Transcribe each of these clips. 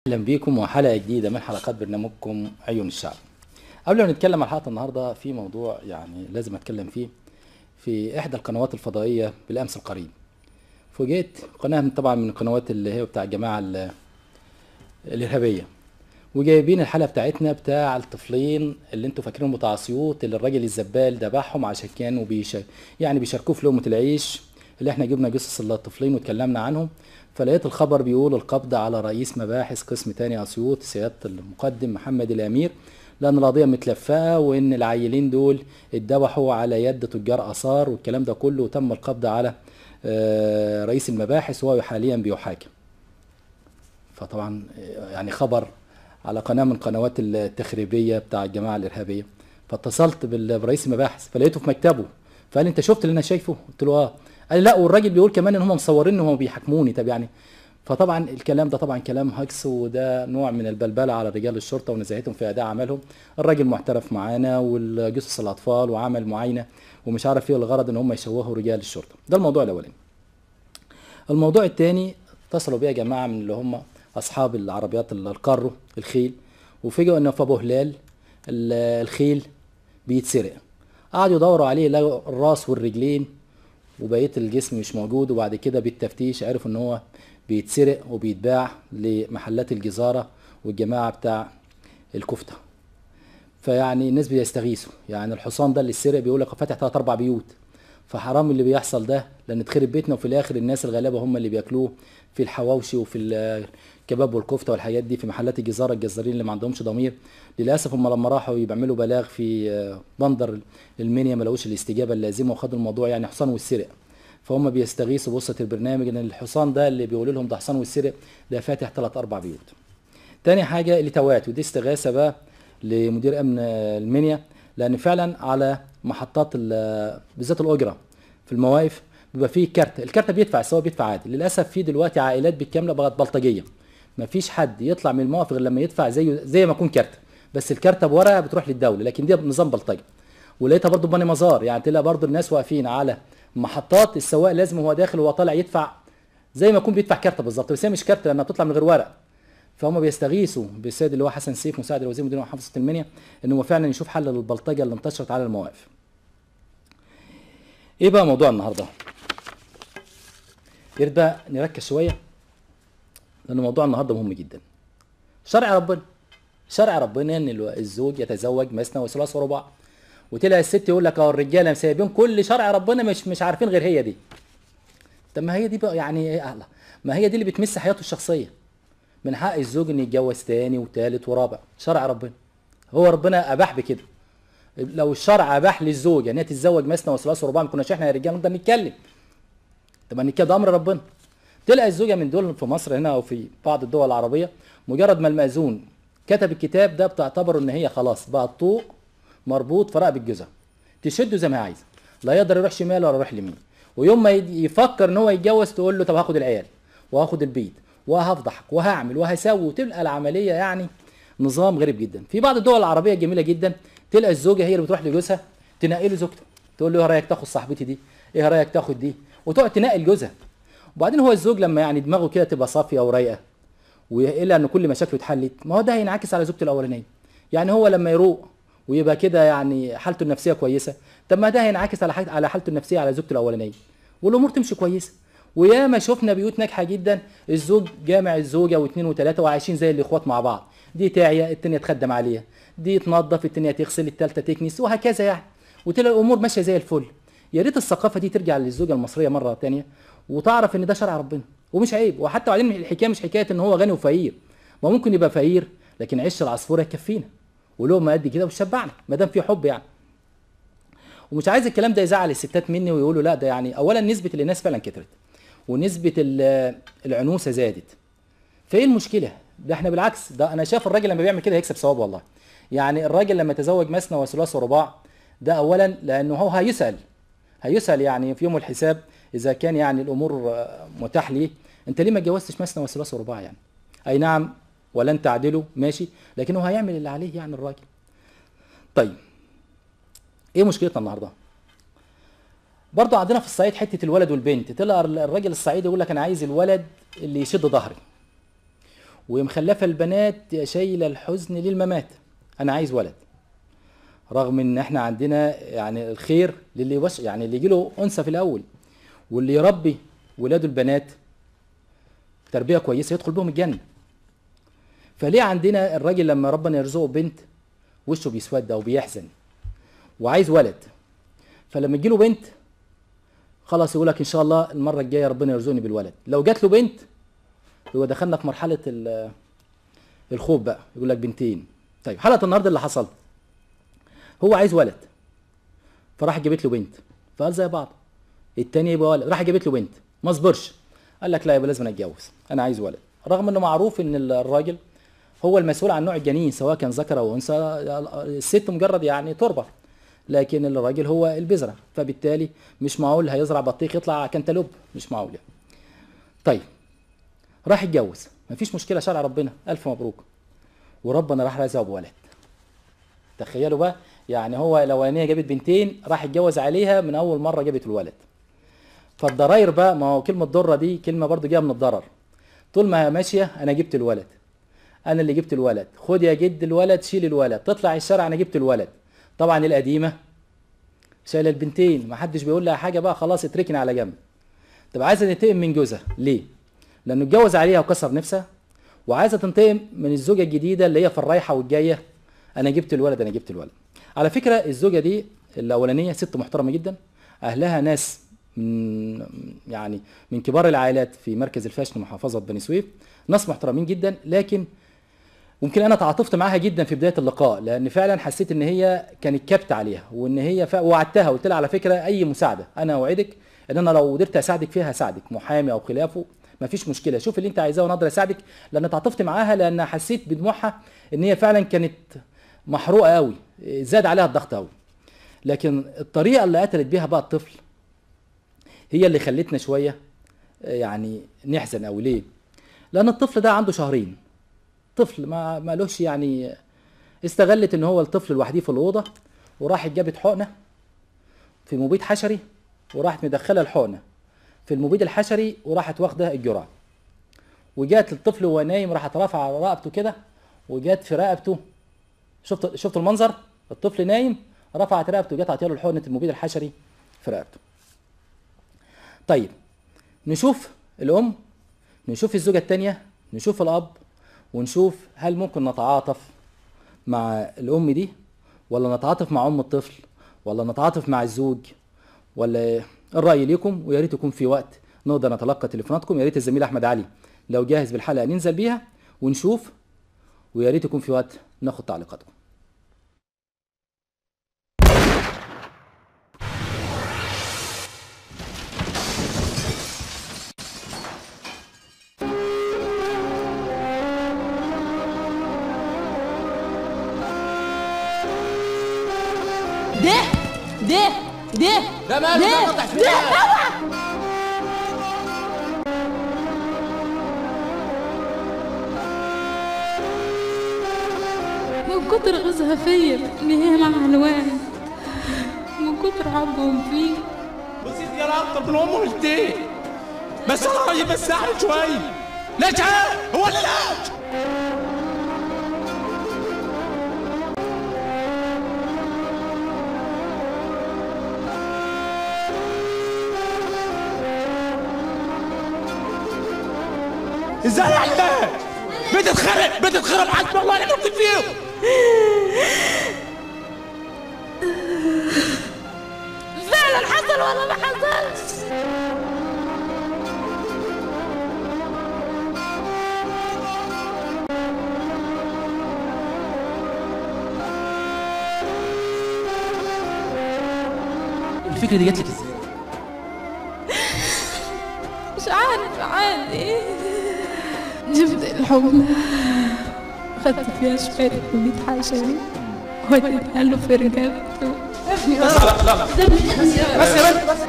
اهلا بيكم وحلقه جديده من حلقات برنامجكم عيون الشعب قبل ما نتكلم عن حلقه النهارده في موضوع يعني لازم اتكلم فيه في احدى القنوات الفضائيه بالامس القريب فوجئت قناه من طبعا من القنوات اللي هي بتاع الجماعه ال- الارهابيه وجايبين الحلقه بتاعتنا بتاع الطفلين اللي انتوا فاكرينهم بتاع اسيوط اللي الراجل الزبال ذبحهم عشان كانوا بيش يعني بيشاركوه في لقمه العيش اللي احنا جبنا جثث الطفلين واتكلمنا عنهم فلقيت الخبر بيقول القبض على رئيس مباحث قسم تاني اسيوط سياده المقدم محمد الامير لان القضيه متلفقه وان العيلين دول اتذبحوا على يد تجار اثار والكلام ده كله وتم القبض على آه، رئيس المباحث وهو حاليا بيحاكم فطبعا آه، يعني خبر على قناه من قنوات التخريبيه بتاع الجماعه الارهابيه فاتصلت بال- برئيس المباحث فلقيته في مكتبه فقال لي انت شفت اللي انا شايفه قلت له اه قال لي لا والراجل بيقول كمان ان هم مصورين ان هم بيحاكموني طب يعني فطبعا الكلام ده طبعا كلام هجس وده نوع من البلبله على رجال الشرطه ونزاهتهم في اداء عملهم الراجل محترف معانا والجثث الاطفال وعمل معاينه ومش عارف ايه الغرض ان هم يشوهوا رجال الشرطه ده الموضوع الاولاني الموضوع الثاني اتصلوا بيا جماعه من اللي هم اصحاب العربيات الكارو الخيل وفجأوا ان في ابو هلال ال- الخيل بيتسرق قعدوا يدوروا عليه لقوا الراس والرجلين وبقيه الجسم مش موجود وبعد كده بالتفتيش عرفوا ان هو بيتسرق وبيتباع لمحلات الجزاره والجماعه بتاع الكفته فيعني الناس بيستغيثوا يعني الحصان ده اللي اتسرق بيقول لك فاتح ثلاث اربع بيوت فحرام اللي بيحصل ده لان اتخرب بيتنا وفي الاخر الناس الغلابه هم اللي بياكلوه في الحواوشي وفي الكباب والكفته والحاجات دي في محلات الجزاره الجزارين اللي ما عندهمش ضمير للاسف هم لما راحوا يعملوا بلاغ في آه، بندر المنيا ما لقوش الاستجابه اللازمه وخدوا الموضوع يعني حصان والسرق فهم بيستغيثوا بوسط البرنامج ان الحصان ده اللي بيقولوا لهم ده حصان والسرق ده فاتح ثلاث اربع بيوت تاني حاجة التوات ودي استغاثة بقى لمدير أمن المنيا لأن فعلا على محطات ال- بالذات الأجرة في المواقف بيبقى فيه كارت الكارت بيدفع سواء بيدفع عادي للأسف في دلوقتي عائلات بالكاملة بقت بلطجية مفيش حد يطلع من الموقف غير لما يدفع زي زي ما يكون كارت بس الكارتة بورقة بتروح للدولة لكن دي نظام بلطجي ولقيتها برضو بني مزار يعني تلاقي برضو الناس واقفين على محطات السواق لازم وهو داخل وهو طالع يدفع زي ما يكون بيدفع كارت بالظبط بس هي مش كارت لانها بتطلع من غير ورق فهم بيستغيثوا بالسيد اللي هو حسن سيف مساعد الوزير مدير محافظه المنيا ان هو فعلا يشوف حل للبلطجه اللي انتشرت على المواقف. ايه بقى موضوع النهارده؟ يا ريت بقى نركز شويه لان موضوع النهارده مهم جدا. شرع ربنا شرع ربنا ان الو- الزوج يتزوج مثنى وثلاث ورباع وتلاقي الست يقول لك اه الرجاله سايبين كل شرع ربنا مش مش عارفين غير هي دي. طب ما هي دي بقى يعني ايه الله ما هي دي اللي بتمس حياته الشخصيه. من حق الزوج انه يتجوز تاني وتالت ورابع شرع ربنا هو ربنا اباح بكده لو الشرع اباح للزوج ان هي تتزوج مثنى وثلاث ورباع ما كناش احنا يا رجاله نقدر نتكلم طب ان كده امر ربنا تلاقي الزوجه من دول في مصر هنا او في بعض الدول العربيه مجرد ما المأذون كتب الكتاب ده بتعتبره ان هي خلاص بقى الطوق مربوط في رقبه جوزها تشده زي ما هي عايزه لا يقدر يروح شمال ولا يروح يمين ويوم ما يد- يفكر ان هو يتجوز تقول له طب هاخد العيال وهاخد البيت وهفضحك وهعمل وهسوي وتبقى العمليه يعني نظام غريب جدا في بعض الدول العربيه الجميله جدا تلقى الزوجه هي اللي بتروح لجوزها تنقي له زوجته تقول له ايه رايك تاخد صاحبتي دي ايه رايك تاخد دي وتقعد تنقي لجوزها وبعدين هو الزوج لما يعني دماغه كده تبقى صافيه ورايقه والى ان كل مشاكله اتحلت ما هو ده هينعكس على زوجته الاولانيه يعني هو لما يروق ويبقى كده يعني حالته النفسيه كويسه طب ما ده هينعكس على حاجة على حالته النفسيه على زوجته الاولانيه والامور تمشي كويسه وياما شفنا بيوت ناجحه جدا الزوج جامع الزوجه واثنين وثلاثه وعايشين زي الاخوات مع بعض دي تعيا التانيه تخدم عليها دي تنظف التانيه تغسل التالته تكنس وهكذا يعني وتلاقي الامور ماشيه زي الفل يا ريت الثقافه دي ترجع للزوجه المصريه مره تانية وتعرف ان ده شرع ربنا ومش عيب وحتى بعدين الحكايه مش حكايه ان هو غني وفقير ما ممكن يبقى فقير لكن عش العصفوره يكفينا ولقمه قد كده وتشبعنا ما دام في حب يعني ومش عايز الكلام ده يزعل الستات مني ويقولوا لا ده يعني اولا نسبه الاناث فعلا كترت ونسبه ال- العنوسه زادت فايه المشكله ده احنا بالعكس ده انا شايف الراجل لما بيعمل كده هيكسب ثواب والله يعني الراجل لما يتزوج مثنى وثلاث ورباع ده اولا لانه هو هيسال هيسال يعني في يوم الحساب اذا كان يعني الامور آه، متاح ليه انت ليه ما اتجوزتش مثنى وثلاث ورباع يعني اي نعم ولن تعدلوا ماشي لكن هو هيعمل اللي عليه يعني الراجل طيب ايه مشكلتنا النهارده برضه عندنا في الصعيد حته الولد والبنت تلاقي الراجل الصعيدي يقول لك انا عايز الولد اللي يشد ظهري ومخلفه البنات شايله الحزن للممات انا عايز ولد رغم ان احنا عندنا يعني الخير للي وش يعني اللي يجيله انثى في الاول واللي يربي ولاده البنات تربيه كويسه يدخل بهم الجنه فليه عندنا الراجل لما ربنا يرزقه بنت وشه بيسود او بيحزن وعايز ولد فلما تجيله بنت خلاص يقول لك ان شاء الله المره الجايه ربنا يرزقني بالولد لو جات له بنت هو دخلنا في مرحله ال- الخوف بقى يقول لك بنتين طيب حلقه النهارده اللي حصل هو عايز ولد فراح جابت له بنت فقال زي بعض التاني يبقى ولد راح جابت له بنت ما صبرش قال لك لا يبقى لازم اتجوز انا عايز ولد رغم انه معروف ان الراجل هو المسؤول عن نوع الجنين سواء كان ذكر او انثى الست مجرد يعني تربه لكن الراجل هو البذره فبالتالي مش معقول هيزرع بطيخ يطلع كنتالوب مش معقول يعني. طيب راح يتجوز مفيش مشكله شرع ربنا الف مبروك وربنا راح رزقه بولد تخيلوا بقى يعني هو الاولانيه جابت بنتين راح يتجوز عليها من اول مره جابت الولد فالضراير بقى ما هو كلمه ضره دي كلمه برضو جايه من الضرر طول ما هي ماشيه انا جبت الولد انا اللي جبت الولد خد يا جد الولد شيل الولد تطلع الشارع انا جبت الولد طبعا القديمه شايله البنتين ما حدش بيقول لها حاجه بقى خلاص اتركني على جنب طب عايزه تنتقم من جوزها ليه لانه اتجوز عليها وكسر نفسها وعايزه تنتقم من الزوجه الجديده اللي هي في الرايحه والجايه انا جبت الولد انا جبت الولد على فكره الزوجه دي الاولانيه ست محترمه جدا اهلها ناس من يعني من كبار العائلات في مركز الفاشن محافظه بني سويف ناس محترمين جدا لكن ممكن انا تعاطفت معاها جدا في بدايه اللقاء لان فعلا حسيت ان هي كانت كبت عليها وان هي ف... وعدتها قلت لها على فكره اي مساعده انا اوعدك ان انا لو قدرت اساعدك فيها هساعدك محامي او خلافه مفيش مشكله شوف اللي انت عايزاه وانا اقدر اساعدك لان تعاطفت معاها لان حسيت بدموعها ان هي فعلا كانت محروقه قوي زاد عليها الضغط قوي لكن الطريقه اللي قتلت بيها بقى الطفل هي اللي خلتنا شويه يعني نحزن قوي ليه لان الطفل ده عنده شهرين طفل ما مالوش يعني استغلت ان هو الطفل لوحده في الاوضه وراحت جابت حقنه في مبيد حشري وراحت مدخله الحقنه في المبيد الحشري وراحت واخده الجرعه وجات الطفل وهو نايم راحت رافعه رقبته كده وجات في رقبته شفت شفت المنظر الطفل نايم رفعت رقبته وجات عطيله الحقنه المبيد الحشري في رقبته طيب نشوف الام نشوف الزوجه الثانيه نشوف الاب ونشوف هل ممكن نتعاطف مع الام دي ولا نتعاطف مع ام الطفل ولا نتعاطف مع الزوج ولا الراي ليكم ويا ريت يكون في وقت نقدر نتلقى تليفوناتكم يا ريت الزميل احمد علي لو جاهز بالحلقه ننزل بيها ونشوف ويا ريت يكون في وقت ناخد تعليقاتكم ده ده ده ده ماله ده قطع في ده النهاية. اوعى من كتر غزها فيا ان هي مع الوان من كتر حبهم فيه بصيت يا اكتر من امه مش بس انا راجل بس اعمل شويه لا تعال هو اللي لا ازاي يا علاج بتتخرب بتتخرب حسبي الله اللي ممكن فيهم فعلا حصل ولا ما حصلش الفكره دي جات لك ازاي مش عارف عادي جبت الحقنة خدت فيها شوية مبيد حشري وديتها له في رقبته لا لا لا بس يا بنت بس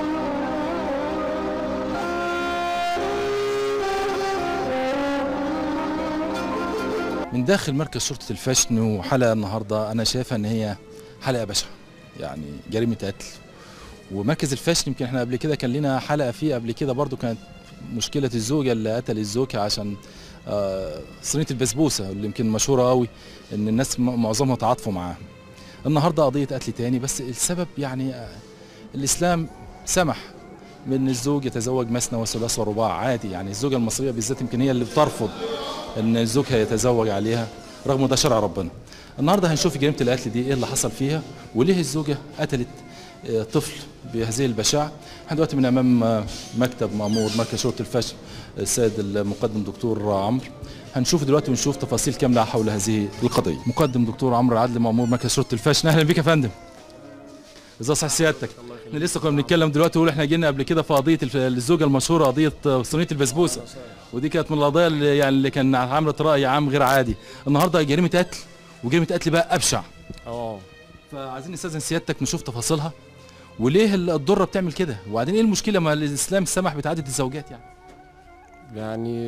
من داخل مركز شرطة الفاشن وحلقة النهاردة أنا شايفها إن هي حلقة بشعة يعني جريمة قتل ومركز الفاشن يمكن احنا قبل كده كان لنا حلقة فيه قبل كده برضو كانت مشكلة الزوجة اللي قتل الزوجة عشان آه، صينيه البسبوسه اللي يمكن مشهوره قوي ان الناس م- معظمها تعاطفوا معاها النهارده قضيه قتل تاني بس السبب يعني آه، الاسلام سمح بان الزوج يتزوج مثنى وثلاث ورباع عادي يعني الزوجه المصريه بالذات يمكن هي اللي بترفض ان زوجها يتزوج عليها رغم ده شرع ربنا النهارده هنشوف جريمه القتل دي ايه اللي حصل فيها وليه الزوجه قتلت آه، طفل بهذه البشاعه احنا دلوقتي من امام آه، مكتب مامور مركز شرطه الفشل السيد المقدم دكتور عمرو هنشوف دلوقتي ونشوف تفاصيل كامله حول هذه القضيه مقدم دكتور عمرو العدل مامور مركز شرطه الفشل اهلا بك يا فندم ازي صح سيادتك احنا لسه كنا بنتكلم دلوقتي ونقول احنا جينا قبل كده في قضيه الف- الزوجه المشهوره قضيه آه، صينيه البسبوسه ودي كانت من القضايا اللي يعني اللي كان عملت راي عام غير عادي النهارده جريمه قتل وجريمه قتل بقى ابشع اه فعايزين نستاذن سيادتك نشوف تفاصيلها وليه ال- الضره بتعمل كده وبعدين ايه المشكله ما الاسلام سمح بتعدد الزوجات يعني يعني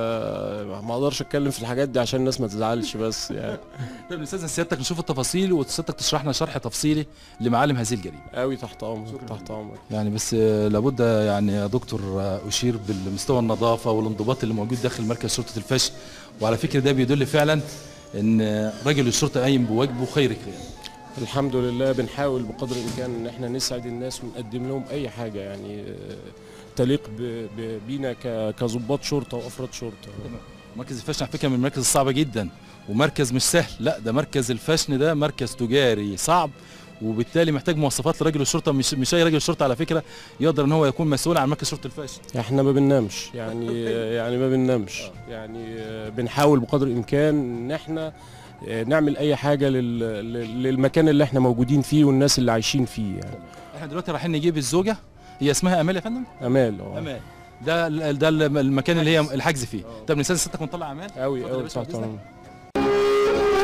آه، ما اقدرش اتكلم في الحاجات دي عشان الناس ما تزعلش بس يعني طيب نستاذن سيادتك نشوف التفاصيل وسيادتك تشرح لنا شرح تفصيلي لمعالم هذه الجريمه قوي تحت امرك تحت امرك يعني بس آه، لابد يعني يا دكتور آه، اشير بالمستوى النظافه والانضباط اللي موجود داخل مركز شرطه الفشل وعلى فكره ده بيدل فعلا ان آه، رجل الشرطه قايم بواجبه خير يعني الحمد لله بنحاول بقدر الامكان ان احنا نسعد الناس ونقدم لهم اي حاجه يعني آه، تليق ب- ب- بينا ك- كظباط شرطه وافراد شرطه مركز الفشن على فكره من المراكز الصعبه جدا ومركز مش سهل لا ده مركز الفشن ده مركز تجاري صعب وبالتالي محتاج مواصفات لرجل الشرطه مش مش اي راجل شرطه على فكره يقدر ان هو يكون مسؤول عن مركز شرطه الفشن احنا ما بننامش يعني يعني ما بننامش يعني آه، بنحاول بقدر الامكان ان احنا آه، نعمل اي حاجه لل- لل- للمكان اللي احنا موجودين فيه والناس اللي عايشين فيه يعني احنا دلوقتي رايحين نجيب الزوجه هي اسمها امال يا فندم امال اه امال ده ال- ده ال- المكان اللي هي الحجز فيه طب نستاذن ستك ونطلع امال قوي اتفضل يا قوي باشا، تحت بعد إذنك. امرك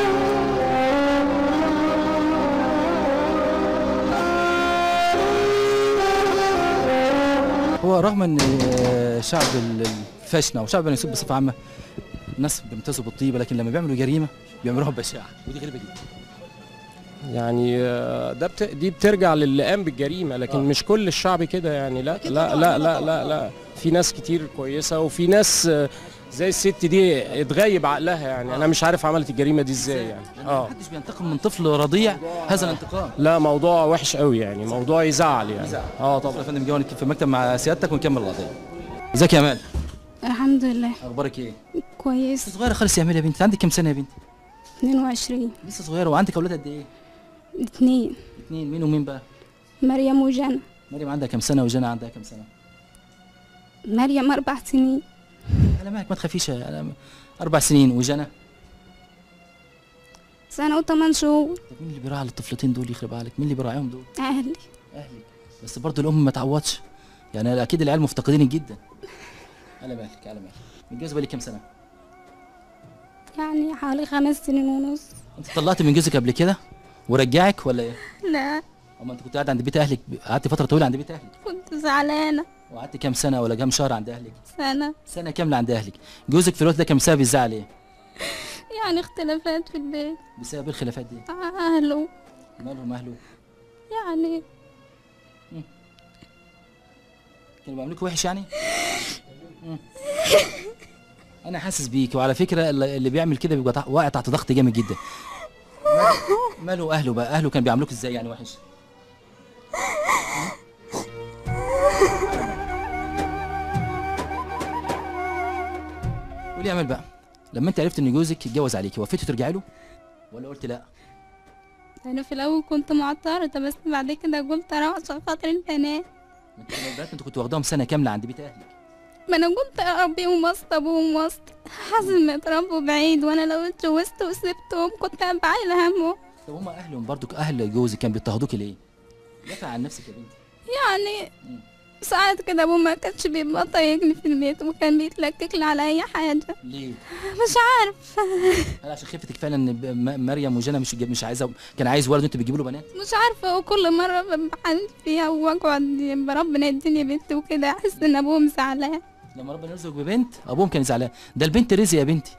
هو رغم ان آه، شعب ال- الفاشنه او شعب بني سويف بصفه عامه الناس بيمتازوا بالطيبه لكن لما بيعملوا جريمه بيعملوها ببشاعه ودي غريبه جدا يعني آه، ده بت... دي بترجع للي قام بالجريمه لكن آه. مش كل الشعب كده يعني لا أكيد لا طبعاً، لا لا لا طبعاً. لا لا في ناس كتير كويسه وفي ناس آه، زي الست دي اتغيب عقلها يعني انا مش عارف عملت الجريمه دي ازاي يعني اه اه محدش بينتقم من طفل رضيع هذا الانتقام لا موضوع وحش قوي يعني موضوع يزعل يعني يزعل. اه طبعا يا طبعا فندم جوانك في المكتب مع سيادتك ونكمل القضيه ازيك يا امال الحمد لله اخبارك ايه كويس لسه صغيره خالص يا امال يا بنتي عندك كام سنه يا بنتي 22 لسه صغيره وعندك اولاد قد ايه اتنين اتنين مين ومين بقى مريم وجنى مريم عندها كام سنه وجنى عندها كام سنه مريم أربع سنين على مالك ما تخافيش أنا اربع سنين وجنى سنة وثمان شهور طب مين اللي بيراعي الطفلتين دول يخرب عليك مين اللي بيراعيهم دول أهلي اهلك بس برضه الام ما تعوضش يعني اكيد العيال مفتقدينك جدا على مالك على مالك متجوزه بقالك كام سنه يعني حوالي خمس سنين ونص انت طلعت من جوزك قبل كده ورجعك ولا ايه لا اما انت كنت قاعد عند بيت اهلك قعدت فتره طويله عند بيت اهلك كنت زعلانة وقعدت كام سنه ولا كام شهر عند اهلك سنة سنه كامله عند اهلك جوزك في الوقت ده كان بسبب الزعل ايه يعني اختلافات في البيت بسبب إيه الخلافات دي أهله مالهم اهله يعني كانوا بيعملوك وحش يعني مم. انا حاسس بيك وعلى فكره اللي اللي بيعمل كده بيبقى تح- واقع تحت ضغط جامد جدا ماله- ماله اهله بقى اهله كانوا بيعملوك ازاي يعني وحش قولي يا امل بقى لما انت عرفت ان جوزك اتجوز عليكي وافقتي ترجعي له ولا قلت لا أنا في الأول كنت معترضة بس بعد كده قلت أروح عشان خاطر البنات ما انت البنات انت كنت واخداهم سنه كامله عند بيت اهلك ما أنا قلت أربيهم وسط أبوهم وسط حاسس ما يتربوا بعيد وأنا لو اتجوزت وسبتهم كنت هبقى عايلة همه طب هم اهلهم برضو اهل جوزك كانوا بيضطهدوك ليه؟ دافع عن نفسك يا بنتي يعني مم. ساعات كده ابوه ما كانش بيبقى طايقني في البيت وكان بيتلكك لي على اي حاجه ليه؟ مش عارف هل عشان خفتك فعلا ان ب- م- مريم وجنى مش مش عايزه كان عايز ولد وانت بتجيب له بنات؟ مش عارفه وكل مره بحن فيها واقعد يبقى ربنا يديني بنت وكده احس ان ابوهم زعلان لما ربنا يرزقك ببنت ابوهم كان زعلان ده البنت رزق يا بنتي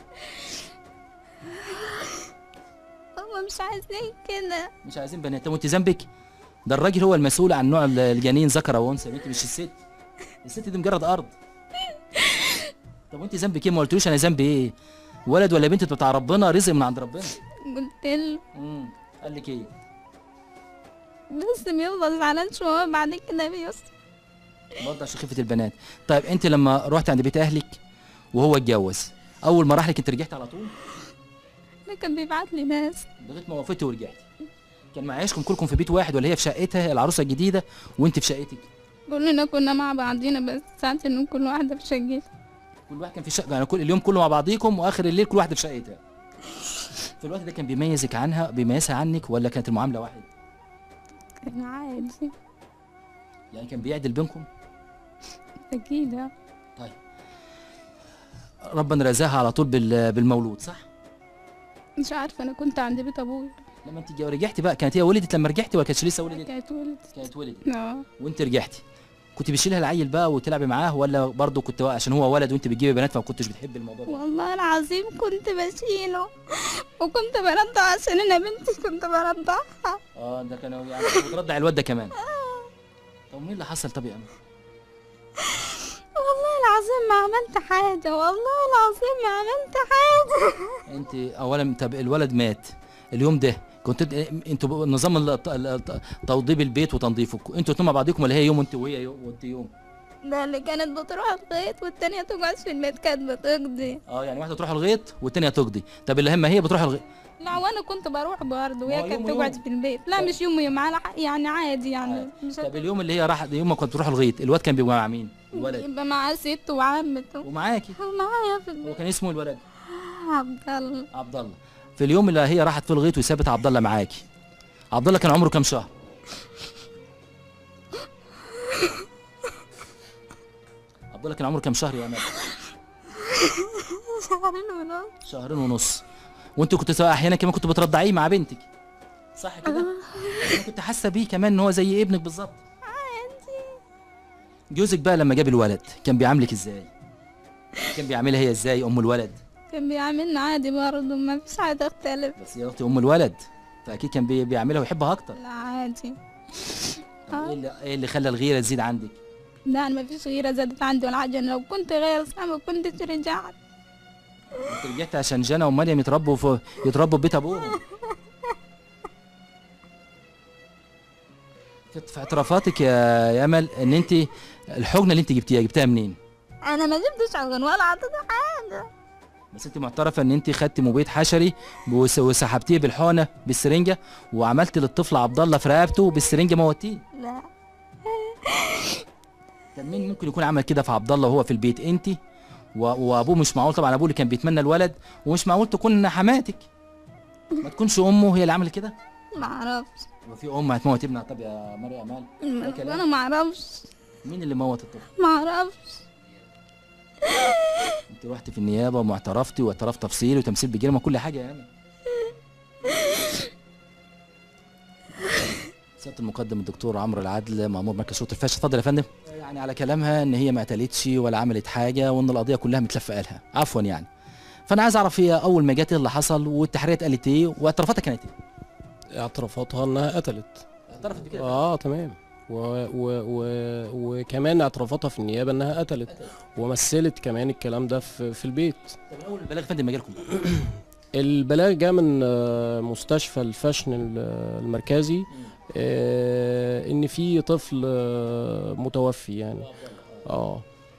هم مش عايزين كده مش عايزين بنات طب وانت ذنبك؟ ده الراجل هو المسؤول عن نوع ال- الجنين ذكر او انثى يا بنتي مش الست الست دي مجرد ارض طب وانت ذنبك ايه ما قلتلوش انا ذنبي ايه ولد ولا بنت بتاع ربنا رزق من عند ربنا قلت له امم قال لك ايه بس بيفضل زعلان شويه بعد كده بيص برضه عشان خفه البنات طيب انت لما رحت عند بيت اهلك وهو اتجوز اول ما راح لك انت رجعت على طول كان بيبعت لي ناس لغايه ما وافقتي ورجعتي كان معيشكم كلكم في بيت واحد ولا هي في شقتها العروسه الجديده وانت في شقتك كلنا كنا مع بعضينا بس ساعات ان كل واحدة في شقتها كل واحد كان في شقه يعني كل اليوم كله مع بعضيكم واخر الليل كل واحده في شقتها في الوقت ده كان بيميزك عنها بيميزها عنك ولا كانت المعامله واحده كان عادي يعني كان بيعدل بينكم اكيد آه. طيب ربنا رزاها على طول بال- بالمولود صح مش عارفه انا كنت عند بيت ابويا لما انت جا- رجعتي بقى كانت هي ولدت لما رجعتي ولا كانتش لسه ولدت كانت ولد كانت ولدت اه وانت رجعتي كنت بتشيلها العيل بقى وتلعبي معاه ولا برضه كنت عشان هو ولد وانت بتجيبي بنات فما كنتش بتحبي الموضوع ده والله العظيم كنت بشيله وكنت برضع عشان انا بنتي كنت برضعها اه ده كانوا يعني كنت بترضع الواد ده كمان طب مين اللي حصل طب يا امل والله العظيم ما عملت حاجة والله العظيم ما عملت حاجة انت اولا طب الولد مات اليوم ده كنت انتوا نظام ال- ال- توضيب البيت وتنظيفه انتوا اتنين مع بعضكم ولا هي يوم وانت وهي يوم وانت يوم ده اللي كانت بتروح الغيط والتانية تقعد في البيت كانت بتقضي اه يعني واحده تروح الغيط والتانيه تقضي طب اللي هم هي بتروح الغيط لا وانا كنت بروح برضه ما وهي هو كانت يوم تقعد ويوم. في البيت لا مش يوم ويوم على ح- يعني عادي يعني مش طب اليوم اللي هي راحت يوم ما كنت تروح الغيط الواد كان بيبقى مع مين الولد يبقى معاه ست وعمته ومعاكي معايا في هو البيت كان اسمه الولد عبد الله عبد الله في اليوم اللي هي راحت في الغيط وسابت عبد الله معاكي عبد الله كان عمره كام شهر عبد الله كان عمره كام شهر يا امل شهرين ونص شهرين ونص وانت كنت سواء احيانا كمان كنت بترضعيه مع بنتك صح كده انا كنت حاسه بيه كمان ان هو زي ابنك بالظبط جوزك بقى لما جاب الولد كان بيعاملك ازاي كان بيعاملها هي ازاي ام الولد كان بيعاملنا عادي برضه ما فيش حاجة تختلف بس يا اختي ام الولد فاكيد كان بي- بيعاملها ويحبها اكتر لا عادي طب ايه اللي ايه اللي خلى الغيره تزيد عندك لا أنا ما فيش غيرة زادت عندي ولا حاجة أنا لو كنت غير صعب ما كنتش رجعت انت رجعت عشان جنى ومريم يتربوا في يتربوا في بيت ابوهم كانت في اعترافاتك يا يا امل ان انت الحجنه اللي انت جبتيها جبتها منين أنا ما جبتش عشان ولا عطيته حاجة بس انت معترفه ان انت خدتي مبيد حشري وس- وسحبتيه بالحقنه بالسرنجه وعملت للطفل عبد الله في رقبته بالسرنجه موتيه لا طب مين ممكن يكون عمل كده في عبد الله وهو في البيت انت و- وابوه مش معقول طبعا ابوه اللي كان بيتمنى الولد ومش معقول تكون حماتك ما تكونش امه هي اللي عملت كده ما اعرفش وفي ام هتموت ابنها طب يا مريم امال ده كلام. انا ما اعرفش مين اللي موت الطفل ما اعرفش انت رحت في النيابه ومعترفتي واعتراف تفصيلي وتمثيل بجريمه كل حاجه يا امل سياده المقدم الدكتور عمرو العدل مامور مركز شرطه الفاشل اتفضل يا فندم يعني على كلامها ان هي ما قتلتش ولا عملت حاجه وان القضيه كلها متلفقه لها عفوا يعني فانا عايز اعرف هي اول ما جت ايه اللي حصل والتحريات قالت ايه واعترافاتها كانت ايه اعترافاتها انها قتلت اعترفت بكده اه تمام و و و وكمان اعترافاتها في النيابه انها قتلت ومثلت كمان الكلام ده في, في البيت طب اول البلاغ يا فندم ما جالكم البلاغ جاء من آه، مستشفى الفشن ال- المركزي آه، ان في طفل آه، متوفي يعني اه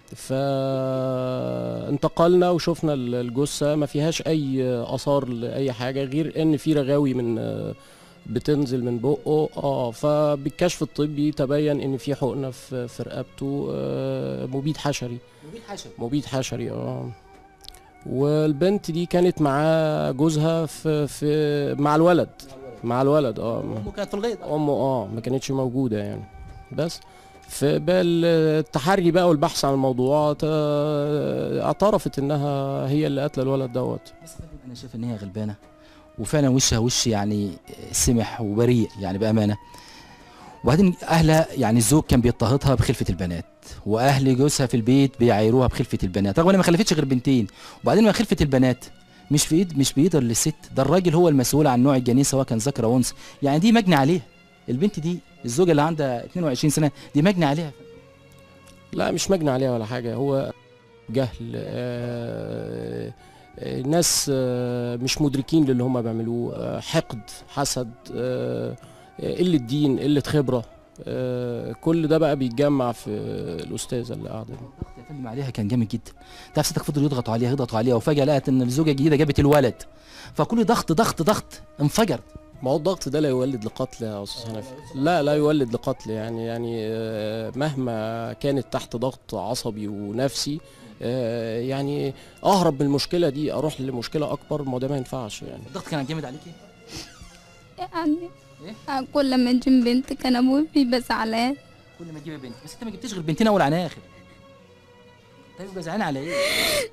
فانتقلنا وشفنا ال- الجثه ما فيهاش اي اثار لاي حاجه غير ان في رغاوي من آه، بتنزل من بقه اه فبالكشف الطبي تبين ان في حقنه في في رقبته آه، مبيد حشري مبيد حشر مبيد حشري اه والبنت دي كانت مع جوزها في في مع الولد مع الولد اه امه كانت في الغيط امه اه ما كانتش موجوده يعني بس في بال التحري بقى والبحث عن الموضوع ت- اعترفت انها هي اللي قتل الولد دوت بس يا فندم انا شايف ان هي غلبانه وفعلا وشها وش يعني سمح وبريء يعني بامانه وبعدين اهلها يعني الزوج كان بيضطهدها بخلفه البنات واهل جوزها في البيت بيعايروها بخلفه البنات رغم انها ما خلفتش غير بنتين وبعدين ما خلفه البنات مش في ايد مش بايد الست ده الراجل هو المسؤول عن نوع الجنين سواء كان ذكر او انثى يعني دي مجني عليها البنت دي الزوجه اللي عندها 22 سنه دي مجني عليها لا مش مجني عليها ولا حاجه هو جهل آه، آه، ناس آه، مش مدركين للي هم بيعملوه آه، حقد حسد آه، آه، قله دين قله خبره آه، كل ده بقى بيتجمع في الاستاذه اللي قاعده دي الضغط يا فندم عليها كان جامد جدا تعرف ستك فضلوا يضغطوا عليها يضغطوا عليها وفجاه لقت ان الزوجه الجديده جابت الولد فكل ضغط ضغط ضغط انفجر ما هو الضغط ده لا يولد لقتل يا استاذ حنفي لا لا يولد لقتل يعني يعني آه، مهما كانت تحت ضغط عصبي ونفسي آه، يعني اهرب من المشكله دي اروح لمشكله اكبر ما هو ده ما ينفعش يعني الضغط كان جامد عليكي يعني إيه؟ آه، كل ما نجيب بنت كان ابوي بيبقى زعلان كل ما تجيبي بنت بس انت ما جبتيش غير بنتين اول عن اخر طيب يبقى زعلان على ايه؟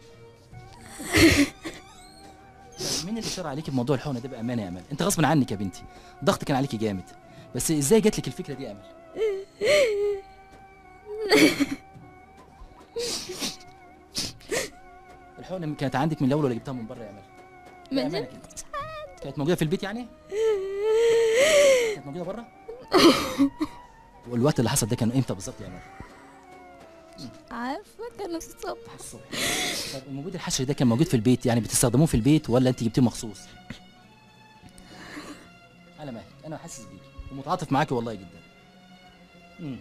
طيب مين اللي شرع عليكي بموضوع الحقنه ده بامانه يا امل؟ انت غصب عنك يا بنتي الضغط كان عليكي جامد بس ازاي جات لك الفكره دي يا امل؟ الحقنه كانت عندك من الاول ولا جبتها من بره يا امل؟ ما بأمانة كده. جبتش كانت موجوده في البيت يعني؟ كانت موجوده بره؟ والوقت اللي حصل ده كان امتى بالظبط يا امل؟ عارفه كان الصبح الصبح طب الموجود الحشري ده كان موجود في البيت يعني بتستخدموه في البيت ولا انت جبتيه مخصوص؟ على مهلك انا حاسس بيكي ومتعاطف معاكي والله جدا. امم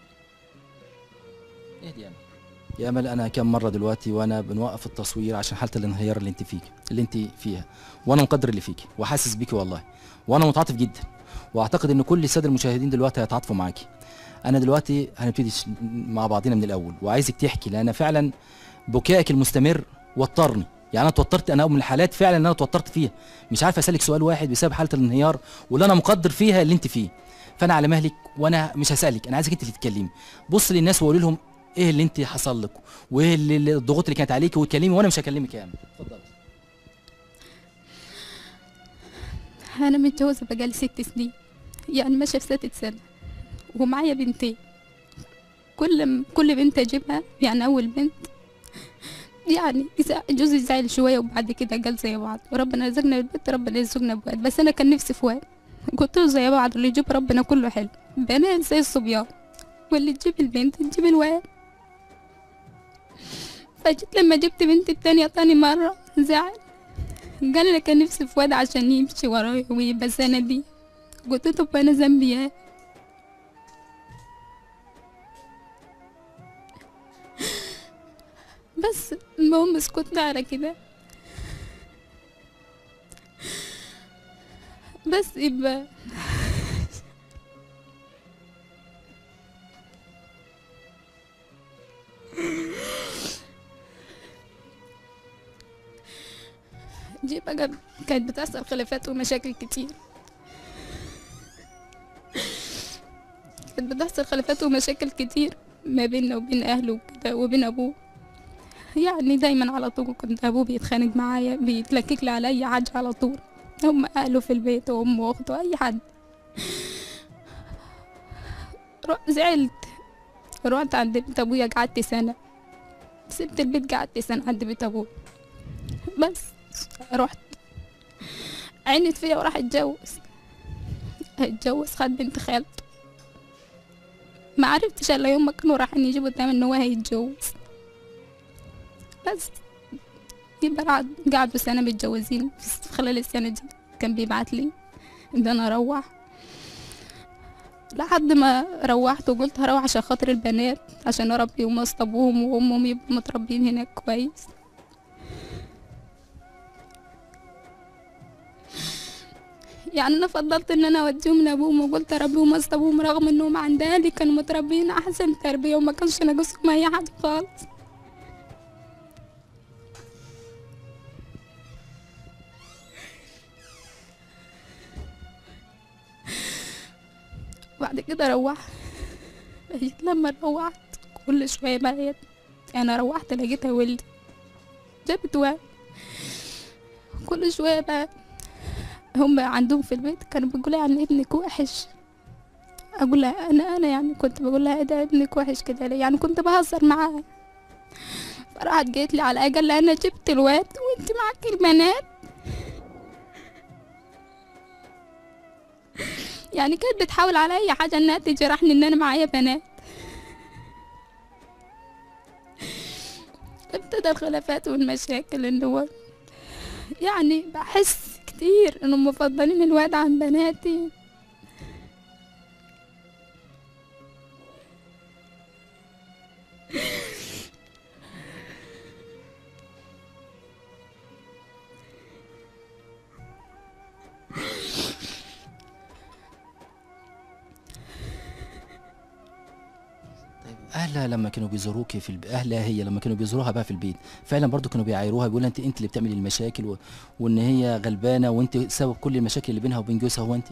اهدي يا امل. يا امل انا كم مره دلوقتي وانا بنوقف التصوير عشان حاله الانهيار اللي انت فيك اللي انت فيها وانا مقدر اللي فيكي وحاسس بيكي والله وانا متعاطف جدا واعتقد ان كل الساده المشاهدين دلوقتي هيتعاطفوا معاكي انا دلوقتي هنبتدي ش- مع بعضنا من الاول وعايزك تحكي لان فعلا بكائك المستمر وترني يعني انا اتوترت انا من الحالات فعلا ان انا اتوترت فيها مش عارف اسالك سؤال واحد بسبب حاله الانهيار واللي انا مقدر فيها اللي انت فيه فانا على مهلك وانا مش هسالك انا عايزك انت اللي تتكلمي بص للناس وقولي لهم ايه اللي انت حصل لك وايه اللي اللي- الضغوط اللي كانت عليك وتكلمي وانا مش هكلمك يا امل اتفضل انا متجوزه بقالي ست سنين يعني ماشيه في ستة سنه ومعايا بنتين كل م- كل بنت اجيبها يعني اول بنت يعني يزع- جوزي زعل شويه وبعد كده قال زي بعض وربنا رزقنا بالبنت ربنا يرزقنا بولد بس انا كان نفسي في ولد قلت له زي بعض اللي يجيب ربنا كله حلو بنات زي الصبيان واللي تجيب البنت تجيب الولد فجيت لما جبت بنتي التانية تاني مرة زعل قال لي كان نفسي في واد عشان يمشي ورايا ويبقى سندي قلت له طب انا ذنبي ايه بس المهم سكتنا على كده بس يبقى دي بقى كانت بتحصل خلافات ومشاكل كتير كانت بتحصل خلافات ومشاكل كتير ما بيننا وبين أهله وكده وبين أبوه يعني دايما على طول كنت أبوه بيتخانق معايا بيتلكك لي على أي حاجة على طول هم أهله في البيت وأمه وأخته أي حد رو- زعلت رحت عند بيت أبويا قعدت سنة سبت البيت قعدت سنة عند بيت أبويا بس رحت عينت فيا وراح اتجوز اتجوز خد بنت خالته ما عرفتش الا يوم ما كانوا رايحين يجيبوا تمام ان هو هيتجوز بس يبقى قعد قعدوا سنة متجوزين في خلال السنة دي كان بيبعت لي ان انا اروح لحد ما روحت وقلت هروح عشان خاطر البنات عشان اربيهم وسط ابوهم وامهم يبقوا متربيين هناك كويس يعني انا فضلت ان انا اوديهم لابوهم وقلت اربيهم وسط ابوهم رغم انهم عند اهلي كانوا متربيين احسن تربيه وما كانش ناقصهم اي حاجه خالص بعد كده روحت جيت لما روحت كل شويه بقيت انا روحت لقيتها ولد جابت ولد كل شويه بقى هم عندهم في البيت كانوا بيقولوا يعني ابنك وحش اقول لها انا انا يعني كنت بقول لها إيه ده ابنك وحش كده ليه يعني كنت بهزر معاها فراحت جيت لي على اجل انا جبت الواد وانت معاك البنات يعني كانت بتحاول على اي حاجه انها تجرحني ان انا معايا بنات ابتدى الخلافات والمشاكل اللي هو يعني بحس كتير انهم مفضلين الواد عن بناتي طيب اهلها لما كانوا بيزوروك في الب... اهلها هي لما كانوا بيزوروها بقى في البيت فعلا برضو كانوا بيعايروها بيقولوا انت انت اللي بتعملي المشاكل و... وان هي غلبانه وانت سبب كل المشاكل اللي بينها وبين جوزها هو انت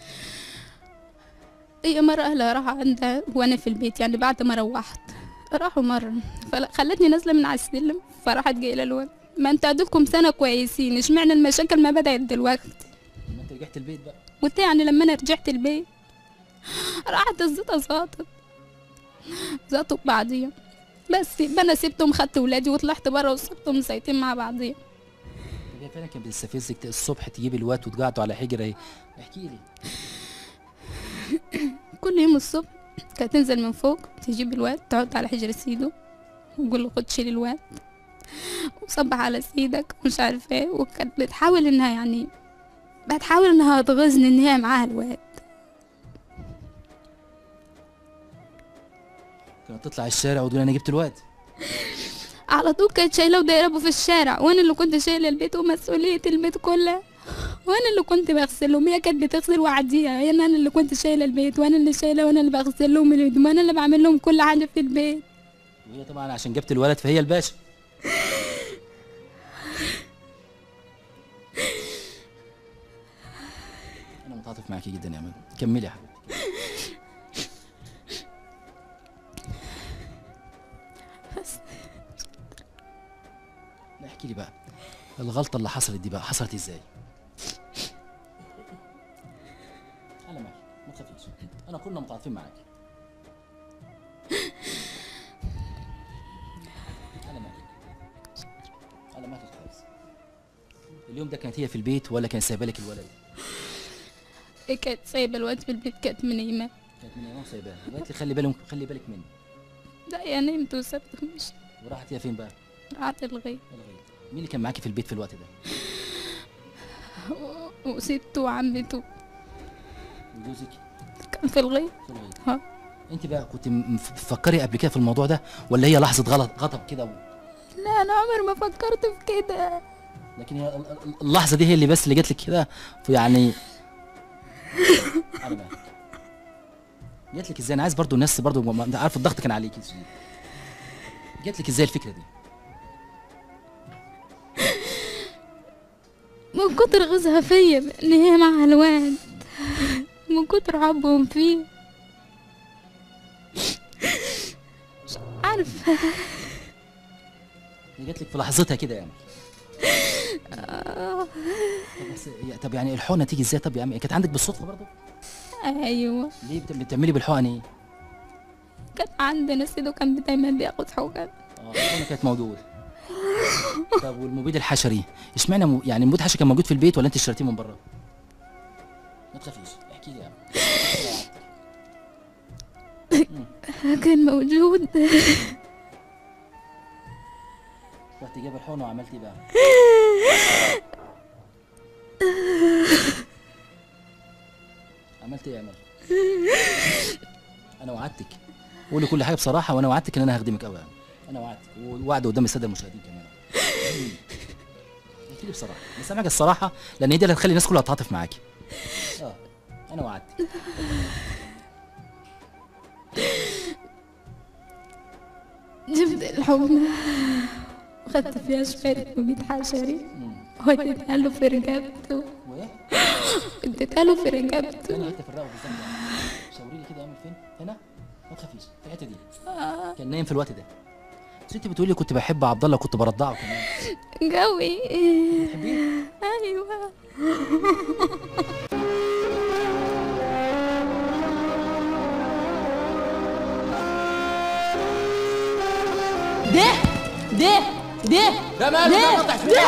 هي مرة أهلها راحوا عندها وأنا في البيت يعني بعد ما روحت راحوا مرة فخلتني نازلة من على السلم فراحت جاية الواد ما انت عندكم سنة كويسين اشمعنى المشاكل ما بدأت دلوقتي لما انت رجعت البيت بقى قلت يعني لما انا رجعت البيت راحت الزيطة زاطت زاطوا بعضيهم بس يبقى انا سبتهم خدت ولادي وطلعت بره وسبتهم زيتين مع بعضيهم طب هي فعلا كانت بتستفزك الصبح تجيب الوقت وتقعدوا على حجره ايه احكي لي كل يوم الصبح كانت تنزل من فوق تجيب الواد تقعد على حجر سيده وتقول له خد شيل الواد وصبح على سيدك ومش عارفه ايه وكانت بتحاول انها يعني بتحاول انها تغيظني ان هي معاها الواد كانت تطلع الشارع وتقول انا جبت الوقت على طول كانت شايله ودايره في الشارع وانا اللي كنت شايله البيت ومسؤوليه البيت كلها وانا اللي كنت بغسلهم هي كانت بتغسل وعديها هي انا اللي كنت شايله البيت وانا اللي شايله وانا اللي بغسل لهم الهدوم وانا اللي بعمل لهم كل حاجه في البيت وهي طبعا عشان جبت الولد فهي الباشا انا متعاطف معاكي جدا يا امل كملي يا حبيبتي بس لا احكي لي بقى الغلطه اللي حصلت دي بقى حصلت ازاي انا معاك ما تخافيش انا كنا متعاطفين معاك انا معاك انا معاك خالص اليوم ده كانت هي في البيت ولا كان سايبه لك الولد هي كانت سايبه الواد في البيت كانت منيمه كانت من يوم سايباه قالت لي خلي بالك خلي بالك مني لا يا نمت وسبت مش وراحت هي فين بقى راحت الغيط الغيط مين اللي كان معاكي في البيت في الوقت ده وسبته وعمته وجوزك كان في الغيط في الغيط ها انت بقى كنت م- مفكري قبل كده في الموضوع ده ولا هي لحظه غلط غضب كده و... لا انا عمري ما فكرت في كده لكن هي ال- ال- اللحظه دي هي اللي بس اللي جات لك كده يعني انا معاك جات لك ازاي انا عايز برضو الناس برضو ما- انت عارف الضغط كان عليك ازاي جات لك ازاي الفكره دي من كتر غزها فيا ان هي مع الواد من كتر حبهم فيه مش عارفه هي جات لك في لحظتها كده يعني طب بس يا- طب يعني الحقنه تيجي ازاي طب يا عم كانت عندك بالصدفه برضو ايوه ليه بت- بتعملي بالحقن ايه كان عندنا سيدو كان دايما بياخد حقن اه الحقنه كانت موجوده طب والمبيد الحشري اشمعنى م... يعني المبيد الحشري كان موجود في البيت ولا انت اشتريتيه من بره ما تخافيش احكي لي يا عم كان موجود رحت جايب الحقنه وعملت ايه بقى عملت ايه يا امل انا وعدتك قولي كل حاجه بصراحه وانا وعدتك ان انا هخدمك قوي يعني انا وعدتك ووعد قدام الساده المشاهدين كمان احكي لي بصراحه بس اهم حاجه الصراحه لان هي دي اللي هتخلي الناس كلها تتعاطف معاكي اه انا وعدتك جبت الحقنة وخدت فيها شوية مبيد حشري وديتها له في رقبته وايه اديتها له في رقبته ثاني حته في الرقبه بالظبط يعني. شاوري لي كده اعمل فين هنا ما تخافيش في الحته دي كان نايم في الوقت ده بس انت بتقولي كنت بحب عبد الله كنت برضعه كمان قوي بتحبيه ايوه ده ده ده ده ماله ده قطع في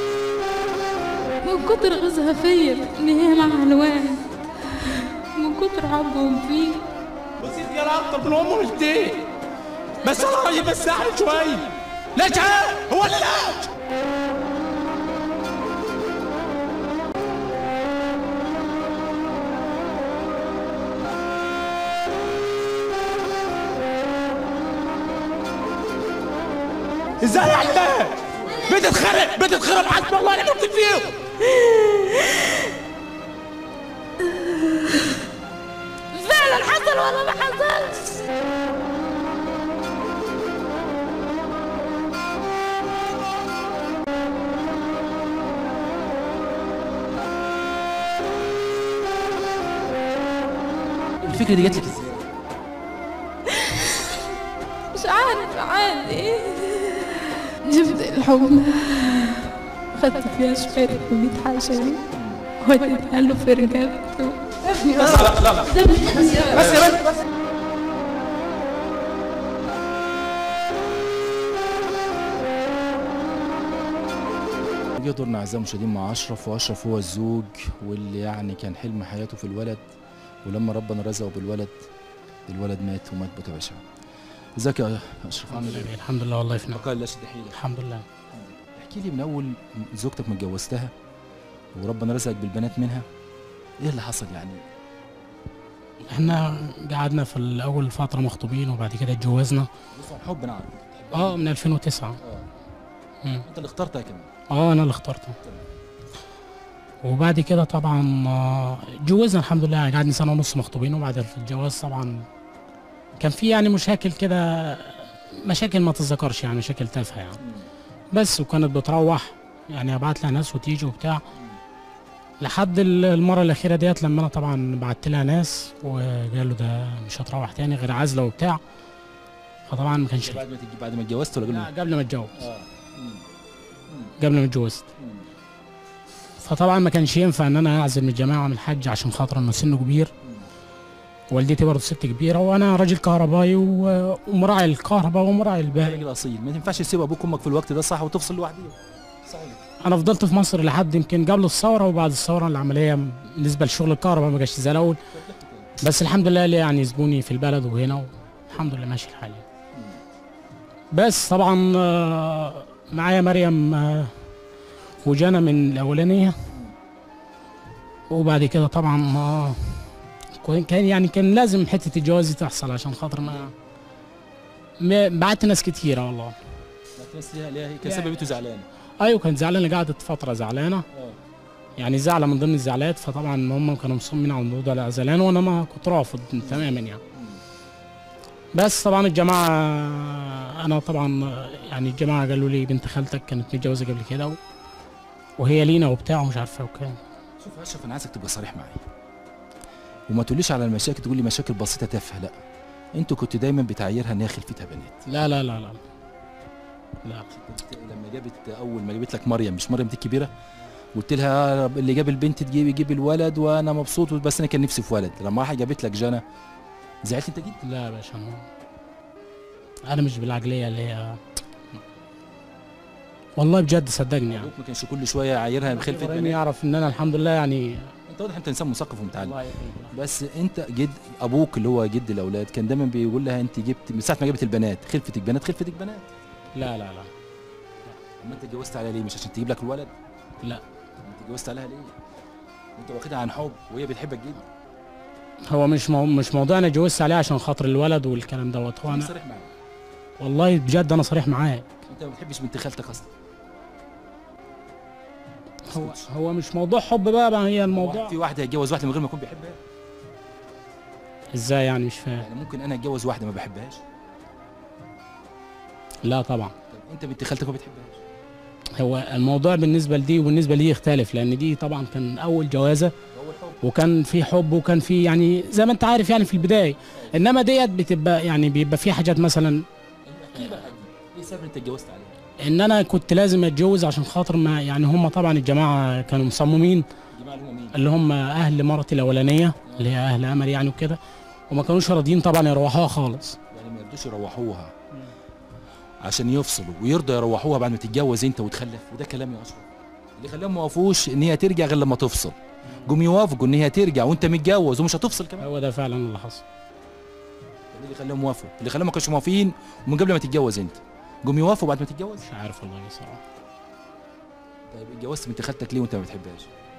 من كتر غزها فيا ان هي مع الواد من كتر كتر حبهم فيه بصيت يا اكتر من امه مش دي بس انا راجل بس احلى شويه ليش ها؟ هو اللي ليش ازاي يعني ليش؟ بتتخرب بتتخرب حسب الله اللي نكتب فيه فعلا حصل ولا ما حصلش الفكره دي جات لك ازاي؟ مش عارف عادي جبت الحقنة خدت فيها شوية ميت حشري وديتها له في رقبته جه دورنا اعزائي المشاهدين مع اشرف واشرف هو الزوج واللي يعني كان حلم حياته في الولد ولما ربنا رزقه بالولد الولد مات ومات بطبع شعب ازيك يا اشرف عامل ايه؟ الحمد لله والله في نعم بقى لا شد حيلك الحمد لله احكي لي من اول زوجتك ما اتجوزتها وربنا رزقك بالبنات منها ايه اللي حصل يعني؟ احنا قعدنا في الاول فتره مخطوبين وبعد كده اتجوزنا بص عن حب نعرف اه من 2009 اه مم. انت اللي اخترتها كمان اه انا اللي اخترته وبعد كده طبعا آه، اتجوزنا الحمد لله قعدنا سنه ونص مخطوبين وبعد الجواز طبعا كان في يعني مشاكل كده مشاكل ما تتذكرش يعني مشاكل تافهه يعني بس وكانت بتروح يعني ابعت لها ناس وتيجي وبتاع لحد ال- المره الاخيره ديت لما انا طبعا بعت لها ناس وقالوا ده مش هتروح تاني غير عزله وبتاع فطبعا ما كانش بعد ما تجي بعد ما اتجوزت ولا لا قبل قبل ما اتجوز اه قبل ما اتجوزت فطبعا ما كانش ينفع ان انا اعزل من الجماعه من الحج عشان خاطر انه سنه كبير والدتي برضه ست كبيره وانا راجل كهربائي و- ومراعي الكهرباء ومراعي الباقي راجل اصيل ما ينفعش تسيب ابوك وامك في الوقت ده صح وتفصل لوحدك صحيح انا فضلت في مصر لحد يمكن قبل الثوره وبعد الثوره العمليه بالنسبه لشغل الكهرباء ما جاش زي الاول بس الحمد لله ليه يعني زبوني في البلد وهنا والحمد لله ماشي الحال يعني. بس طبعا آه، معايا مريم آه، وجانا من الاولانيه وبعد كده طبعا آه، كون- كان يعني كان لازم حته الجواز دي تحصل عشان خاطر ما ما- بعت ناس كتيره والله بس ليها ليها هي كان سببته زعلان ايوه كانت زعلانه قعدت فتره زعلانه يعني زعلة من ضمن الزعلات فطبعا هم كانوا مصممين على الموضوع ده زعلان وانا ما كنت رافض تماما يعني بس طبعا الجماعة انا طبعا يعني الجماعة قالوا لي بنت خالتك كانت متجوزة قبل كده و... وهي لينا وبتاع ومش عارفة وكان شوف يا اشرف انا عايزك تبقى صريح معايا وما تقوليش على المشاكل تقول لي مشاكل بسيطه تافهه لا انتوا كنتوا دايما بتعايرها ان هي خلفتها بنات لا لا لا لا لا لما جابت اول ما جابت لك مريم مش مريم دي الكبيره قلت لها يا رب اللي جاب البنت تجيب يجيب الولد وانا مبسوط بس انا كان نفسي في ولد لما راحت جابت لك جنى زعلت انت جدا لا يا باشا أنا- انا مش بالعقلية اللي هي والله بجد صدقني يعني ابوك ما كانش كل شويه يعايرها بخلفه إبراهيم بنات يعرف ان انا الحمد لله يعني انت واضح انت انسان مثقف ومتعلم الله يكرمك. بس انت جد ابوك اللي هو جد الاولاد كان دايما بيقول لها انت جبت من ساعه ما جابت البنات خلفتك بنات خلفتك بنات لا لا لا اما انت اتجوزت عليها ليه مش عشان تجيب لك الولد لا انت اتجوزت عليها ليه انت واخدها عن حب وهي بتحبك جدا هو مش مو مش موضوع انا اتجوزت عليه عشان خاطر الولد والكلام دوت هو انا انا صريح معاك والله بجد انا صريح معاك انت ما بتحبش بنت خالتك اصلا هو هو مش موضوع حب بقى, بقى هي الموضوع في واحده يتجوز واحده من غير ما يكون بيحبها ازاي يعني مش فاهم يعني ممكن انا اتجوز واحده ما بحبهاش لا طبعا طب انت بنت خالتك ما بتحبهاش هو الموضوع بالنسبه لدي وبالنسبه لي يختلف لان دي طبعا كان اول جوازه هو الحب وكان في حب وكان في يعني زي ما انت عارف يعني في البدايه انما ديت بتبقى يعني بيبقى في حاجات مثلا احكي بقى دي ايه السبب انت اتجوزت عليها ان انا كنت لازم اتجوز عشان خاطر ما يعني هم طبعا الجماعه كانوا مصممين الجماعه اللي هم مين اللي هم اهل مرتي الاولانيه اللي هي اهل امل يعني وكده وما كانوش راضيين طبعا يروحوها خالص يعني ما يرضوش يروحوها عشان يفصلوا ويرضوا يروحوها بعد ما تتجوز انت وتخلف وده كلام يا اشرف اللي خلاهم ما وقفوش ان هي ترجع غير لما تفصل جم يوافقوا ان هي ترجع وانت متجوز ومش هتفصل كمان هو ده فعلا اللي حصل طب اللي خلاهم يوافقوا اللي خلاهم ما كانوش موافقين ومن قبل ما تتجوز انت جم يوافقوا بعد ما تتجوز مش عارف والله صراحه طيب اتجوزت بنت خالتك ليه وانت ما بتحبهاش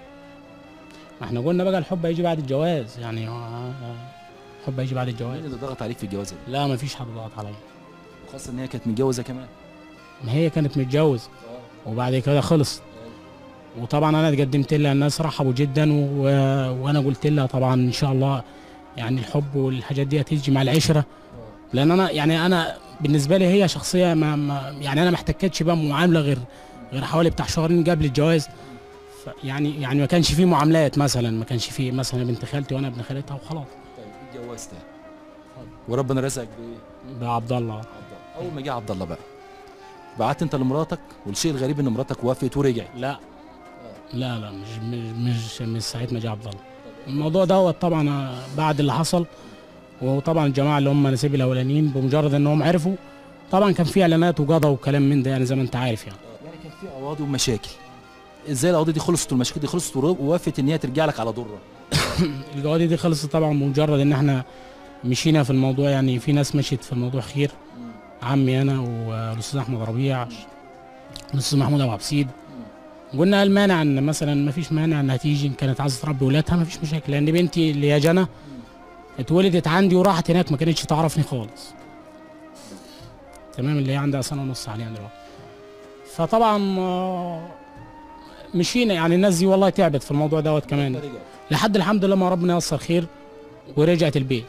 ما احنا قلنا بقى الحب هيجي بعد الجواز يعني هو- الحب هيجي بعد الجواز مين اللي ضغط عليك في الجواز ده لا ما فيش حد ضغط عليا وخاصه ان هي كانت متجوزه كمان ما هي كانت متجوزه وبعد كده خلص وطبعا انا اتقدمت لها الناس رحبوا جدا و... وانا قلت لها طبعا ان شاء الله يعني الحب والحاجات دي هتيجي مع العشره لان انا يعني انا بالنسبه لي هي شخصيه ما, ما يعني انا ما احتكتش بقى معامله غير غير حوالي بتاع شهرين قبل الجواز ف- يعني يعني ما كانش فيه معاملات مثلا ما كانش فيه مثلا بنت خالتي وانا ابن خالتها وخلاص طيب اتجوزتها وربنا رزقك بايه؟ ده عبد الله عبد الله اول ما جه عبد الله بقى بعت انت لمراتك والشيء الغريب ان مراتك وافقت ورجعت لا لا لا مش مش مش, مش ساعه ما جه عبد الله الموضوع دوت طبعا بعد اللي حصل وطبعا الجماعه اللي هم نسيب الاولانيين بمجرد انهم عرفوا طبعا كان في اعلانات وقضى وكلام من ده يعني زي ما انت عارف يعني يعني كان في قواضي ومشاكل ازاي القواضي دي خلصت والمشاكل دي خلصت ور- ووافقت ان هي ترجع لك على ضرة الجوادي دي خلصت طبعا بمجرد ان احنا مشينا في الموضوع يعني في ناس مشيت في الموضوع خير عمي انا والاستاذ احمد ربيع الاستاذ محمود ابو عبسيد قلنا هل مانع ان مثلا ما فيش مانع انها تيجي ان كانت عايزه تربي ولادها ما فيش مشاكل لان بنتي اللي هي جنى اتولدت عندي وراحت هناك ما كانتش تعرفني خالص تمام اللي هي عندها سنه ونص حاليا دلوقتي فطبعا آه، مشينا يعني الناس دي والله تعبت في الموضوع دوت كمان لحد الحمد لله ما ربنا ييسر خير ورجعت البيت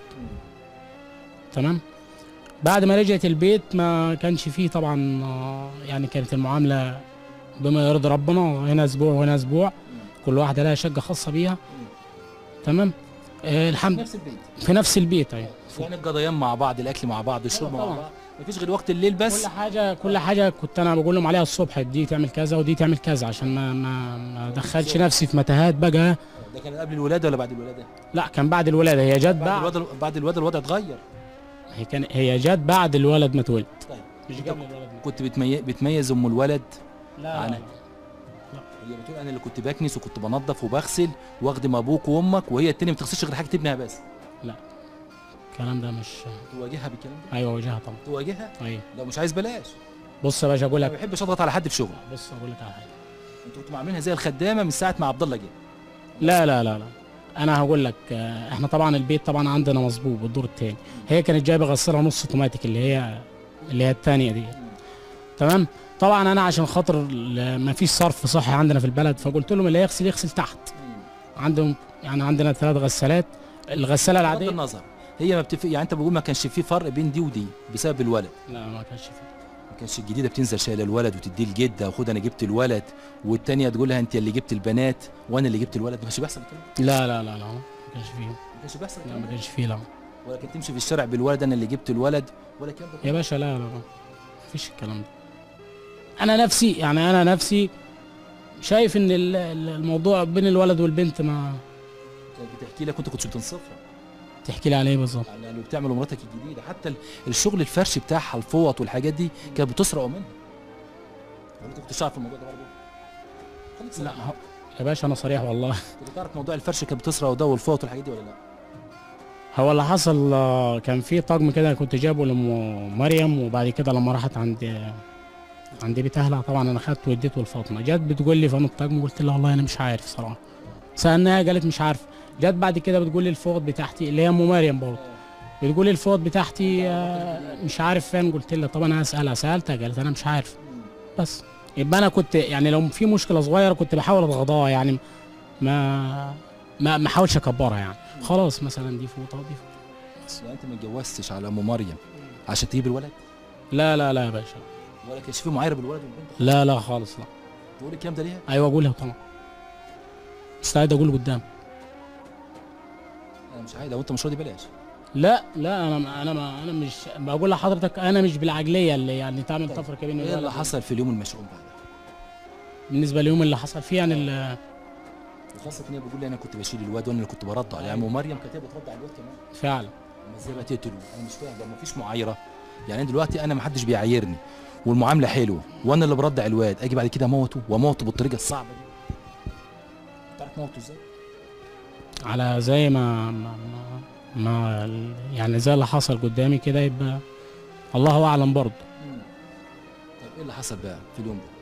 تمام بعد ما رجعت البيت ما كانش فيه طبعا آه، يعني كانت المعامله بما يرضي ربنا هنا اسبوع وهنا اسبوع كل واحده لها شقه خاصه بيها تمام آه الحمد نفس البيت في نفس البيت ايوه يعني القضيان مع بعض الاكل مع بعض الشرب مع طبعا. بعض مفيش غير وقت الليل بس كل حاجه كل حاجه كنت انا بقول لهم عليها الصبح دي تعمل كذا ودي تعمل كذا عشان ما ما ما ادخلش نفسي في متاهات بقى ده كان قبل الولاده ولا بعد الولاده؟ لا كان بعد الولاده هي جت بعد بعد الولاده بعد الولاده الوضع اتغير هي كان هي جت بعد الولد ما اتولد طيب مش أنت قبل الولد ما كنت بتميز, بتميز ام الولد لا عن- لا هي بتقول انا اللي كنت بكنس وكنت بنظف وبغسل واخدم ابوك وامك وهي التانية ما بتغسلش غير حاجه ابنها بس الكلام ده مش تواجهها بالكلام ده ايوه وجهها طبعا تواجهها ايوه لو مش عايز بلاش بص يا باشا اقول انا ما لك بحبش اضغط على حد في شغله بص اقول لك على حاجه انتوا كنتوا عاملينها زي الخدامه من ساعه ما عبد الله جه لا لا لا لا انا هقول لك آه، احنا طبعا البيت طبعا عندنا مظبوط بالدور الثاني هي كانت جايبه غساله نص اوتوماتيك اللي هي اللي هي الثانيه دي تمام طبعا انا عشان خاطر ال- ما فيش صرف صحي عندنا في البلد فقلت لهم اللي يغسل يغسل تحت عندهم يعني عندنا ثلاث غسالات الغساله بغض العاديه النظر هي ما بتفق يعني انت بقول ما كانش في فرق بين دي ودي بسبب الولد لا ما كانش فيه ما كانش الجديده بتنزل شايله الولد وتديه الجده وخد انا جبت الولد والتانيه تقول لها انت اللي جبت البنات وانا اللي جبت الولد ما كانش بيحصل كده لا لا لا لا ما كانش فيه ما كانش بيحصل لا كده ما كانش فيه لا ولا كنت تمشي في الشارع بالولد انا اللي جبت الولد ولا الكلام ده يا باشا لا لا لا مفيش الكلام ده انا نفسي يعني انا نفسي شايف ان ال- ال- الموضوع بين الولد والبنت ما كانت بتحكي لك وانت كنتش بتنصفها تحكي لي عليه بالظبط يعني اللي بتعمله مراتك الجديده حتى ال- الشغل الفرش بتاعها الفوط والحاجات دي كانت بتسرق منها ولا انت كنت تعرف الموضوع ده برضه خليك لا صريح. ه- يا باشا انا صريح والله كنت تعرف موضوع الفرش كانت بتسرق وده والفوط والحاجات دي ولا لا هو اللي حصل آه، كان في طقم كده كنت جايبه لام مريم وبعد كده لما راحت عند عند بيت اهلها طبعا انا خدته واديته لفاطمه جت بتقول لي فين الطقم قلت لها والله انا مش عارف صراحه سالناها قالت مش عارف جت بعد كده بتقول لي الفوط بتاعتي اللي هي ام مريم برضه بتقول لي الفوط بتاعتي آه، مش عارف فين قلت لها طب انا هسالها سالتها قالت انا مش عارف بس يبقى انا كنت يعني لو في مشكله صغيره كنت بحاول اتغاضاها يعني ما ما ما احاولش اكبرها يعني خلاص مثلا دي فوطه ودي فوطه يعني انت ما اتجوزتش على ام مريم عشان تجيب الولد لا لا لا يا باشا ولا كانش في معايره بالولد والبنت لا لا خالص لا تقول الكلام ده ليها ايوه اقولها طبعا مستعد اقول قدام انا مش عايز لو انت مش راضي بلاش لا لا انا انا ما انا مش بقول لحضرتك انا مش بالعقليه اللي يعني تعمل طيب. تفرقه بين ايه الولد اللي وال- حصل في اليوم المشؤوم بعد بالنسبه لليوم اللي حصل فيه يعني ال- وخاصه ان هي بتقول لي انا كنت بشيل الواد وانا اللي كنت برضع يعني ام مريم كانت هي بترضع الواد كمان فعلا اما ازاي بقى تقتله انا مش فاهم ده ما فيش معايره يعني أنا دلوقتي انا ما حدش بيعايرني والمعامله حلوه وانا اللي برضع الواد اجي بعد كده اموته واموته بالطريقه الصعبه دي تعرف موته ازاي على زي ما ما, ما, ما يعني زي اللي حصل قدامي كده يبقى الله اعلم برضه طب ايه اللي حصل بقى في اليوم ده؟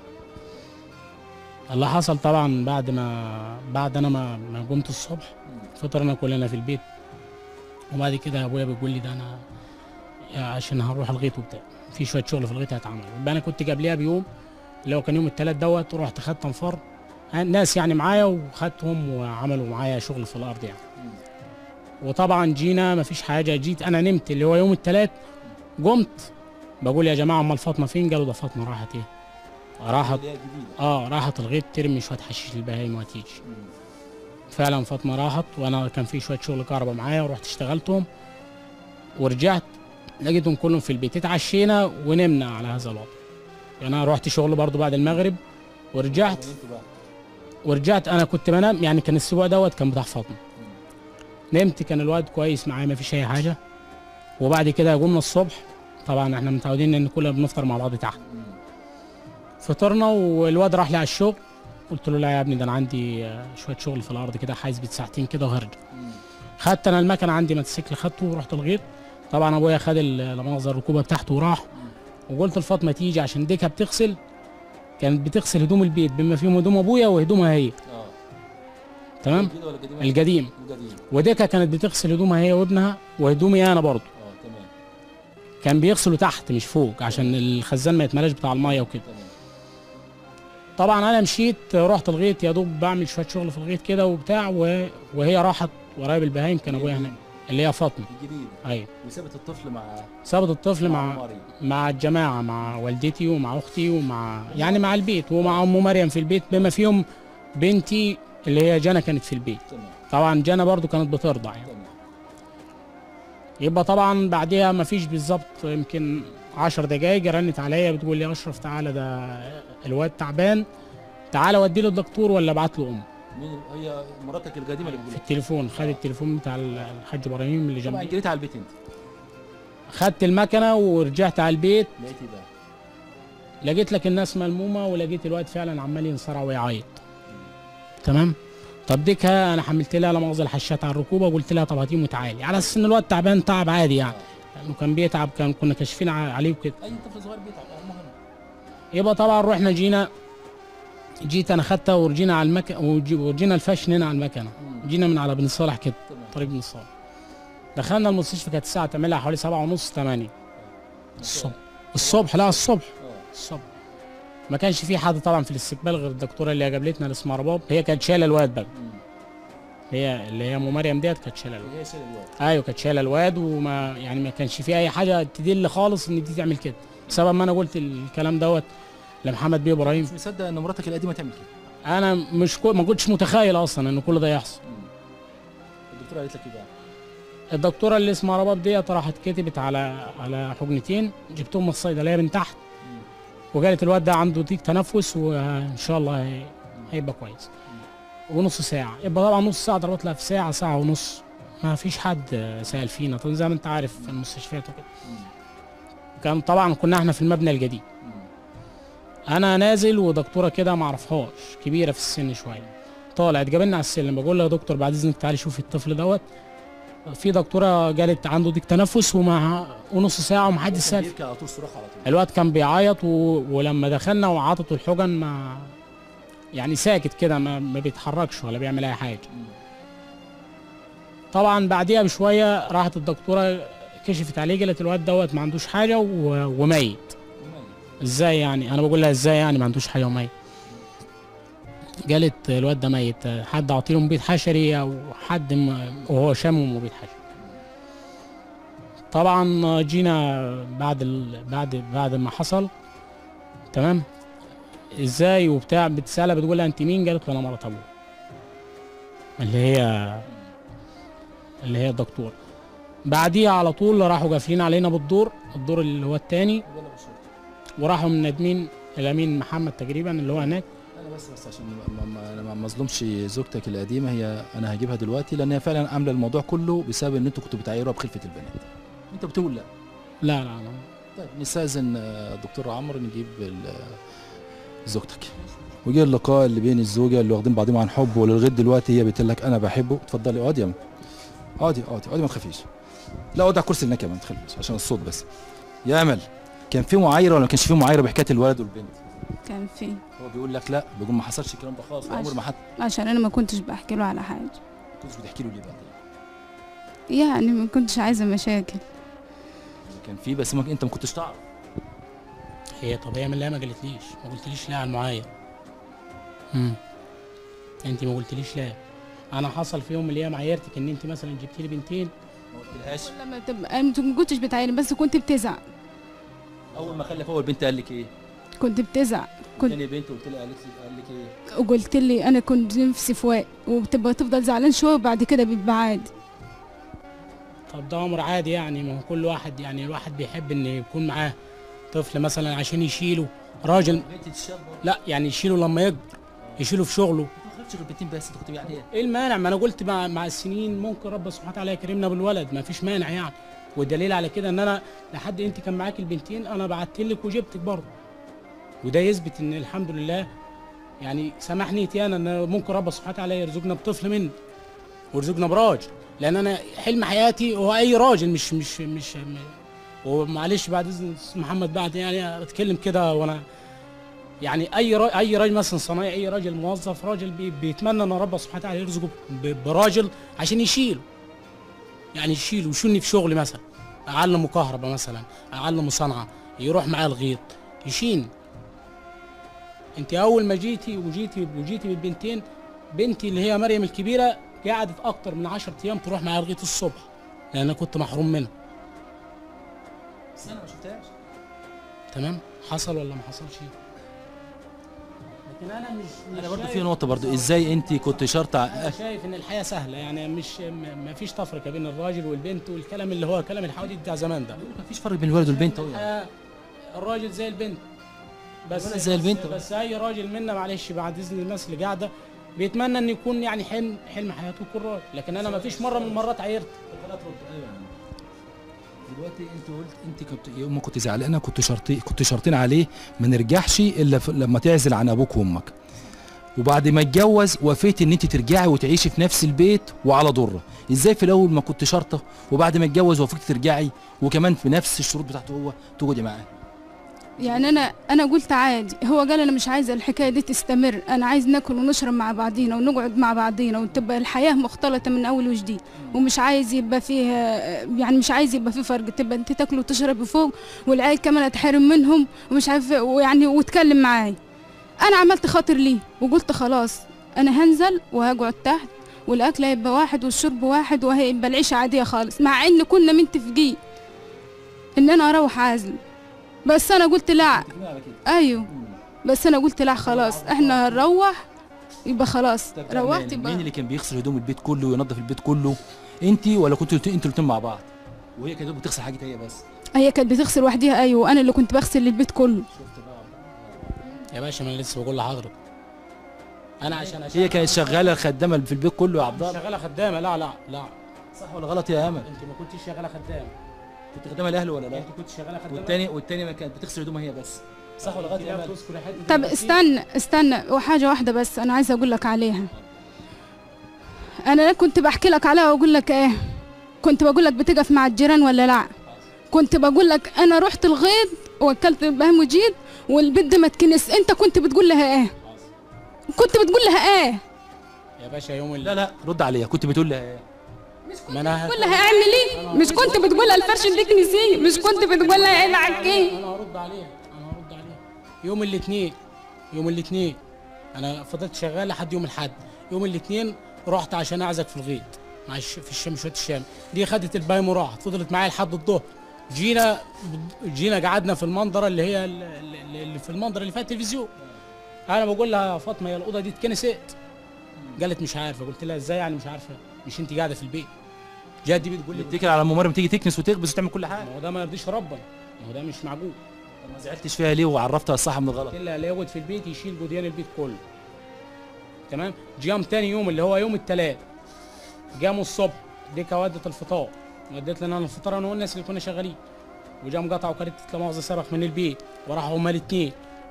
اللي حصل طبعا بعد ما بعد انا ما ما قمت الصبح فطرنا كلنا في البيت وبعد كده ابويا بيقول لي ده انا يا عشان هروح الغيط وبتاع في شويه شغل في الغيط هيتعمل يبقى انا كنت قبلها بيوم اللي هو كان يوم الثلاث دوت ورحت خدت انفار ناس يعني معايا وخدتهم وعملوا معايا شغل في الارض يعني وطبعا جينا مفيش حاجه جيت انا نمت اللي هو يوم الثلاث قمت بقول يا جماعه امال فاطمه فين قالوا ده فاطمه راحت ايه راحت اللي هي جديده اه راحت الغيط ترمي شويه حشيش للبهايم وهتيجي فعلا فاطمه راحت وانا كان في شويه شغل كهرباء معايا ورحت اشتغلتهم ورجعت لقيتهم كلهم في البيت اتعشينا ونمنا على هذا الوضع يعني انا رحت شغل برضو بعد المغرب ورجعت انتوا بقى ورجعت انا كنت بنام يعني كان الاسبوع دوت كان بتاع فاطمه نمت كان الواد كويس معايا ما فيش اي حاجه وبعد كده قمنا الصبح طبعا احنا متعودين ان كلنا بنفطر مع بعض تحت فطرنا والواد راح لي على الشغل قلت له لا يا ابني ده انا عندي آه، شويه شغل في الارض كده حاسبة ساعتين كده وهرجع خدت انا المكنه عندي موتوسيكل خدته ورحت الغيط طبعا ابويا خد ال- لا مؤاخذه الركوبه بتاعته وراح وقلت لفاطمه تيجي عشان ديكها بتغسل كانت بتغسل هدوم البيت بما فيهم هدوم ابويا وهدومها هي اه تمام جديده ولا قديمه؟ القديم القديم وديكها كانت بتغسل هدومها هي وابنها وهدومي انا برضه اه تمام كان بيغسلوا تحت مش فوق عشان الخزان ما يتملاش بتاع الميه وكده تمام طبعا انا مشيت رحت الغيط يا دوب بعمل شويه شغل في الغيط كده وبتاع و... وهي راحت ورايا بالبهايم كان ابويا هناك اللي هي فاطمه الجديده ايوه وسابت الطفل مع سابت الطفل مع مريم مع الجماعه مع والدتي ومع اختي ومع يعني مع البيت ومع ام مريم في البيت بما فيهم بنتي اللي هي جنى كانت في البيت تمام طبعا جنى برضو كانت بترضع يعني تمام يبقى طبعا بعديها ما فيش بالظبط يمكن عشر دقايق رنت عليا بتقول لي اشرف تعالى ده الواد تعبان تعالى ودي له الدكتور ولا ابعت له امه مين هي مراتك القديمه اللي في بتقول التليفون خد التليفون بتاع الحاج ابراهيم اللي طبعا جنبي جريت على البيت انت خدت المكنه ورجعت على البيت لقيتي بقى لقيت لك الناس ملمومه ولقيت الواد فعلا عمال ينصرع ويعيط تمام طب ديكها انا حملت لها لا مؤاخذه الحشات على الركوبه وقلت لها طب هاتيه وتعالي على اساس ان الواد تعبان تعب عادي يعني لانه كان بيتعب كان كنا كاشفين ع- عليه وكده اي طفل صغير بيتعب المهم يبقى طبعا رحنا جينا جيت انا خدتها ورجينا على المكنه ورجينا الفشن هنا على المكنه جينا من على بن صالح كده تمام طريق بن صالح دخلنا المستشفى كانت الساعه تعملها حوالي سبعة ونص 8 الصبح الصبح لا الصبح اه الصبح ما كانش في حد طبعا في الاستقبال غير الدكتوره اللي قابلتنا اللي اسمها رباب هي كانت شايله الواد بقى مم. هي اللي هي ام مريم ديت كانت شايله الواد هي شايله الواد ايوه كانت شايله الواد وما يعني ما كانش في اي حاجه تدل خالص ان دي تعمل كده بسبب ما انا قلت الكلام دوت لمحمد بيه ابراهيم مش مصدق ان مراتك القديمه تعمل كده انا مش كو... ما كنتش متخيل اصلا ان كل ده يحصل الدكتوره قالت لك ايه بقى؟ الدكتوره اللي اسمها رباب ديت راحت كتبت على على حقنتين جبتهم من الصيدليه من تحت وقالت الواد ده عنده ضيق تنفس وان شاء الله هي- هيبقى كويس ونص ساعه يبقى طبعا نص ساعه ضربت لها في ساعه ساعه ونص ما فيش حد سال فينا طبعا زي ما انت عارف في المستشفيات وكده كان طبعا كنا احنا في المبنى الجديد انا نازل ودكتوره كده ما اعرفهاش كبيره في السن شويه طالع تقابلني على السلم بقول لها يا دكتور بعد اذنك تعالي شوفي الطفل دوت في دكتوره قالت عنده ضيق تنفس ومع ونص ساعه ومحدش سال بيبكي على طول صراخ على طول الواد كان بيعيط و... ولما دخلنا وعطته الحجن ما يعني ساكت كده ما... ما بيتحركش ولا بيعمل اي حاجه طبعا بعديها بشويه راحت الدكتوره كشفت عليه قالت الواد دوت ما عندوش حاجه و... وميت ازاي يعني انا بقول لها ازاي يعني ما عندوش حاجه وميت قالت الواد ده ميت حد عطيله مبيد حشري او حد م... وهو شامه مبيد حشري طبعا جينا بعد ال... بعد بعد ما حصل تمام ازاي وبتاع بتسالها بتقول لها انت مين قالت له انا مرات ابوه اللي هي اللي هي الدكتور بعديها على طول راحوا قافلين علينا بالدور الدور اللي هو الثاني وراحوا منادمين الامين محمد تقريبا اللي هو هناك انا بس بس عشان ما- ما- ما ما اظلمش زوجتك القديمه هي انا هجيبها دلوقتي لان هي فعلا عامله الموضوع كله بسبب ان انتوا كنتوا بتعيروها بخلفه البنات انت بتقول لا لا لا لا طيب نستاذن آه، الدكتور عمرو نجيب ال- زوجتك وجه اللقاء اللي بين الزوجه اللي واخدين بعضهم عن حب ولغايه دلوقتي هي بتقول لك انا بحبه اتفضلي اقعدي يا أم. اقعدي اقعدي اقعدي ما تخافيش لا اقعدي على الكرسي اللي هناك كمان ما تخافيش عشان الصوت بس يا امل كان في معايره ولا ما كانش في معايره بحكايه الولد والبنت كان في هو بيقول لك لا بيقول ما حصلش الكلام ده خالص عمر ما حد عشان انا ما كنتش بحكي له على حاجه كنتش بتحكي له ليه بقى يعني ما كنتش عايزه مشاكل كان في بس ما انت ما كنتش تعرف هي طب هي من لا ما قالتليش ما قلتليش لا على المعاير امم انت ما قلتليش لا انا حصل في يوم من الايام عايرتك ان انت مثلا جبتي لي بنتين ما قلتلهاش لما تبقى أنا ما كنتش بتعاين بس كنت بتزعل اول ما خلف اول بنت قال لك ايه كنت بتزعل كنت تاني بنت قلت لها قالت لي قال لك ايه وقلت لي انا كنت نفسي في وقت وبتبقى تفضل زعلان شويه وبعد كده بيبقى عادي طب ده امر عادي يعني ما هو كل واحد يعني الواحد بيحب ان يكون معاه طفل مثلا عشان يشيله راجل بنت الشاب لا يعني يشيله لما يكبر يشيله في شغله ما خلفتش غير بنتين بس انت كنت يعني ايه ايه المانع ما انا قلت مع, مع السنين ممكن رب سبحانه وتعالى يكرمنا بالولد ما فيش مانع يعني والدليل على كده ان انا لحد انت كان معاك البنتين انا بعت لك وجبتك برضه وده يثبت ان الحمد لله يعني سمح نيتي انا ان ممكن رب سبحانه وتعالى يرزقنا بطفل مني ويرزقنا براجل لان انا حلم حياتي هو اي راجل مش مش مش م- ومعلش بعد اذن أستاذ محمد بعد يعني اتكلم كده وانا يعني اي را... اي راجل مثلا صنايعي اي راجل موظف راجل بي... بيتمنى ان رب سبحانه وتعالى يرزقه ب... براجل عشان يشيله يعني يشيله ويشوني في شغلي مثلا اعلمه كهرباء مثلا اعلمه صنعه يروح معاه الغيط يشين انت اول ما جيتي وجيتي وجيتي بالبنتين بنتي اللي هي مريم الكبيره قعدت اكتر من 10 ايام تروح معايا الغيط الصبح لان انا كنت محروم منها بس انا ما شفتهاش تمام حصل ولا ما حصلش لكن انا مش, مش انا برضو شايف- في نقطه برضو ازاي انت كنت شرط انا شايف ان الحياه سهله يعني مش م- ما فيش تفرقه بين الراجل والبنت والكلام اللي هو كلام الحواديت بتاع زمان ده ما فيش فرق بين الولد والبنت اهو يعني الحياة الراجل زي البنت بس الولد زي البنت بس, بس اي راجل منا معلش بعد اذن الناس اللي قاعده بيتمنى ان يكون يعني حلم حلم حياته يكون راجل لكن انا ما فيش مره من المرات عيرت دلوقتي انت قلت انت كنت يوم ما كنت زعلانه كنت شرطي كنت شرطين عليه ما نرجعش الا ف- لما تعزل عن ابوك وامك وبعد ما اتجوز وافيت ان انت ترجعي وتعيشي في نفس البيت وعلى ضره ازاي في الاول ما كنت شرطه وبعد ما اتجوز وافقت ترجعي وكمان في نفس الشروط بتاعته هو تقعدي معاه يعني انا انا قلت عادي هو قال انا مش عايزه الحكايه دي تستمر انا عايز ناكل ونشرب مع بعضينا ونقعد مع بعضينا وتبقى الحياه مختلطه من اول وجديد ومش عايز يبقى فيه يعني مش عايز يبقى فيه فرق تبقى انت تاكل وتشربي فوق والعيال كمان اتحرم منهم ومش عارفه ويعني واتكلم معايا انا عملت خاطر ليه وقلت خلاص انا هنزل وهقعد تحت والاكل هيبقى واحد والشرب واحد وهيبقى العيشه عاديه خالص مع ان كنا متفقين ان انا اروح عازل بس انا قلت لا ايوه بس انا قلت لا خلاص احنا هنروح يبقى خلاص روحت مين يبقى اللي كان بيغسل هدوم البيت كله وينظف البيت كله انت ولا كنتوا انتوا الاثنين مع بعض وهي كانت بتغسل حاجتها هي بس هي كانت بتغسل وحديها ايوه وانا اللي كنت بغسل البيت كله يا باشا ما انا لسه بقول لحضرتك انا عشان هي كانت شغاله خدامه في البيت كله يا عبد الله شغاله خدامه لا لا لا صح ولا غلط يا امل انت ما كنتش شغاله خدامه كنت خدامه الاهل ولا لا انت كنت شغاله خدامه والتاني والتاني ما كانت بتغسل هدومها هي بس صح ولا غلط يا امل تذكر حته طب الغسيل؟ استنى استنى وحاجه واحده بس انا عايزه اقول لك عليها انا كنت بحكي لك عليها واقول لك ايه كنت بقول لك بتقف مع الجيران ولا لا كنت بقول لك انا رحت الغيط وكلت البهام وجيت والبيت ده ما تكنس انت كنت بتقول لها ايه كنت بتقول لها ايه يا باشا يوم لا لا رد عليا كنت بتقول لها ايه ما انا بتقول لها اعمل ايه مش كنت بتقول لها الفرش اللي كنسيه مش كنت بتقول لها العب ايه انا هرد عليها انا هرد عليها يوم الاثنين يوم الاثنين انا فضلت شغال لحد يوم الاحد يوم الاثنين رحت عشان اعزك في الغيط مع الش... في الشام شويه الشام دي خدت البايم وراحت فضلت معايا لحد الظهر جينا جينا قعدنا في المنظره اللي هي ال- ال- اللي في المنظره اللي فيها التلفزيون انا بقول لها يا فاطمه يا الاوضه دي اتكنست قالت مش عارفه قلت لها ازاي يعني مش عارفه مش انت قاعده في البيت جات دي بتقول لي بتتكل على الممرض تيجي تكنس وتخبز وتعمل كل حاجه ما هو ده ما يرضيش ربنا ما هو ده مش معقول ما زعلتش فيها ليه وعرفتها الصح من الغلط قلت لها لا يقعد في البيت يشيل جديان البيت كله تمام جام تاني يوم اللي هو يوم التلات جاموا الصبح ديك ودت الفطار وديت لنا أنا الفطار انا والناس اللي كنا شغالين وجام قطعوا كارته لا مؤاخذه صرخ من البيت وراحوا هما الاثنين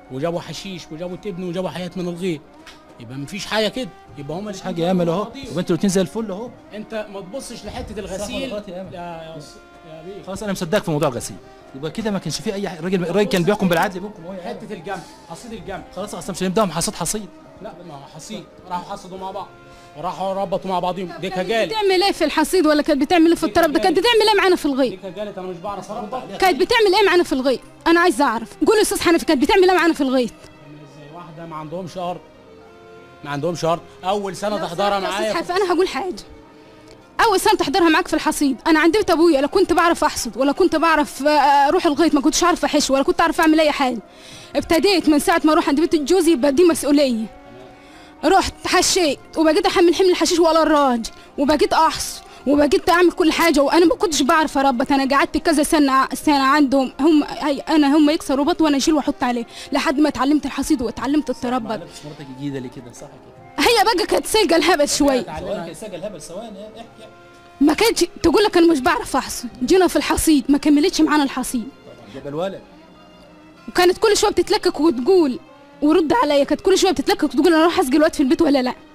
وجابوا حشيش وجابوا تبن وجابوا حاجات من الغيط يبقى مفيش حاجه كده يبقى هم مفيش حاجه يا امل اهو وانتوا الاثنين زي الفل اهو انت ما تبصش لحته الغسيل غلط يا أمل. يا يا ص- يا بيه خلاص انا مصدقك في موضوع الغسيل يبقى كده ما كانش في اي حاجة. الراجل الراجل كان بيحكم بالعدل بينكم اهو يا أمل. حته الجمع حصيد الجمع خلاص اصلا مش هنبداهم حصاد حصيد لا ما هو حصيد راحوا حصدوا مع بعض وراحوا ربطوا مع بعضهم ديكا جالي بتعمل ايه في الحصيد ولا كانت بتعمل ايه في الطرب ده كانت بتعمل ايه معانا في الغيط ديكا جالت انا مش بعرف اربط كانت بتعمل ايه معانا في الغيط انا عايزه اعرف قول يا استاذ حنفي كانت بتعمل ايه معانا في الغيط ازاي واحده ما عندهمش ارض ما عندهمش ارض اول سنه تحضرها يا أستاذ معايا حنفي انا هقول حاجه اول سنه تحضرها معاك في الحصيد انا عند بيت ابويا لا كنت بعرف احصد ولا كنت بعرف آه، اروح الغيط ما كنتش عارفه احش ولا كنت اعرف اعمل اي حاجه ابتديت من ساعه ما اروح عند بيت جوزي يبقى دي مسؤوليه رحت حشيت وبقيت احمل حمل الحشيش ولا الراجل وبقيت احص وبقيت اعمل كل حاجه وانا ما كنتش بعرف اربط انا قعدت كذا سنه سنه عندهم هم هي انا هم يكسروا بط وانا اشيل واحط عليه لحد ما اتعلمت الحصيد واتعلمت التربط معلش مراتك الجديده ليه كده صح كده هي بقى كانت سايقه الهبل شويه ثواني كده سجل هبل ثواني احكي احكي ما كانتش تقول لك انا مش بعرف احصد جينا في الحصيد ما كملتش معانا الحصيد جاب الولد وكانت كل شويه بتتلكك وتقول ورد عليا كانت كل شويه بتتلكك وتقول انا اروح اسقي الواد في البيت ولا لا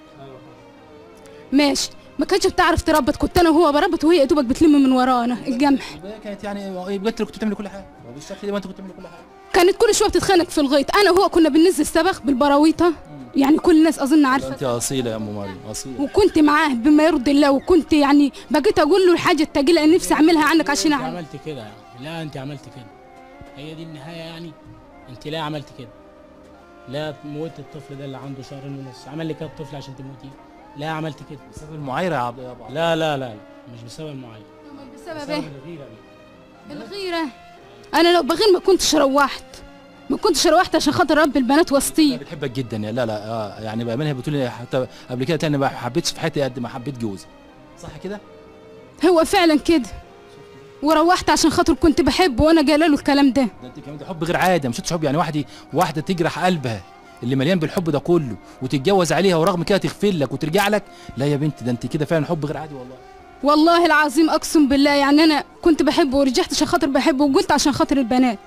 ماشي ما كانتش بتعرف تربط كنت انا وهو بربط وهي يا دوبك بتلم من ورانا الجمح يبقى كانت يعني يبقى انت اللي كنت بتعمل كل حاجه هو بالشكل ده ما انت كنت بتعمل كل حاجه كانت كل شويه بتتخانق في الغيط انا وهو كنا بننزل سبخ بالبراويطه يعني كل الناس اظن عارفه انت اصيله يا ام مريم اصيله وكنت معاه بما يرضي الله وكنت يعني بقيت اقول له الحاجه التقيله اللي نفسي اعملها عنك عشان انت اعمل عملت كده يعني لا انت عملت كده هي دي النهايه يعني انت ليه عملت كده لا موت الطفل ده اللي عنده شهرين ونص عمل لي كده الطفل عشان تموتيه لا عملت كده بسبب المعايره يا عبد يا ابو عبد. لا لا لا مش بسبب معين بسبب ايه الغيره دي الغيرة أنا لو بغير ما كنتش روحت ما كنتش روحت عشان خاطر رب البنات وسطي بتحبك جدا يا لا لا آه يعني بامانه بتقول لي حتى قبل كده تاني ما حبيتش في حياتي قد ما حبيت جوزي صح كده؟ هو فعلا كده وروحت عشان خاطر كنت بحبه وانا جايله له الكلام ده ده انت كمان ده حب غير عادي مش شفتش حب يعني واحده واحده تجرح قلبها اللي مليان بالحب ده كله وتتجوز عليها ورغم كده تغفر لك وترجع لك لا يا بنتي ده انت كده فعلا حب غير عادي والله والله العظيم اقسم بالله يعني انا كنت بحبه ورجعت عشان خاطر بحبه وقلت عشان خاطر البنات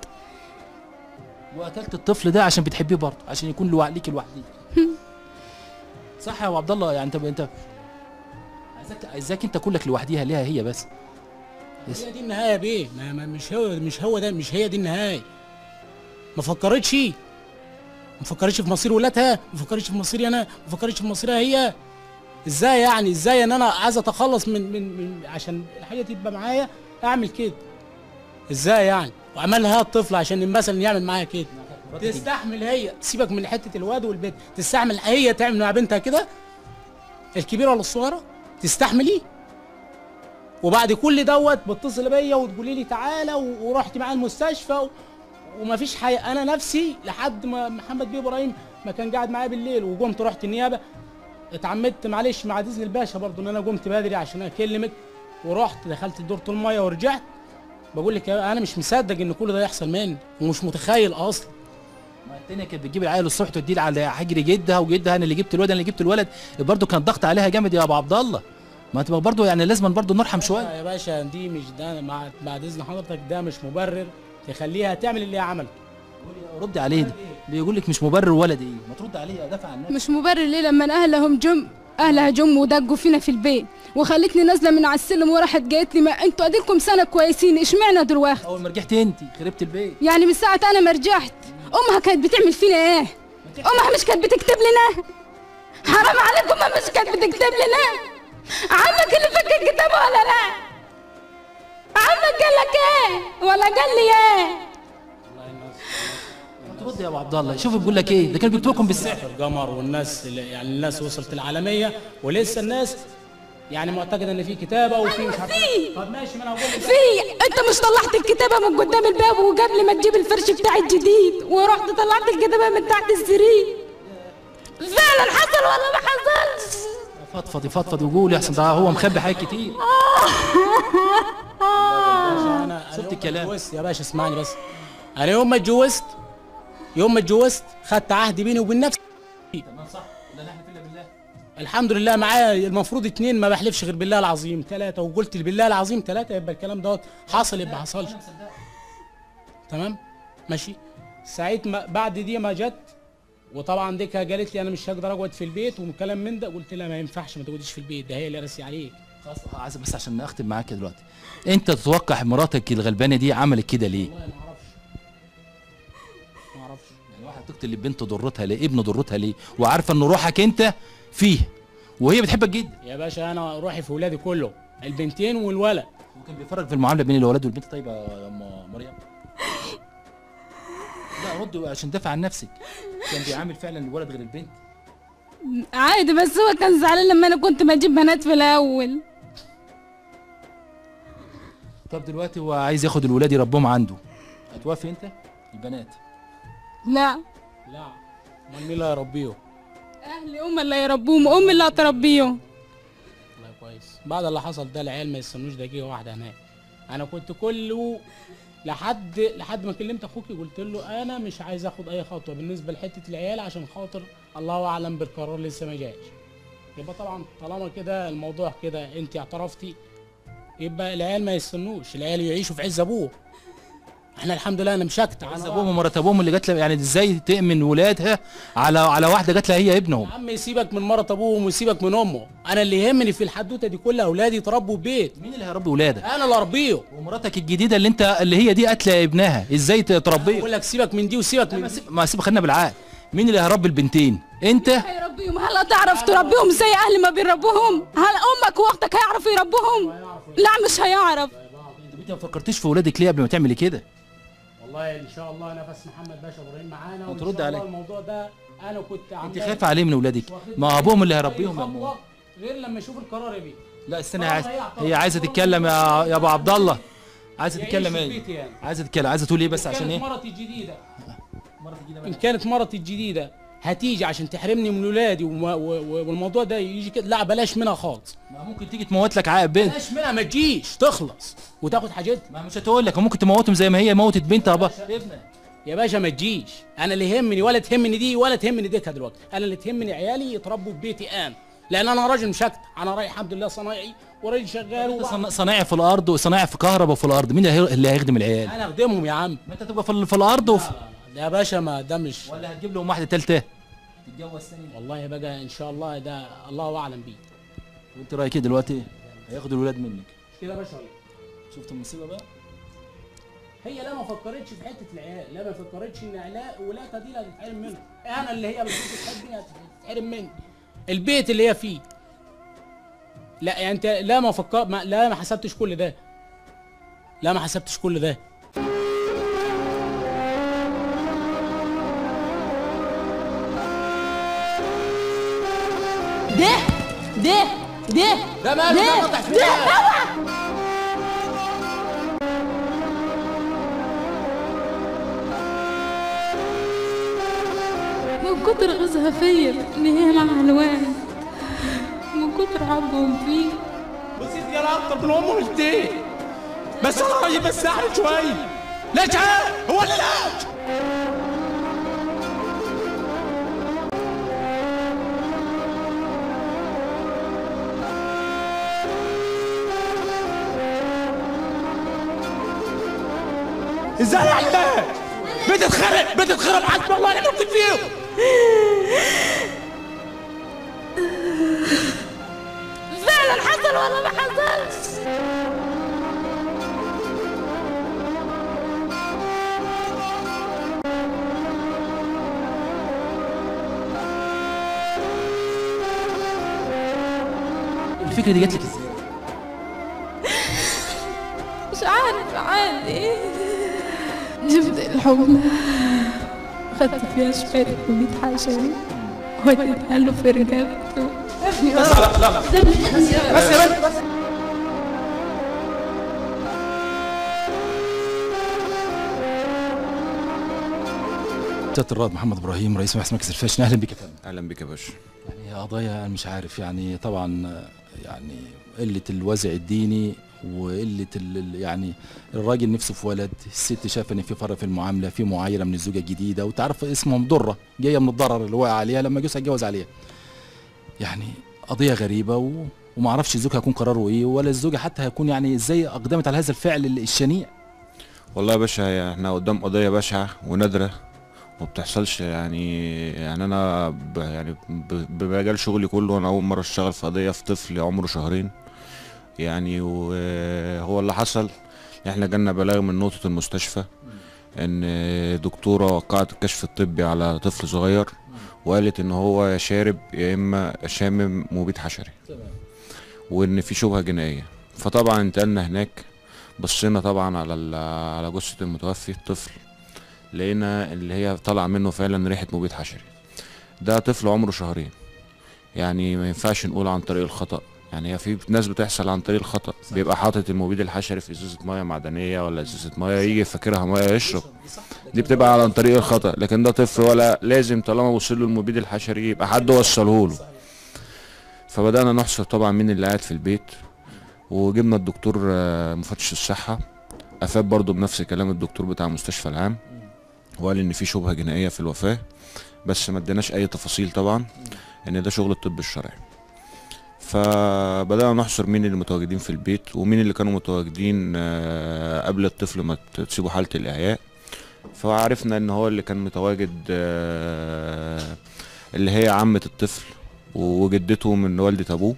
وقتلت الطفل ده عشان بتحبيه برضه عشان يكون لوع- ليك لوحدك صح يا ابو عبد الله يعني انت انت عايزك عايزاك انت كلك لوحديها ليها هي بس هي دي النهايه بيه ما ما مش هو مش هو ده مش هي دي النهايه ما فكرتش ما فكرتش في مصير ولادها ما فكرتش في مصيري انا ما فكرتش في مصيرها هي ازاي يعني ازاي ان انا عايز اتخلص من من, من عشان الحاجه تبقى معايا اعمل كده ازاي يعني وعملها الطفل عشان مثلا يعمل معايا كده تستحمل هي سيبك من حته الواد والبنت تستحمل هي تعمل مع بنتها كده الكبيره ولا الصغيره تستحملي وبعد كل دوت بتصل بيا وتقولي لي تعالى و- ورحت معاه المستشفى و... ومفيش حاجه انا نفسي لحد ما محمد بيه ابراهيم ما كان قاعد معايا بالليل وقمت رحت النيابه اتعمدت معلش مع ديزني الباشا برضو ان انا قمت بدري عشان اكلمك ورحت دخلت دورة الميه ورجعت بقول لك يا- انا مش مصدق ان كل ده يحصل مني ومش متخيل اصلا ما التانية كانت بتجيب العيل الصبح توديه على حجر جدها وجدها انا اللي جبت الولد انا اللي جبت الولد برضه كان الضغط عليها جامد يا ابو عبد الله ما تبقى برضه يعني لازم برضه نرحم شويه يا باشا دي مش ده مع بعد اذن حضرتك ده مش مبرر تخليها تعمل اللي هي عملته ردي عليه ده بيقول لك مش مبرر ولد ايه ما ترد عليه دافع عن نفسك مش مبرر ليه لما اهلهم جم اهلها جم ودقوا فينا في البيت وخلتني نازله من على السلم وراحت قالت لي ما انتوا اديكم سنه كويسين اشمعنى دلوقتي اول ما رجعت انت خربت البيت يعني من ساعه انا ما رجعت امها كانت بتعمل فينا ايه امها مش كانت بتكتب لنا حرام عليكم امها مش كانت بتكتب لنا عمك اللي فك الكتاب ولا لا عمك قال لك ايه ولا قال لي ايه ترد يا ابو عبد الله شوف بيقول لك ايه ده كان بيكتبكم بالسحر القمر والناس اللي- يعني الناس وصلت العالميه ولسه الناس يعني معتقده ان في كتابه وفي مش عارف في. طب ماشي ما انا اقول لك في انت مش طلعت الكتابه من قدام الباب وقبل ما تجيب الفرش بتاع الجديد ورحت طلعت الكتابه من تحت السرير فعلا حصل ولا ما حصلش فضفضي فضفضي وقول يا احسن ده هو مخبي حاجات كتير انا شفت يوم ما الكلام. اتجوزت يا باشا اسمعني بس انا يوم ما اتجوزت يوم ما اتجوزت خدت عهد بيني وبين نفسي تمام صح لا نحلف الا بالله الحمد لله معايا المفروض اتنين ما بحلفش غير بالله العظيم ثلاثة وقلت بالله العظيم ثلاثة يبقى الكلام دوت حصل يبقى حصلش تمام ماشي ساعة ما بعد دي ما جت وطبعا ديكا قالت لي انا مش هقدر اقعد في البيت وكلام من ده قلت لها ما ينفعش ما تقعديش في البيت ده هي اللي راسي عليك خلاص عايز بس عشان اختم معاك دلوقتي انت تتوقع مراتك الغلبانه دي عملت كده ليه والله ما اعرفش ما اعرفش يعني واحده تقتل بنت ضرتها ليه ابن ضرتها ليه وعارفه ان روحك انت فيه وهي بتحبك جدا يا باشا انا روحي في ولادي كله البنتين والولد وكان بيفرق في المعامله بين الولد والبنت طيبه يا ام مريم لا رد عشان دافع عن نفسك كان بيعامل فعلا الولد غير البنت عادي بس هو كان زعلان لما انا كنت بجيب بنات في الاول طب دلوقتي هو عايز ياخد الولاد يربهم عنده هتوافي انت البنات لا لا امال مين اللي هيربيه اهلي هم اللي يربوهم امي اللي هتربيهم والله كويس بعد اللي حصل ده العيال ما يستنوش دقيقه واحده هناك انا كنت كله لحد لحد ما كلمت اخوكي قلت له انا مش عايز اخد اي خطوه بالنسبه لحته العيال عشان خاطر الله اعلم بالقرار لسه ما جاش يبقى طبعا طالما كده الموضوع كده انت اعترفتي يبقى العيال ما يستنوش العيال يعيشوا في عز ابوه احنا الحمد لله انا مشكت عايز على ابوهم ومرات ابوهم اللي جات لها يعني ازاي تامن ولادها على على واحده جات لها هي ابنهم يا عم يسيبك من مرة ابوهم ويسيبك من امه انا اللي يهمني في الحدوته دي كلها اولادي يتربوا في بيت مين اللي هيربي ولادك انا اللي اربيه ومراتك الجديده اللي انت اللي هي دي قاتله ابنها ازاي تربيه بقول لك سيبك من دي وسيبك ما من دي سيب ما سيب خلينا بالعقل مين اللي هيربي البنتين انت هيربيهم هل هتعرف تربيهم زي اهلي ما بيربوهم هل امك واختك هيعرفوا يربوهم لا مش هيعرف طب انت ما فكرتيش في ولادك ليه قبل ما تعملي كده والله ان شاء الله نفس محمد باشا ابراهيم معانا وان وترد شاء الله عليك. الموضوع ده انا كنت انت عامل خايفه عليه من ولادك ما ابوهم اللي هيربيهم يا خطوة امه غير لما يشوف القرار يا بيه لا استنى طبعاً عايز هي اعترضت. هي عايزه تتكلم يا يا ابو عبد الله عايزه يعيش تتكلم في ايه بيتي يعني. عايزه تتكلم عايزه تقول ايه بس عشان كانت ايه مرتي الجديده ان كانت مرتي الجديده هتيجي عشان تحرمني من ولادي وما- و- و- والموضوع ده يجي كده لا بلاش منها خالص ما ممكن تيجي تموت لك عقب بنت بلاش منها ما تجيش تخلص وتاخد حاجتها ما مش هتقول لك ممكن تموتهم زي ما هي موتت بنتها بقى ابنك يا باشا ما تجيش انا اللي يهمني ولا تهمني دي ولا تهمني ديكها دلوقتي انا اللي تهمني عيالي يتربوا في بيتي انا لان انا راجل مشكت انا راجل الحمد لله صنايعي وراجل شغال وبعمل- صنا- صنايعي في الارض وصنايعي في كهرباء في الارض مين اللي هي- اللي هيخدم العيال انا اخدمهم يا عم ما انت تبقى في, ال- في الارض وفي لا يا باشا ما ده مش ولا هتجيب لهم واحده ثالثه تتجوز ثاني والله بقى ان شاء الله ده الله اعلم بيه وانت رايك ايه دلوقتي هياخدوا الولاد منك كده يا باشا ولا؟ شفت المصيبه بقى هي لا ما فكرتش في حته العيال لا ما فكرتش ان علاء ولادها دي اللي هتتحرم منها انا اللي هي بتحب تحبني هتتحرم مني البيت اللي هي فيه لا يعني انت لا ما فكر ما لا ما حسبتش كل ده لا ما حسبتش كل ده ده ده ده ده ماله ده قطع في ده من كتر غزها فيا ان هي مع الواد من كتر حبهم فيه بصيت يا اكتر من امه مش دي بس انا راجل بس احلى شويه ليش ها؟ هو اللي ليش ازاي يعني ليش؟ بتتخرب بتتخرب حسب الله اللي ممكن فيه فعلا حصل ولا ما حصلش الفكره دي جات لك ازاي مش عارف عادي جبت الحملة خدت فيها شوية كمية حشري وديتها له في رقبته سياده الرائد محمد ابراهيم رئيس مجلس مركز الفاشن اهلا بك يا فندم اهلا بك يا باشا يعني هي قضايا انا مش عارف يعني طبعا آه، يعني قله الوازع الديني وقله ال- ال- يعني الراجل نفسه في ولد الست شايفه ان في فرق في المعامله في معايره من الزوجه الجديده وتعرف اسمهم ضره جايه من الضرر اللي وقع عليها لما جوزها اتجوز عليها يعني قضيه غريبه و... وما اعرفش الزوج هيكون قراره ايه ولا الزوجه حتى هيكون يعني ازاي اقدمت على هذا الفعل الشنيع والله يا باشا هي احنا قدام قضيه بشعه ونادره ما بتحصلش يعني يعني انا ب يعني ب- بمجال شغلي كله انا اول مره اشتغل في قضيه في طفل عمره شهرين يعني وهو اللي حصل احنا جالنا بلاغ من نقطه المستشفى ان دكتوره وقعت الكشف الطبي على طفل صغير وقالت ان هو يا شارب يا اما شامم مبيد حشري وان في شبهه جنائيه فطبعا انتقلنا هناك بصينا طبعا على ال- على جثه المتوفي الطفل لقينا اللي هي طالع منه فعلا ريحه مبيد حشري ده طفل عمره شهرين يعني ما ينفعش نقول عن طريق الخطأ يعني هي في ناس بتحصل عن طريق الخطأ بيبقى حاطط المبيد الحشري في ازازة مية معدنية ولا ازازة مية يجي فاكرها مية يشرب دي بتبقى عن طريق الخطأ لكن ده طفل ولا لازم طالما وصل له المبيد الحشري يبقى حد وصله له فبدأنا نحصر طبعا مين اللي قاعد في البيت وجبنا الدكتور آه، مفتش الصحة أفاد برضه بنفس كلام الدكتور بتاع المستشفى العام وقال إن في شبهة جنائية في الوفاة بس ما اديناش أي تفاصيل طبعا إن ده شغل الطب الشرعي فبدأنا نحصر مين اللي متواجدين في البيت ومين اللي كانوا متواجدين آه، قبل الطفل ما تسيبه حالة الإعياء فعرفنا إن هو اللي كان متواجد آه، اللي هي عمة الطفل وجدته من والدة أبوه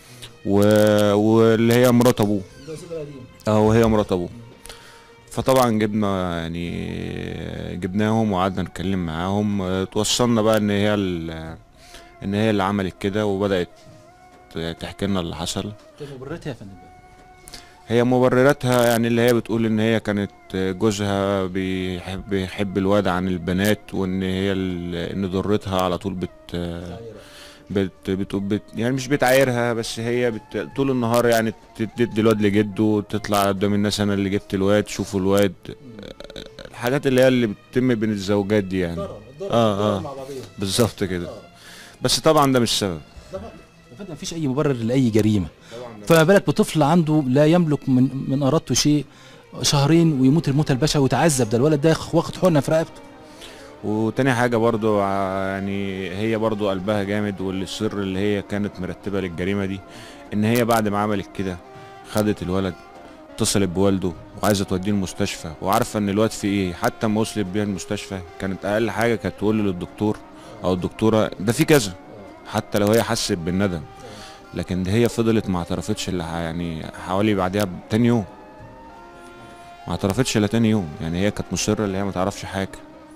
و- واللي هي مرات أبوه اه وهي مرات أبوه فطبعا جبنا يعني جبناهم وقعدنا نتكلم معاهم آه، توصلنا بقى ان هي ال- ان هي اللي عملت كده وبدأت تحكي لنا اللي حصل طيب مبررتها يا فندم هي مبرراتها يعني اللي هي بتقول ان هي كانت جوزها بيحب, بيحب الواد عن البنات وان هي ال- ان ضرتها على طول بت بت, بت, بت يعني مش بتعايرها بس هي بت طول النهار يعني تدي الواد لجده تطلع قدام الناس انا اللي جبت الواد شوفوا الواد الحاجات اللي هي اللي بتتم بين الزوجات دي يعني اه اه بالظبط كده بس طبعا ده مش سبب يا فندم مفيش اي مبرر لاي جريمه فما بالك بطفل عنده لا يملك من من ارادته شيء شهرين ويموت الموت البشع ويتعذب ده الولد ده واخد حقنه في رقبته وتاني حاجة برضو ع- يعني هي برضو قلبها جامد والسر اللي هي كانت مرتبة للجريمة دي ان هي بعد ما عملت كده خدت الولد اتصلت بوالده وعايزة توديه المستشفى وعارفة ان الواد في ايه حتى ما وصلت بيها المستشفى كانت اقل حاجة كانت تقول للدكتور او الدكتورة ده في كذا حتى لو هي حست بالندم لكن ده هي فضلت ما اعترفتش الا ح- يعني حوالي بعدها تاني يوم ما اعترفتش الا تاني يوم يعني هي كانت مصرة اللي هي ما تعرفش حاجة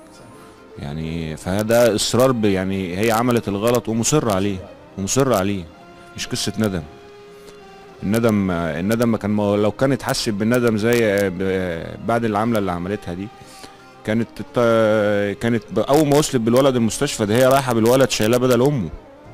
يعني فده اصرار ب- يعني هي عملت الغلط ومصرة عليه ومصرة عليه مش قصة ندم الندم الندم ما كان ما لو كانت حست بالندم زي ب- بعد العملة اللي عملتها دي كانت الت- كانت ب- اول ما وصلت بالولد المستشفى ده هي رايحة بالولد شايلاه بدل امه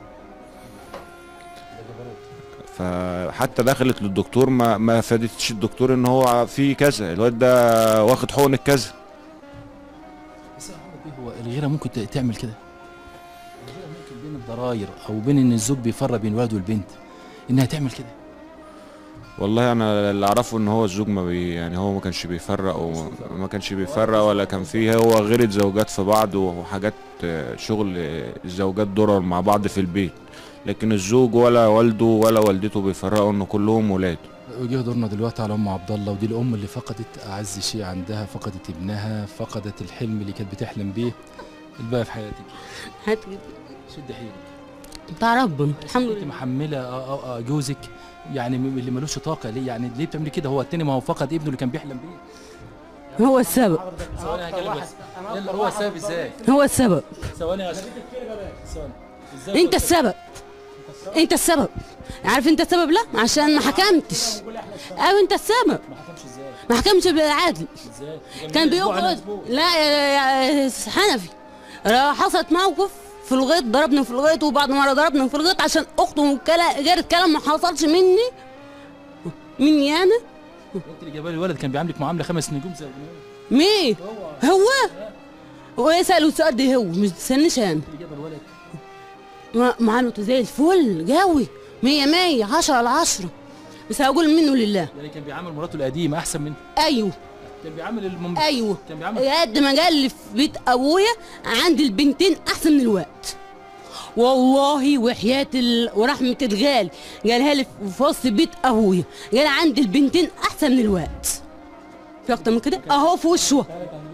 فحتى دخلت للدكتور ما ما فادتش الدكتور ان هو في كذا الواد ده واخد حقن كذا بس يا محمد بيه هو الغيره ممكن ت- تعمل كده الغيره ممكن بين الضراير او بين ان الزوج بيفرق بين الولد والبنت انها تعمل كده والله انا اللي اعرفه ان هو الزوج ما بي يعني هو ما كانش بيفرق وما كانش بيفرق ولا كان فيه هو غيرة زوجات في بعض وحاجات آه، شغل آه، الزوجات درر مع بعض في البيت لكن الزوج ولا والده ولا والدته بيفرقوا ان كلهم ولاد وجه دورنا دلوقتي على ام عبد الله ودي الام اللي فقدت اعز شيء عندها فقدت ابنها فقدت الحلم اللي كانت بتحلم بيه الباقي في حياتك هات شد حيلك بتاع ربنا الحمد انت لله محمله آه، آه، آه، جوزك يعني م- اللي ملوش طاقه ليه يعني ليه بتعملي كده هو التاني ما هو فقد ابنه اللي كان بيحلم بيه هو السبب ثواني هكلم بس يلا هو السبب ازاي هو السبب ثواني يا شيخ ثواني ازاي انت السبب انت السبب عارف انت السبب لا عشان ما حكمتش ايوه انت السبب ما حكمش ازاي ما حكمش بالعدل ازاي كان أسبوع أنا بيقعد أسبوع. لا يا يا حنفي را- حصلت موقف في الغيط ضربني في الغيط وبعد ما ضربني في الغيط عشان اخته كلا- غير الكلام ما حصلش مني مني انا انت اللي جايبه لي الولد كان بيعاملك معامله خمس نجوم زي مين هو هو يسأل السؤال ده هو مش تسألنيش انا اللي جايبه الولد ما- معاملته زي الفل جوي مية مية عشرة على عشرة بس هقول منه لله يعني كان بيعامل مراته القديمه احسن من ايوه كان بيعامل المم... ايوه كان بيعامل قد ما قال لي في بيت ابويا عندي البنتين احسن من الوقت والله وحياة ال... ورحمة الغال قالها لي في وسط بيت ابويا قال عندي البنتين احسن من الوقت في اكتر من كده اهو في وشه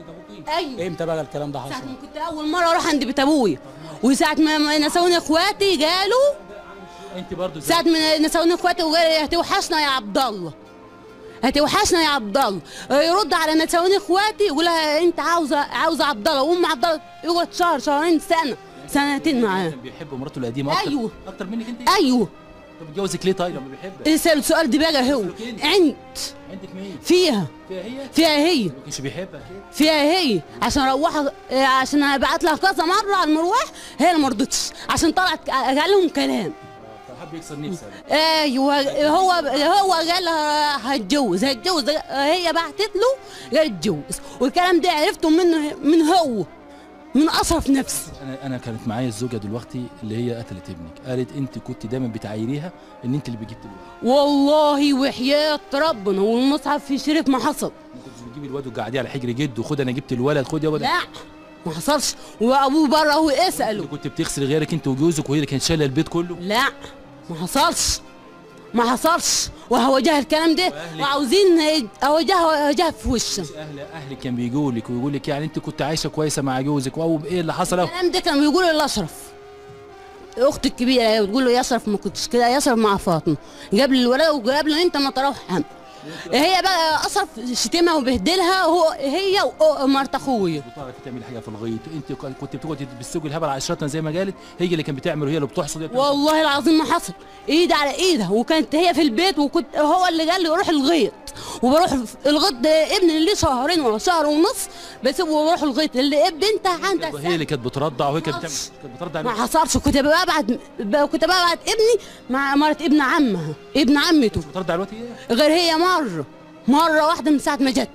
ايوه امتى بقى الكلام ده ساعة حصل ما كنت اول مره اروح عند بيت ابويا وساعة ما ما نسوني اخواتي قالوا انت برضو زي ساعة ما نسوني اخواتي وقالوا هتوحشنا يا عبد الله هتوحشنا يا عبد الله يرد على نسوني اخواتي يقول لها انت عاوزه عاوزه عبد الله وام عبد الله يقعد شهر شهرين سنه سنتين معاه كان بيحب مراته القديمه اكتر أيوه. اكتر منك انت ايوه طب اتجوزك ليه طيب لما بيحبك اسال السؤال ده بقى هو عند عندك مين فيها فيها هي فيها هي ما كانش بيحبك اكيد فيها هي عشان اروحها آه، عشان ابعت لها كذا مره على المروح هي اللي ما رضتش عشان طلعت قال لهم كلام فحب يكسر نفسها ايوه هو هو قال لها هتجوز هتجوز هي بعتت له قال اتجوز والكلام ده عرفته منه من هو من اصرف نفسي انا انا كانت معايا الزوجه دلوقتي اللي هي قتلت ابنك قالت انت كنت دايما بتعايريها ان انت اللي بجبت الولد والله وحياة ربنا والمصحف في شريف ما حصل ما كنتش بتجيبي الواد وتقعديه على حجر جده خد انا جبت الولد خد يا ولد لا ما حصلش وابوه بره هو اللي اساله كنت بتغسل غيرك انت وجوزك وهي اللي كانت شايله البيت كله لا ما حصلش ما حصلش وهواجهها الكلام ده وعاوزين اواجهها اواجهها في وشه اهل اهلك كان بيجوا لك ويقول لك يعني انت كنت عايشه كويسه مع جوزك واو ايه اللي حصل اهو الكلام ده كانوا بيقولوا لاشرف اختي الكبيره بتقول له يا اشرف ما كنتش كده يا اشرف مع فاطمه جاب لي الولد وجاب له انت ما تروح هم هي بقى اشرف شتمها وبهدلها هو هي ومرت اخويا بتعرفي تعملي حاجه في الغيط انت كنت بتقعدي بالسوق الهبل على عشرتنا زي ما قالت هي اللي كانت بتعمل وهي اللي بتحصد والله العظيم ما حصل ايد على ايدها وكانت هي في البيت وكنت هو اللي قال لي روح الغيط وبروح الغيط ده ابني اللي شهرين ولا شهر ونص بسيبه وبروح الغيط اللي ابن انت عندك هي اللي كانت بترضع وهي كانت بتعمل كانت بترضع ما حصلش كنت ببعت كنت ببعت ابني مع مرات ابن عمها ابن عمته بترضع الوقت ايه غير هي مرة مرة واحدة من ساعة ما جت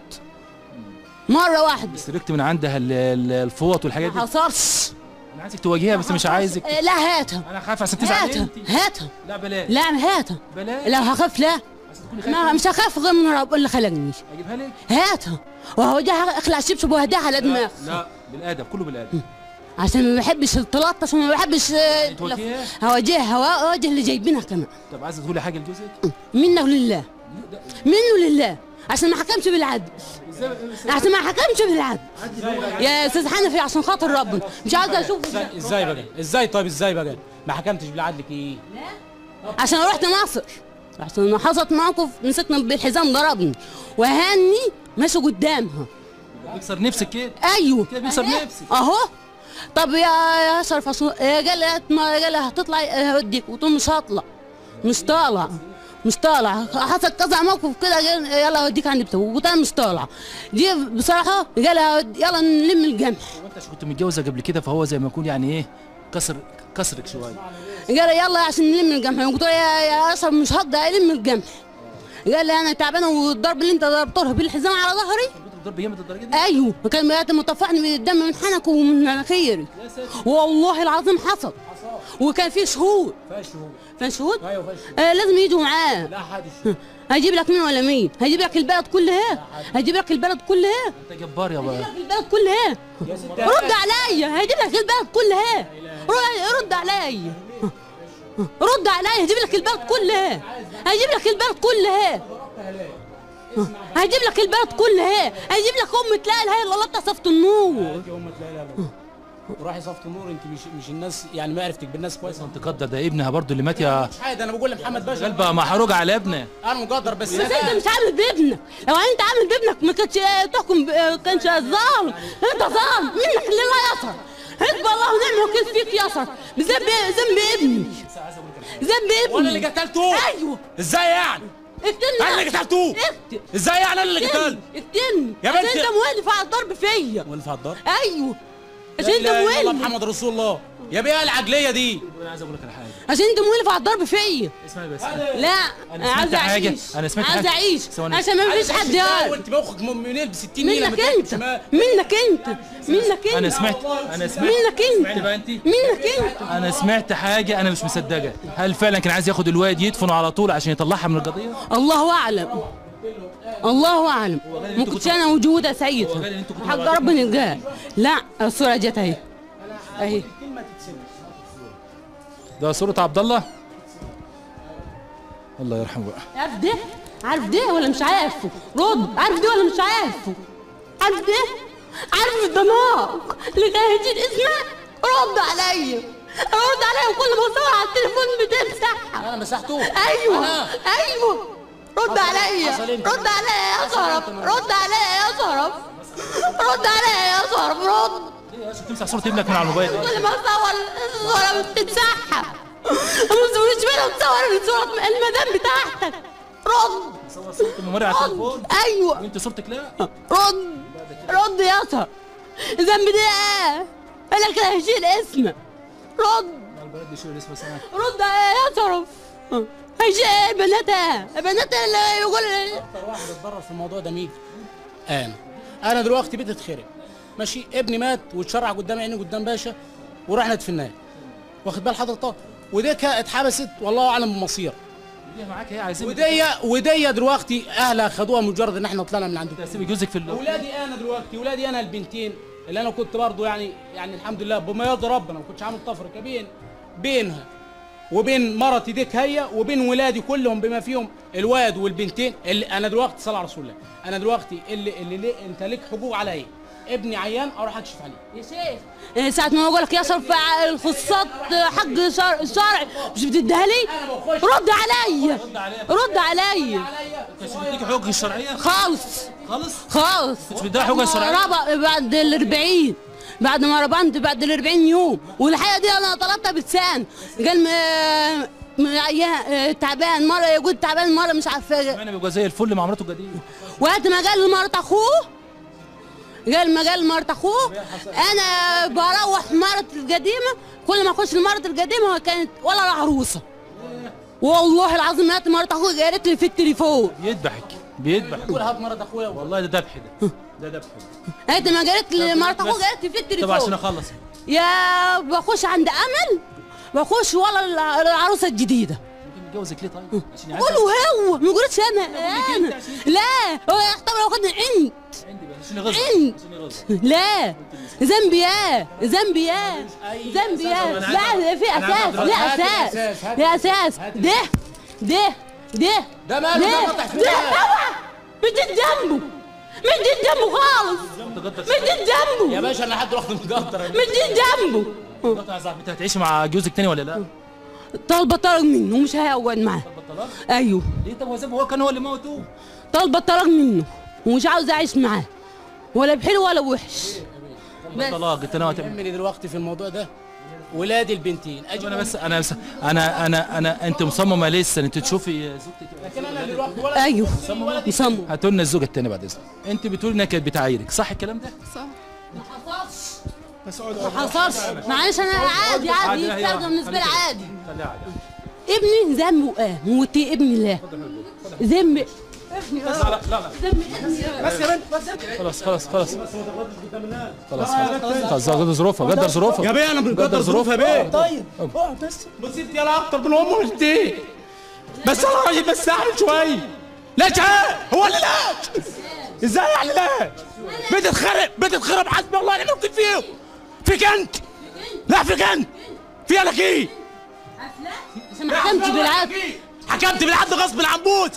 مرة واحدة سرقت من عندها ال- ال- الفوط والحاجات ما دي حصلش انا عايزك تواجهها بس مش عايزك آه، لا هاتها انا خايف عشان تزعل هاتها انت هاتها لا بلاش لا هاتها بلاش لو هخاف لا عشان تكوني خايفة ما مش هخاف غير من رب اللي خلقني اجيبها لك هاتها وهوجهها اخلع الشبشب وهديها على دماغ لا بالادب كله بالادب عشان ما بحبش التلطش وما بحبش آه، تواجهها؟ هواجهها واواجه اللي جايبينها كمان طب عايزه تقولي حاجه لجوزك منه لله منه لله عشان ما حكمش بالعدل عشان ما حكمش بالعدل يا استاذ حنفي عشان خاطر ربنا مش عايزه اشوف ازاي بقى ازاي طيب ازاي بقى ما حكمتش بالعدل ايه عشان رحت مصر عشان حصلت موقف مسكنا بالحزام ضربني وهاني ماشي قدامها بيكسر نفسك كده ايوه كده بيكسر نفسك اهو طب يا يا اشرف أصل- يا قال لي ما قال لي هتطلع هوديك قلت له مش هطلع مش طالع مش طالع حصل كذا موقف كده قال يلا هوديك عند بتوع قلت انا مش طالع دي بصراحه قال هودي- يلا نلم الجمح وانت عشان كنت متجوزه قبل كده فهو زي ما يكون يعني ايه كسر كسرك شويه قال يلا عشان نلم الجمح قلت له يا يا اشرف مش هقدر الم الجمح قال لي انا تعبانه والضرب اللي انت ضربته بالحزام على ظهري ضرب جامد الدرجه دي ايوه كان بيات مطفحني من الدم من حنك ومن مناخيري والله العظيم حصل وكان في شهود فين شهود؟ ايوه فاش آه لازم يجوا معاه لا حد هجيب لك مين ولا مين؟ هجيب لك البلد كلها هجيب لك البلد كلها انت جبار يا بابا البلد كلها رد عليا هجيب لك البلد كلها رد- رد عليا رد عليا هجيب لك البلد كلها هجيب لك البلد كلها هجيب لك البلد كلها هجيب لك ام لا اله الا الله تصفت النور يا ام لا لا لا روحي صفت النور انت مش مش الناس يعني معرفتك بالناس كويس انت تقدر ده ابنها برضو اللي مات يا مش حاجه انا بقول لمحمد باشا قلبها محروق على ابنه انا مقدر بس بس انت مش عامل بابنك لو انت عامل بابنك ما كانش تحكم ب- كانش ظالم انت ظالم منك لله يسر حسب الله ونعم الوكيل فيك يسر بذنب ذنب ابني ذنب وانا اللي ابني قتلته ايوه ازاي يعني اقتلني انا اللي قتلته اقتل ازاي يعني انا اللي اقتلني قتلت اقتلني يا عشان بنت- انت موالف على الضرب فيا واللي في الدار ايوه عشان انت لا اله الا الله موالف محمد رسول الله يا بيه العقليه دي انا عايز اقول لك على حاجه عشان انت موالف على الضرب فيا اسمعي بس لا أنا انا عايزه سمعت حاجة. اعيش أنا سمعت عايزه حاجة. اعيش ثواني. عشان ما فيش حد يعرف وانت مخك منين ب 60 ميله منك انت منك انت منك انت انا سمعت انا سمعت منك انت سمعت بقى انت منك انت انا سمعت حاجه انا مش مصدقه هل فعلا كان عايز ياخد الواد يدفنه على طول عشان يطلعها من القضيه الله اعلم الله اعلم ما كنتش انا موجوده ساعتها قال إن انتوا كنتوا حق مع بعض. ربنا يلقاها لا الصوره جت اهي اهي ده صوره عبد الله الله يرحمه بقى عارف ده عارف ده ولا مش عارفه رد عارف ده ولا مش عارفه عارف ده عارف الدماغ اللي كان هيجي اسمه رد عليا رد عليا وكل ما اصور على التليفون بتمسحها انا مسحته ايوه أنا؟ ايوه رد عليا حصل إيه؟ رد عليا يا حصل صرف إيه؟ رد عليا يا صرف رد عليا يا صرف رد تمسح صورة ابنك من على الموبايل كل ما اصور الصورة بتتسحب مش منها مصور الصورة المدام بتاعتك رد صور صورة الممر على التليفون رد ايوه وانت صورتك لا رد رد يا صرف ذنب ده ايه انا كده هشيل اسمك رد البلد دي شو اسمه سنة رد يا صرف هشيل بناتها بناتها اللي يقول اكتر واحد اتضرر في الموضوع ده مين؟ انا انا دلوقتي بيتي اتخرب ماشي ابني مات واتشرع قدام عيني قدام باشا ورحنا دفناه واخد بال حضرتك وديكا اتحبست والله اعلم بمصير ليه معاك ايه عايزين ودي ودي دلوقتي اهلها خدوها مجرد ان احنا طلعنا من عندهم تسيبي جوزك في ال... اولادي انا دلوقتي اولادي انا البنتين اللي انا كنت برضو يعني يعني الحمد لله بما يرضي ربنا ما كنتش عامل تفرقه بين بينها وبين مرتي ديك هي وبين ولادي كلهم بما فيهم الواد والبنتين اللي انا دلوقتي صلى على رسول الله انا دلوقتي اللي اللي ليه انت ليك حقوق عليا ابني عيان اروح اكشف عليه يا شيخ إيه ساعة ما اقول لك يصرف الخصات حق شرع الشرع مش بتديها لي؟ رد عليا رد عليا مش بيديك حقوقك الشرعية خالص خالص خالص مش بتديها حقوقها الشرعية ربع بعد ال 40 بعد ما ربنت بعد ال 40 يوم والحقيقه دي انا طلبتها بلسان قال م- م- عيان- تعبان مره يقول تعبان مره مش عارفه انا بيبقى زي الفل مع مراته الجديدة وقت ما قال لمرت اخوه قال ما قال لمرت اخوه انا بروح مرت القديمه كل ما اخش المرت القديمه كانت ولا العروسه والله العظيم مات مرت اخوه قالت لي في التليفون بيذبحك بيذبحك قول هات مرض اخويا والله ده ذبح ده ده ذبح ده. انت ما قالت لي مرت اخوه بس- قالت لي في طب عشان التليفون اخلص يا بخش عند امل بخش ولا الع- العروسه الجديده ممكن نتجوزك ليه طيب عشان يعزك قولوا هو ما قلتش انا انا لا هو يختار ياخدني انت عندي بقى عشان يغز انت عشان يغز لا ذنبي يا ذنبي يا ذنبي يا لا في اساس لا هات اساس الأساس، هات لا اساس ده ده ده ده ماله ده ده قطع في ده النهاية. اوعى مديت جنبه مديت جنبه خالص مديت يا جنبه باشا انا لحد رحت مقدر مديت جنبه قطع يا صاحبي انت هتعيشي مع جوزك تاني ولا لا؟ طالبه طلاق منه ومش هيقعد معاه الطلاق؟ ايوه ليه طب هو زي ما هو كان هو اللي موتوه طالبه طلاق منه ومش عاوز اعيش معاه ولا بحلو ولا بوحش بس. الطلاق انت ناوي تعمل يهمني دلوقتي في الموضوع ده ولادي البنتين اجي انا بس انا بس انا انا انا انت مصممه لسه انت تشوفي زوجتك لكن انا دلوقتي ولا ايوه مصمم هاتوا لنا الزوجه الثانيه بعد اذنك انت بتقولي انها كانت بتعايرك صح الكلام ده؟ صح ما حصلش معلش انا عادي عادي لا، هي- يستخدم بالنسبه لي عادي خليها عادي ابني ذنبه اه موتي ابني لا ذنب ابني لا لا لا ذنب ابني آه. خلاص خلاص خلاص خلاص خلاص قدر ظروفها قدر ظروفها يا بيه انا بنقدر ظروفها يا بيه طيب مصيبتي انا اكتر من امه مش دي بس انا راجل بس اعمل شويه لا تعال هو اللي لا ازاي يعني لا بتتخرب بتتخرب حسبي الله ونعم الوكيل فيه فيك انت لا فيك انت في لك ايه بس ما حكمتش بالعدل حكمت بالعدل غصب عن بوت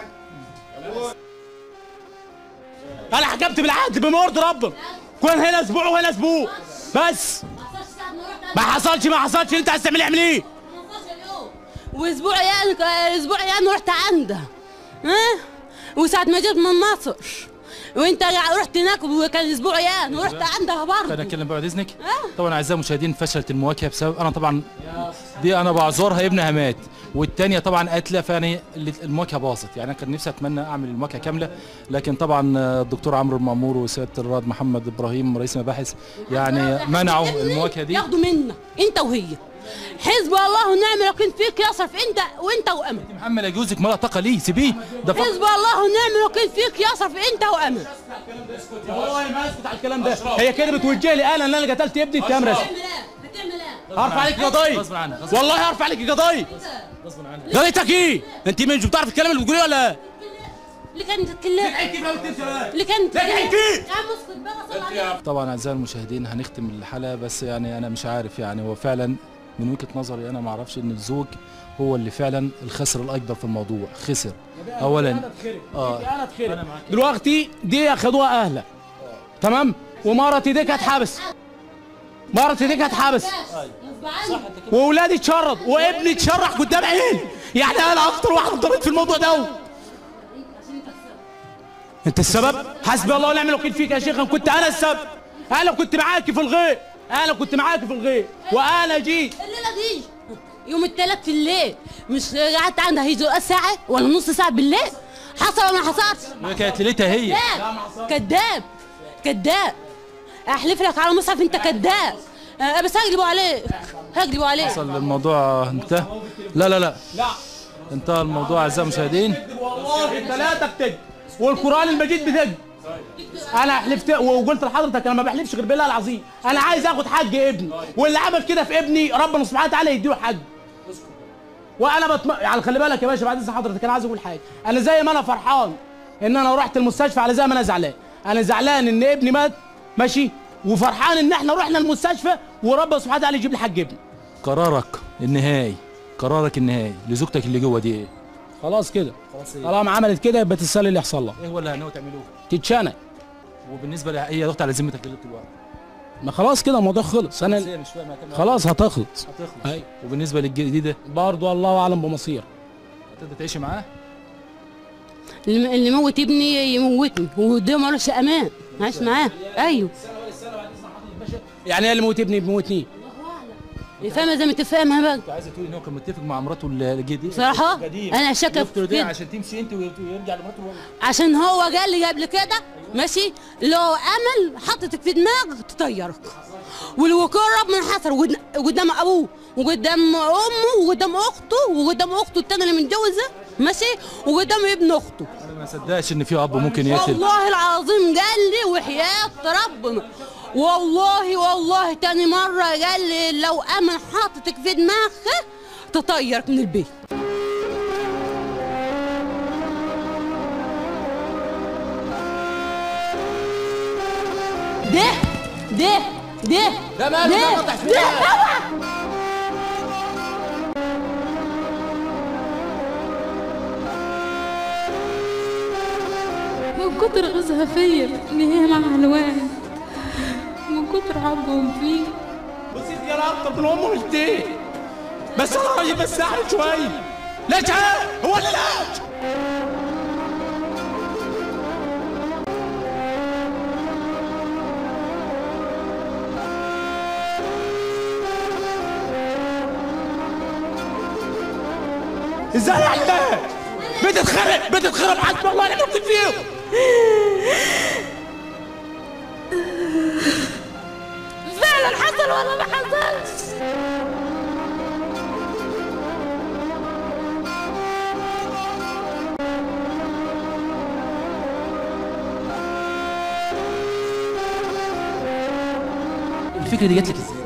انا حكمت بالعدل بما يرضي ربنا كون هنا اسبوع وهنا اسبوع بس ما حصلش ما حصلش انت عايز تعمل اعمل ايه واسبوع يعني اسبوع يعني رحت عندها ها وساعة ما جيت من مصر وانت رحت هناك وكان اسبوع يعني ورحت عندها انا برضه اتكلم بعد اذنك طبعا اعزائي المشاهدين فشلت المواجهه بسبب انا طبعا دي انا بعذرها ابنها مات والثانيه طبعا قاتله فيعني اللي- المواجهه باظت يعني انا كان نفسي اتمنى اعمل المواجهه كامله لكن طبعا الدكتور عمرو المامور وسياده الرائد محمد ابراهيم رئيس المباحث يعني منعوا المواجهه دي ياخدوا منك انت وهي حزب الله ونعم الوكيل فيك يصرف انت وانت وامل محمد يا جوزك ما لا طاقه ليه سيبيه ده فقط حزب الله ونعم الوكيل فيك يصرف انت وامل والله ما اسكت على الكلام ده هي كده بتوجه لي انا ان انا قتلت ابني الكاميرا هتعمل ايه؟ هرفع عليك قضيه غصب عنها غصب والله هرفع عليك قضيه غصب عنها قضيتك ايه انت مش بتعرف الكلام اللي بتقوليه ولا اللي كانت تتكلم اللي كانت لا تحكي. يا عم اسكت بقى صل على طبعا اعزائي المشاهدين هنختم الحلقه بس يعني انا مش عارف يعني هو فعلا من وجهه نظري انا ما اعرفش ان الزوج هو اللي فعلا الخسر الاكبر في الموضوع خسر اولا اه انا اتخرب دلوقتي دي اخدوها اهلها تمام ومرتي دي كانت حبس مرتي دي كانت حبس واولادي اتشرد وابني اتشرح قدام عيني يعني انا اكتر واحد ضربت في الموضوع ده انت السبب حسبي الله ونعم الوكيل فيك يا شيخ أنا كنت انا السبب انا كنت معاكي في الغير انا كنت معاكي في الغير وانا جيت الليله دي يوم الثلاث في الليل مش قعدت عندها هي ساعه ولا نص ساعه بالليل حصل ولا ما حصلش هي كانت ليلتها هي كذاب كذاب كذاب احلف لك على مصحف انت كذاب آه، بس هقلبوا عليك هقلبوا عليك حصل الموضوع انتهى لا لا لا لا انتهى الموضوع اعزائي المشاهدين والله ثلاثة بتج والقرآن المجيد بتج انا حلفت وقلت لحضرتك انا ما بحلفش غير بالله العظيم انا عايز اخد حق ابني واللي عمل كده في ابني ربنا سبحانه وتعالى يديه حق وانا بطم... يعني خلي بالك يا باشا بعد اذن حضرتك انا عايز اقول حاجه انا زي ما انا فرحان ان انا رحت المستشفى على زي ما انا زعلان انا زعلان ان ابني مات ماشي وفرحان ان احنا رحنا المستشفى وربنا سبحانه وتعالى يجيب لي حق ابني قرارك النهائي قرارك النهائي لزوجتك اللي جوه دي ايه؟ خلاص كده طالما عملت كده يبقى تستاهل اللي يحصل لها ايه هو اللي هناوي تعملوه؟ تتشنق وبالنسبه لها هي ضغط على ذمتك دلوقتي الوقت ما خلاص كده الموضوع خلص بس انا هي مش فاهمه هتعمل خلاص هتخلص هتخلص أي. وبالنسبه للجديده برضه الله اعلم بمصير هتقدر تعيشي معاه؟ اللي اللي موت ابني يموتني وده مالوش امان عايش معاه ايوه يعني ايه اللي موت ابني بموتني فاهمه زي ما تفهمها بقى انت عايزه تقولي ان هو كان متفق مع مراته الجديده بصراحه قديم. انا شاكه يفترض في ايه كده عشان تمشي انت ويرجع لمراته الولد عشان هو قال لي قبل كده ماشي لو امل حطتك في دماغك تطيرك والوقار ربنا حصل قد- قدام ابوه وقدام امه وقدام اخته وقدام اخته التانية اللي متجوزه ماشي وقدام ابن اخته انا ما صدقش ان في اب ممكن يقتل والله العظيم قال لي وحياة ربنا والله والله تاني مرة قال لي لو أمن حاطتك في دماغك تطيرك من البيت ده ده ده ده ماله ده ده قطع في ده ده. طبعا من كتر غزها فيا ان هي مع الواد من كتر حبهم فيه بصيت يا اكتر من امه مش دي بس انا راجل بس اعمل شويه لا تعال هو اللي لا ازاي يعني ده؟ بتتخرب بتتخرب حسب الله انا ممكن فيهم فعلا حصل ولا ما حصلش الفكره دي جات لك ازاي؟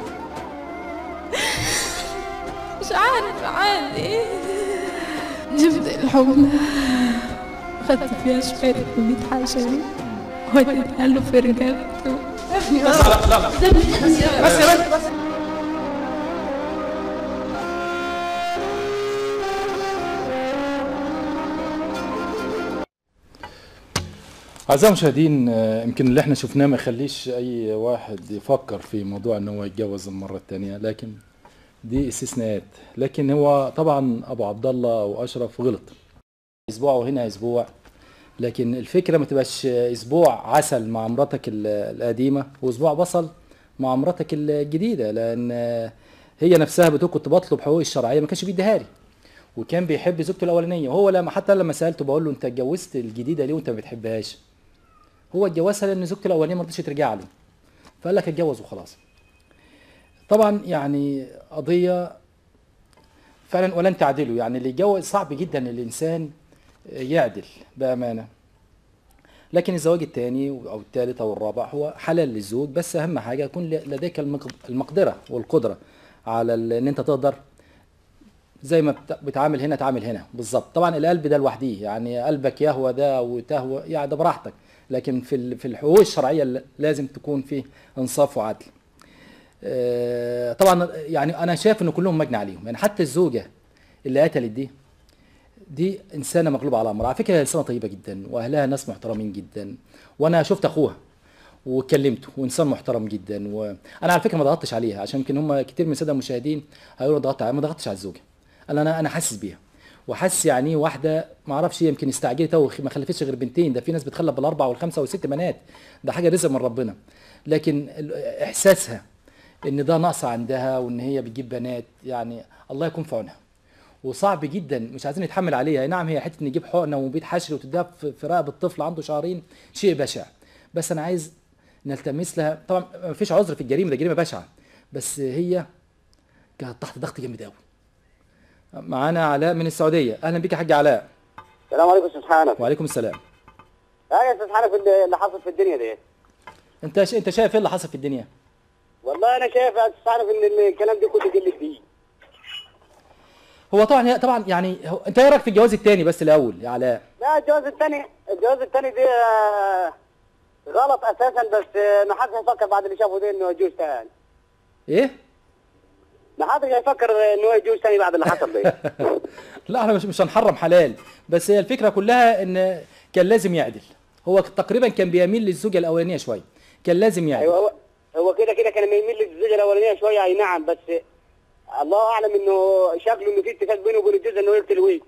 مش عارف عادي جبت الحملة خدت فيها شوية كمية حشري وديتها له في رقبته بس يا بنت بس أعزائي المشاهدين آه، يمكن اللي احنا شفناه ما يخليش أي واحد يفكر في موضوع إن هو يتجوز المرة التانية لكن دي استثناءات لكن هو طبعا أبو عبد الله أو أشرف غلط أسبوع وهنا أسبوع لكن الفكرة ما تبقاش أسبوع عسل مع مراتك ال- القديمة وأسبوع بصل مع مراتك الجديدة لأن آه، هي نفسها بتقول كنت بطلب حقوقي الشرعية ما كانش بيديها لي وكان بيحب زوجته الأولانية وهو لما حتى لما سألته بقول له أنت اتجوزت الجديدة ليه وأنت ما بتحبهاش هو اتجوزها لان زوجته الاولانيه ما رضتش ترجع له فقال لك اتجوز وخلاص طبعا يعني قضيه فعلا ولن تعدله يعني اللي يتجوز صعب جدا الانسان يعدل بامانه لكن الزواج الثاني او الثالث او الرابع هو حلال للزوج بس اهم حاجه يكون لديك المق- المقدره والقدره على ال- ان انت تقدر زي ما بت- بتعامل هنا تعامل هنا بالظبط طبعا القلب ده لوحديه يعني قلبك يهوى ده وتهوى يعني ده براحتك لكن في ال- في الحقوق الشرعيه ل- لازم تكون فيه انصاف وعدل آه، طبعا يعني انا شايف ان كلهم مجني عليهم يعني حتى الزوجه اللي قتلت دي دي انسانه مغلوبه على امرها على فكره هي انسانه طيبه جدا واهلها ناس محترمين جدا وانا شفت اخوها وكلمته وانسان محترم جدا وانا على فكره ما ضغطتش عليها عشان يمكن هم كتير من الساده المشاهدين هيقولوا ضغطت عليها ما ضغطتش على الزوجه انا انا انا حاسس بيها وحاسس يعني ايه واحده ما اعرفش هي يمكن استعجلت او ما خلفتش غير بنتين ده في ناس بتخلف بالاربع والخمسه والست بنات ده حاجه رزق من ربنا لكن ال- احساسها ان ده نقص عندها وان هي بتجيب بنات يعني الله يكون في عونها وصعب جدا مش عايزين نتحمل عليها أي نعم هي حته نجيب حقنه وبيت حشر وتديها في في رقبه الطفل عنده شهرين شيء بشع بس انا عايز نلتمس لها طبعا ما فيش عذر في الجريمه ده جريمه بشعه بس هي كانت تحت ضغط جامد قوي معانا علاء من السعوديه اهلا بك يا حاج علاء السلام عليكم استاذ حنف وعليكم السلام ها يا استاذ حنف اللي اللي حصل في الدنيا دي انت ش... انت شايف ايه اللي حصل في الدنيا والله انا شايف يا استاذ حنف ان الكلام ده كله قله فيه هو طبعا طبعا يعني هو... انت ايه رايك في الجواز الثاني بس الاول يا علاء لا الجواز الثاني الجواز الثاني دي آه، غلط اساسا بس آه، ما حدش هيفكر بعد اللي شافه ده انه يجوز ثاني ايه ما حدش هيفكر انه يجوز ثاني بعد اللي حصل ده لا احنا مش مش هنحرم حلال بس هي الفكره كلها ان كان لازم يعدل هو تقريبا كان بيميل للزوجه الاولانيه شويه كان لازم يعدل ايوه هو هو كده كده كان يميل للزوجه الاولانيه شويه اي نعم بس الله اعلم انه شكله انه في اتفاق بينه وبين الجوز انه يقتل ويك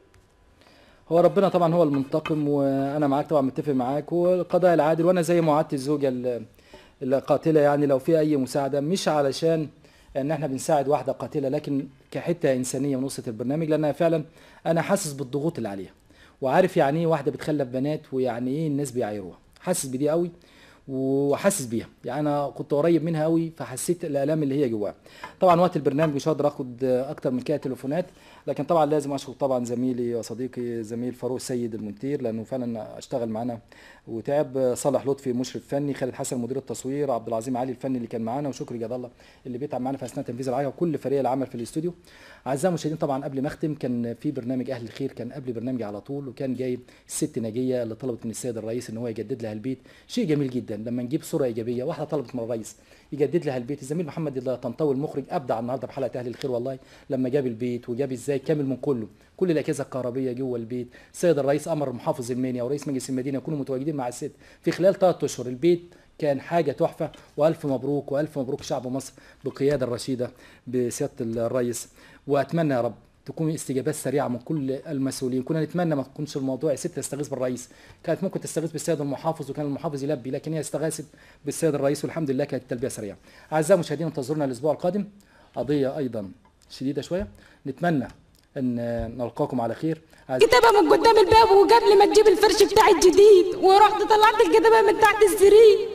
هو ربنا طبعا هو المنتقم وانا معاك طبعا متفق معاك والقضاء العادل وانا زي معادة الزوجه ال- القاتله يعني لو في اي مساعده مش علشان ان احنا بنساعد واحده قاتله لكن كحته انسانيه من وسط البرنامج لانها فعلا انا حاسس بالضغوط اللي عليها وعارف يعني ايه واحده بتخلف بنات ويعني ايه الناس بيعايروها حاسس بدي قوي وحاسس بيها يعني انا كنت قريب منها قوي فحسيت الالام اللي هي جواها طبعا وقت البرنامج مش هقدر اخد اكتر من كده تليفونات لكن طبعا لازم اشكر طبعا زميلي وصديقي زميل فاروق سيد المنتير لانه فعلا اشتغل معانا وتعب صالح لطفي مشرف فني خالد حسن مدير التصوير عبد العظيم علي الفني اللي كان معانا وشكري جد الله اللي بيتعب معانا في اثناء تنفيذ العيا وكل فريق العمل في الاستوديو اعزائي المشاهدين طبعا قبل ما اختم كان في برنامج اهل الخير كان قبل برنامجي على طول وكان جايب الست ناجيه اللي طلبت من السيد الرئيس ان هو يجدد لها البيت شيء جميل جدا لما نجيب صوره ايجابيه واحده طلبت من الرئيس يجدد لها البيت الزميل محمد الله طنطاوي المخرج ابدع النهارده في حلقه اهل الخير والله لما جاب البيت وجاب ازاي كامل من كله كل الاجهزه الكهربيه جوه البيت السيد الرئيس امر محافظ المنيا ورئيس مجلس المدينه يكونوا متواجدين مع الست في خلال ثلاث اشهر البيت كان حاجه تحفه والف مبروك والف مبروك شعب مصر بقياده الرشيده بسياده الرئيس واتمنى يا رب تكون استجابات سريعه من كل المسؤولين كنا نتمنى ما تكونش الموضوع يا ست تستغيث بالرئيس كانت ممكن تستغيث بالسيد المحافظ وكان المحافظ يلبي لكن هي استغاثت بالسيد الرئيس والحمد لله كانت التلبيه سريعه اعزائي المشاهدين انتظرونا الاسبوع القادم قضيه ايضا شديده شويه نتمنى ان نلقاكم على خير أعز- كتابة من قدام الباب وقبل ما تجيب الفرش بتاعي الجديد ورحت طلعت الكتابة من تحت السرير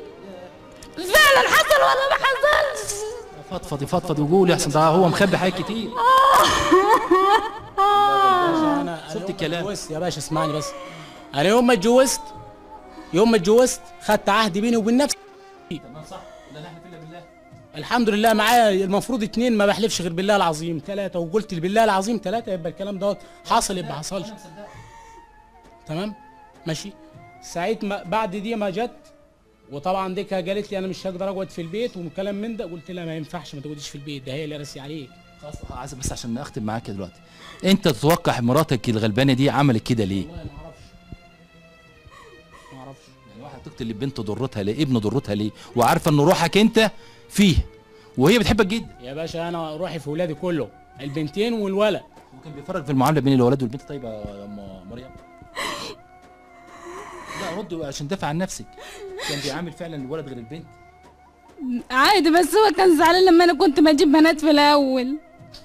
فعلا حصل ولا ما حصلش فضفضي فضفضي وقول يا احسن ده هو مخبي حاجات كتير انا شفت يوم ما الكلام. اتجوزت يا باشا اسمعني بس انا يوم ما اتجوزت يوم ما اتجوزت خدت عهد بيني وبين نفسي تمام صح لا نحلف الا بالله الحمد لله معايا المفروض اتنين ما بحلفش غير بالله العظيم ثلاثة وقلت بالله العظيم ثلاثة يبقى الكلام دوت حصل يبقى حصلش تمام ماشي ساعة ما بعد دي ما جت وطبعا ديكا قالت لي انا مش هقدر اقعد في البيت وكلام من ده قلت لها ما ينفعش ما تقعديش في البيت ده هي اللي راسي عليك خلاص عايز بس عشان اختم معاك دلوقتي انت تتوقع مراتك الغلبانه دي عملت كده ليه؟ والله ما اعرفش ما اعرفش يعني واحده تقتل بنت ضرتها ليه؟ ابن ضرتها ليه؟ وعارفه ان روحك انت فيه وهي بتحبك جدا يا باشا انا روحي في ولادي كله البنتين والولد وكان بيفرق في المعامله بين الولد والبنت طيبه يا ام مريم لا رد عشان دافع عن نفسك كان بيعامل فعلا الولد غير البنت عادي بس هو كان زعلان لما انا كنت بجيب بنات في الاول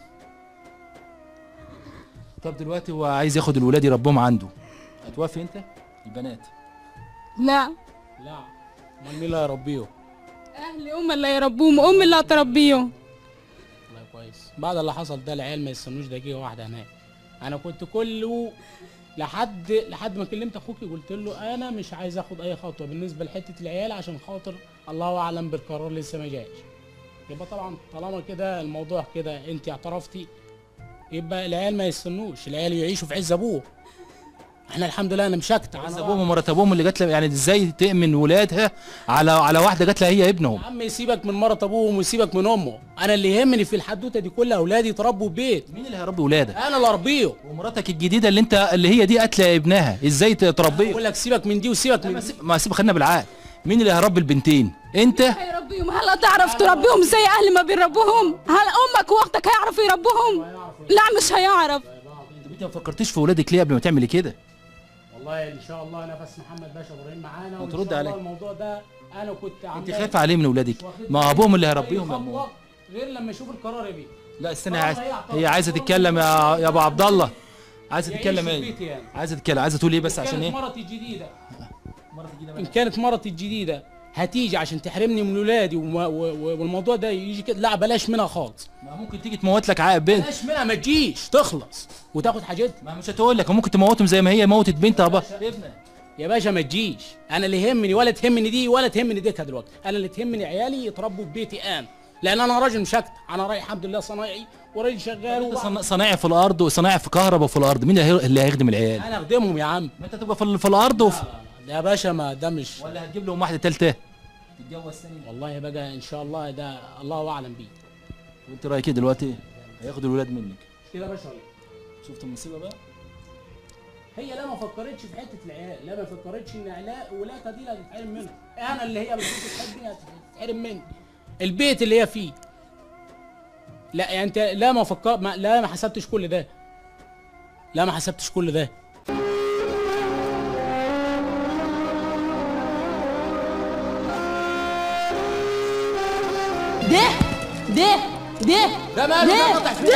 طب دلوقتي هو عايز ياخد الولاد يربهم عنده هتوافق انت البنات لا لا امال مين اللي هيربيه اهلي هم اللي يربوهم امي اللي هتربيهم والله كويس بعد اللي حصل ده العيال ما يستنوش دقيقه واحده هناك انا كنت كله لحد لحد ما كلمت اخوكي قلت له انا مش عايز اخد اي خطوه بالنسبه لحته العيال عشان خاطر الله اعلم بالقرار لسه ما جاش يبقى طبعا طالما كده الموضوع كده انت اعترفتي يبقى العيال ما يستنوش العيال يعيشوا في عز ابوه احنا الحمد لله انا مشكت عايز انا ابوهم ومرات ابوهم اللي جات لها يعني ازاي تامن ولادها على على واحده جات لها هي ابنهم يا عم يسيبك من مرة ابوهم ويسيبك من امه انا اللي يهمني في الحدوته دي كلها اولادي يتربوا في بيت مين اللي هيربي ولادك انا اللي اربيه ومراتك الجديده اللي انت اللي هي دي قاتله ابنها ازاي تربيه بقول لك سيبك من دي وسيبك لا، من ما دي سيب ما سيب خلينا بالعقل مين اللي هيربي البنتين انت هيربيهم هل تعرف تربيهم زي اهل ما بيربوهم هل امك واختك هيعرفوا يربوهم لا مش هيعرف انت ما فكرتيش في ولادك ليه قبل ما تعملي كده والله ان شاء الله نفس محمد باشا ابراهيم معانا وان وترد شاء الله عليك. الموضوع ده انا كنت انت عامل خايفه عليه من ولادك ما ابوهم اللي هيربيهم يا خطوة امه غير لما يشوف القرار يا بيه لا استنى هي عايزه هي عايزه تتكلم يا يا ابو عبد الله عايزه يعيش تتكلم في ايه بيتي يعني. عايزه تتكلم عايزه تقول ايه بس عشان كانت ايه مرتي الجديده ان كانت مرتي الجديده هتيجي عشان تحرمني من ولادي وما- و- و- والموضوع ده يجي كده لا بلاش منها خالص ما ممكن تيجي تموت لك عائق بنت بلاش منها ما تجيش تخلص وتاخد حاجتها ما مش هتقول لك ممكن تموتهم زي ما هي موتت بنتها بقى ابنك يا باشا ما تجيش انا اللي يهمني ولا تهمني دي ولا تهمني ديكها دلوقتي انا اللي تهمني عيالي يتربوا في بيتي انا لان انا راجل مش هكتب انا راجل الحمد لله صنايعي وراجل شغال انت وبعمل- صنا- صنايعي في الارض وصنايعي في كهرباء في الارض مين اللي هي- اللي هيخدم العيال انا اخدمهم يا عم ما انت تبقى في, ال- في الارض وفي يا باشا ما ده مش ولا هتجيب لهم واحده ثالثه تتجوز ثاني والله بقى ان شاء الله ده الله اعلم بيه وانت رايك ايه دلوقتي هياخدوا الولاد منك كده يا باشا ولا؟ شفت المصيبه بقى هي لا ما فكرتش في حته العيال لا ما فكرتش ان علاء ولادها دي اللي هتتحرم منها انا اللي هي المفروض تحبني هتتحرم مني البيت اللي هي فيه لا يعني انت لا ما فكر ما لا ما حسبتش كل ده لا ما حسبتش كل ده ده ده ده ده ماله ده قطع في ده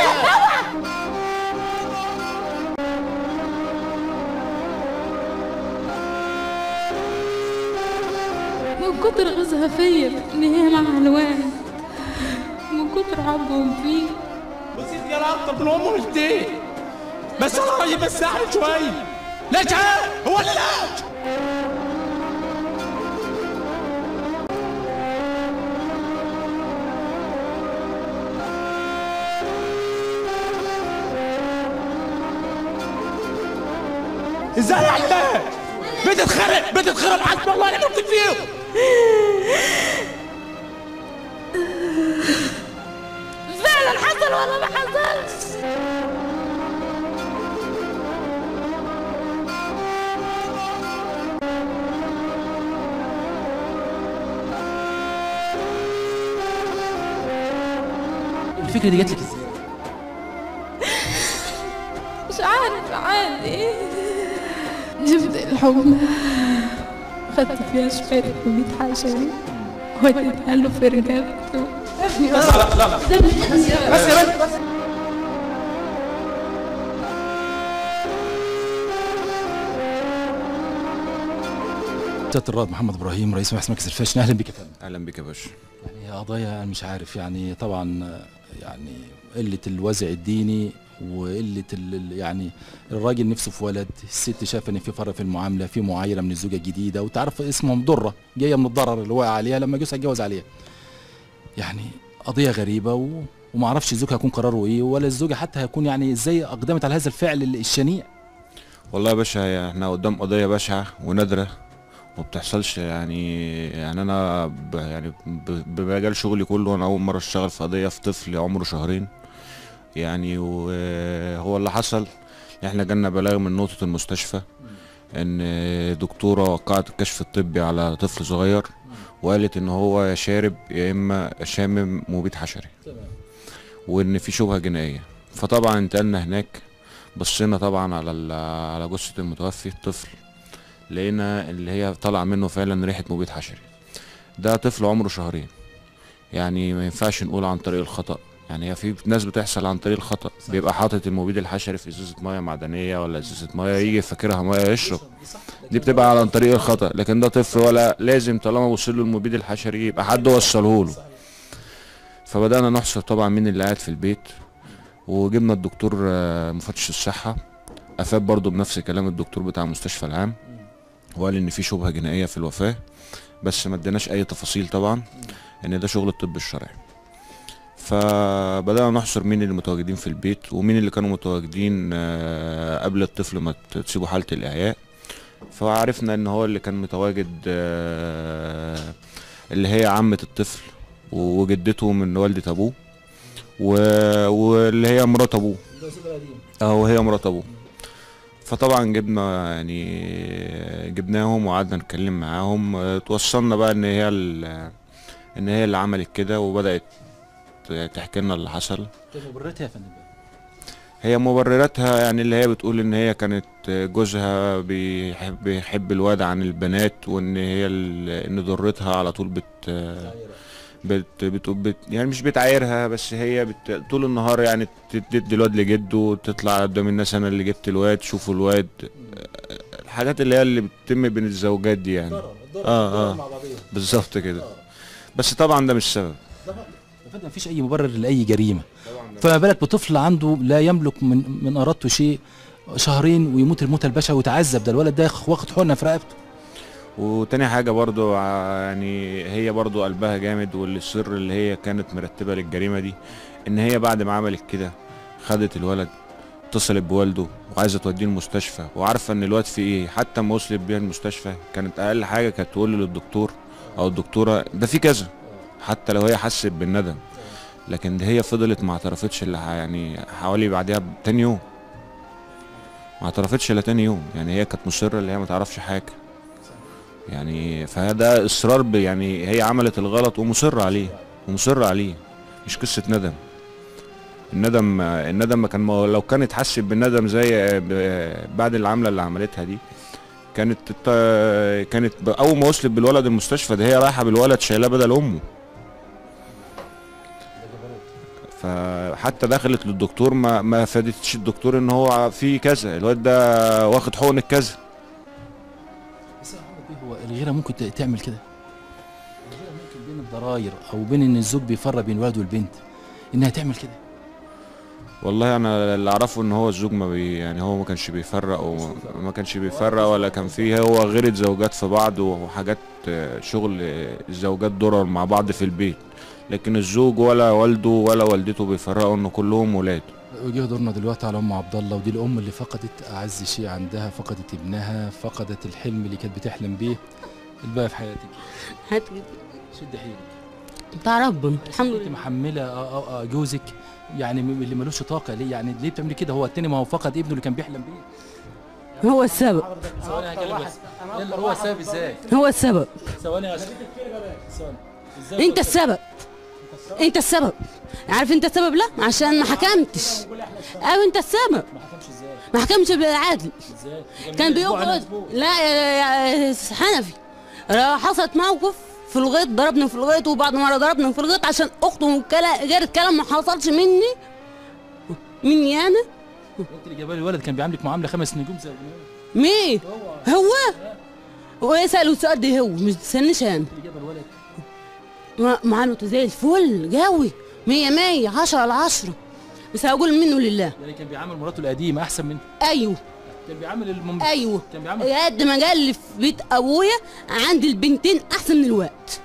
من كتر غزها فيا ان هي مع الوان من كتر حبهم فيه بصيت يا اكتر من امه مش دي بس انا راجل بس اعمل شويه ليش عاد هو اللي لاش ازاي يعني لا بتتخرب بتتخرب حسب الله اللي ممكن فيه فعلا حصل ولا ما حصلش الفكره دي جات لك ازاي مش عارف عادي جبت الحمى خدت فيها شوية وميت حشري وديتها له في رقبته بس لا لا لا بس يا بنت بس سياده الرائد محمد ابراهيم رئيس مجلس مركز الفاشن اهلا بك يا فندم اهلا بك يا باشا يعني هي قضايا انا مش عارف يعني طبعا آه، يعني قله الوازع الديني وقله ال- ال- يعني الراجل نفسه في ولد الست شايفه ان في فرق في المعامله في معايره من الزوجه الجديده وتعرف اسمهم ضره جايه من الضرر اللي وقع عليها لما جوزها اتجوز عليها يعني قضيه غريبه و... وما اعرفش الزوج هيكون قراره ايه ولا الزوجه حتى هيكون يعني ازاي اقدمت على هذا الفعل الشنيع والله يا باشا هي- احنا قدام قضية بشعة ونادرة وما بتحصلش يعني يعني انا ب يعني ب- بمجال شغلي كله انا اول مرة اشتغل في قضية في طفل عمره شهرين يعني وهو اللي حصل احنا جالنا بلاغ من نقطة المستشفى ان دكتورة وقعت الكشف الطبي على طفل صغير وقالت ان هو يا شارب يا اما شامم مبيد حشري وان في شبهة جنائية فطبعا انتقلنا هناك بصينا طبعا على ال- على جثة المتوفي الطفل لقينا اللي هي طالعة منه فعلا ريحة مبيد حشري ده طفل عمره شهرين يعني ما ينفعش نقول عن طريق الخطأ يعني هي في ناس بتحصل عن طريق الخطأ بيبقى حاطط المبيد الحشري في ازازة مية معدنية ولا ازازة مية يجي فاكرها مية يشرب دي بتبقى عن طريق الخطأ لكن ده طفل ولا لازم طالما وصل له المبيد الحشري يبقى حد وصله له فبدأنا نحصر طبعا مين اللي قاعد في البيت وجبنا الدكتور آه، مفتش الصحة أفاد برضو بنفس كلام الدكتور بتاع المستشفى العام وقال إن في شبهة جنائية في الوفاة بس ما اديناش أي تفاصيل طبعا إن ده شغل الطب الشرعي فبدأنا نحصر مين اللي متواجدين في البيت ومين اللي كانوا متواجدين آه، قبل الطفل ما تسيبه حالة الإعياء فعرفنا إن هو اللي كان متواجد آه، اللي هي عمة الطفل وجدته من والدة أبوه و... واللي هي مرات ابوه اه وهي مرات ابوه فطبعا جبنا يعني جبناهم وقعدنا نتكلم معاهم اه، توصلنا بقى ان هي ال... ان هي اللي عملت كده وبدات تحكي لنا اللي حصل طيب مبرراتها يا فندم بقى؟ هي مبرراتها يعني اللي هي بتقول ان هي كانت جوزها بيحب, بيحب الواد عن البنات وان هي ال- ان ضرتها على طول بت بت, بت, بت يعني مش بتعايرها بس هي بت طول النهار يعني تدي الواد لجده تطلع قدام الناس انا اللي جبت الواد شوفوا الواد الحاجات اللي هي اللي بتتم بين الزوجات دي يعني اه اه بالظبط كده بس طبعا ده مش سبب يا فندم مفيش اي مبرر لاي جريمه فما بالك بطفل عنده لا يملك من من ارادته شيء شهرين ويموت الموت البشع ويتعذب ده الولد ده واخد حقنه في رقبته وتاني حاجة برضو ع- يعني هي برضو قلبها جامد والسر اللي هي كانت مرتبة للجريمة دي ان هي بعد ما عملت كده خدت الولد اتصلت بوالده وعايزة توديه المستشفى وعارفة ان الواد في ايه حتى ما وصلت بيها المستشفى كانت اقل حاجة كانت تقول للدكتور او الدكتورة ده في كذا حتى لو هي حست بالندم لكن ده هي فضلت ما اعترفتش الا ح- يعني حوالي بعدها تاني يوم ما اعترفتش الا تاني يوم يعني هي كانت مصرة اللي هي ما تعرفش حاجة يعني فده اصرار ب- يعني هي عملت الغلط ومصرة عليه ومصرة عليه مش قصة ندم الندم الندم ما كان ما لو كانت حست بالندم زي ب- بعد العملة اللي عملتها دي كانت الت- كانت ب- اول ما وصلت بالولد المستشفى ده هي رايحة بالولد شايلاه بدل امه فحتى دخلت للدكتور ما ما فادتش الدكتور ان هو في كذا الواد ده واخد حقن كذا بس يا محمد بيه هو الغيره ممكن ت- تعمل كده الغيره ممكن بين الضراير او بين ان الزوج بيفرق بين الولد والبنت انها تعمل كده والله انا اللي اعرفه ان هو الزوج ما بي يعني هو ما كانش بيفرق وما كانش بيفرق ولا كان فيه هو غيرة زوجات في بعض وحاجات آه، شغل آه، الزوجات درر مع بعض في البيت لكن الزوج ولا والده ولا والدته بيفرقوا ان كلهم ولاد وجه دورنا دلوقتي على ام عبد الله ودي الام اللي فقدت اعز شيء عندها فقدت ابنها فقدت الحلم اللي كانت بتحلم بيه الباقي في حياتك هات شد حيلك بتاع ربنا الحمد انت لله محمله آه، آه، آه، جوزك يعني م- اللي ملوش طاقه ليه يعني ليه بتعملي كده هو التاني ما هو فقد ابنه اللي كان بيحلم بيه هو السبب ثواني هكلم بس يلا هو السبب ازاي هو السبب ثواني يا شيخ. ثواني ازاي انت السبب انت السبب عارف انت السبب لا عشان ما حكمتش ايوه انت السبب ما حكمش ازاي ما حكمش بالعدل ازاي كان أسبوع أنا بيقعد أسبوع. لا يا يا حنفي را- حصلت موقف في الغيط ضربني في الغيط وبعد ما ضربني في الغيط عشان اخته كلا- غير الكلام ما حصلش مني مني انا انت اللي جايبه لي الولد كان بيعاملك معامله خمس نجوم زي مين هو ويسألوا السؤال ده هو مش تسألنيش انا اللي جايبه الولد ما- معاملته زي الفل جوي مية مية عشرة على عشرة بس هقول منه لله يعني كان بيعامل مراته القديمه احسن من ايوه كان بيعامل المم... ايوه كان بيعامل قد ما قال لي في بيت ابويا عندي البنتين احسن من الوقت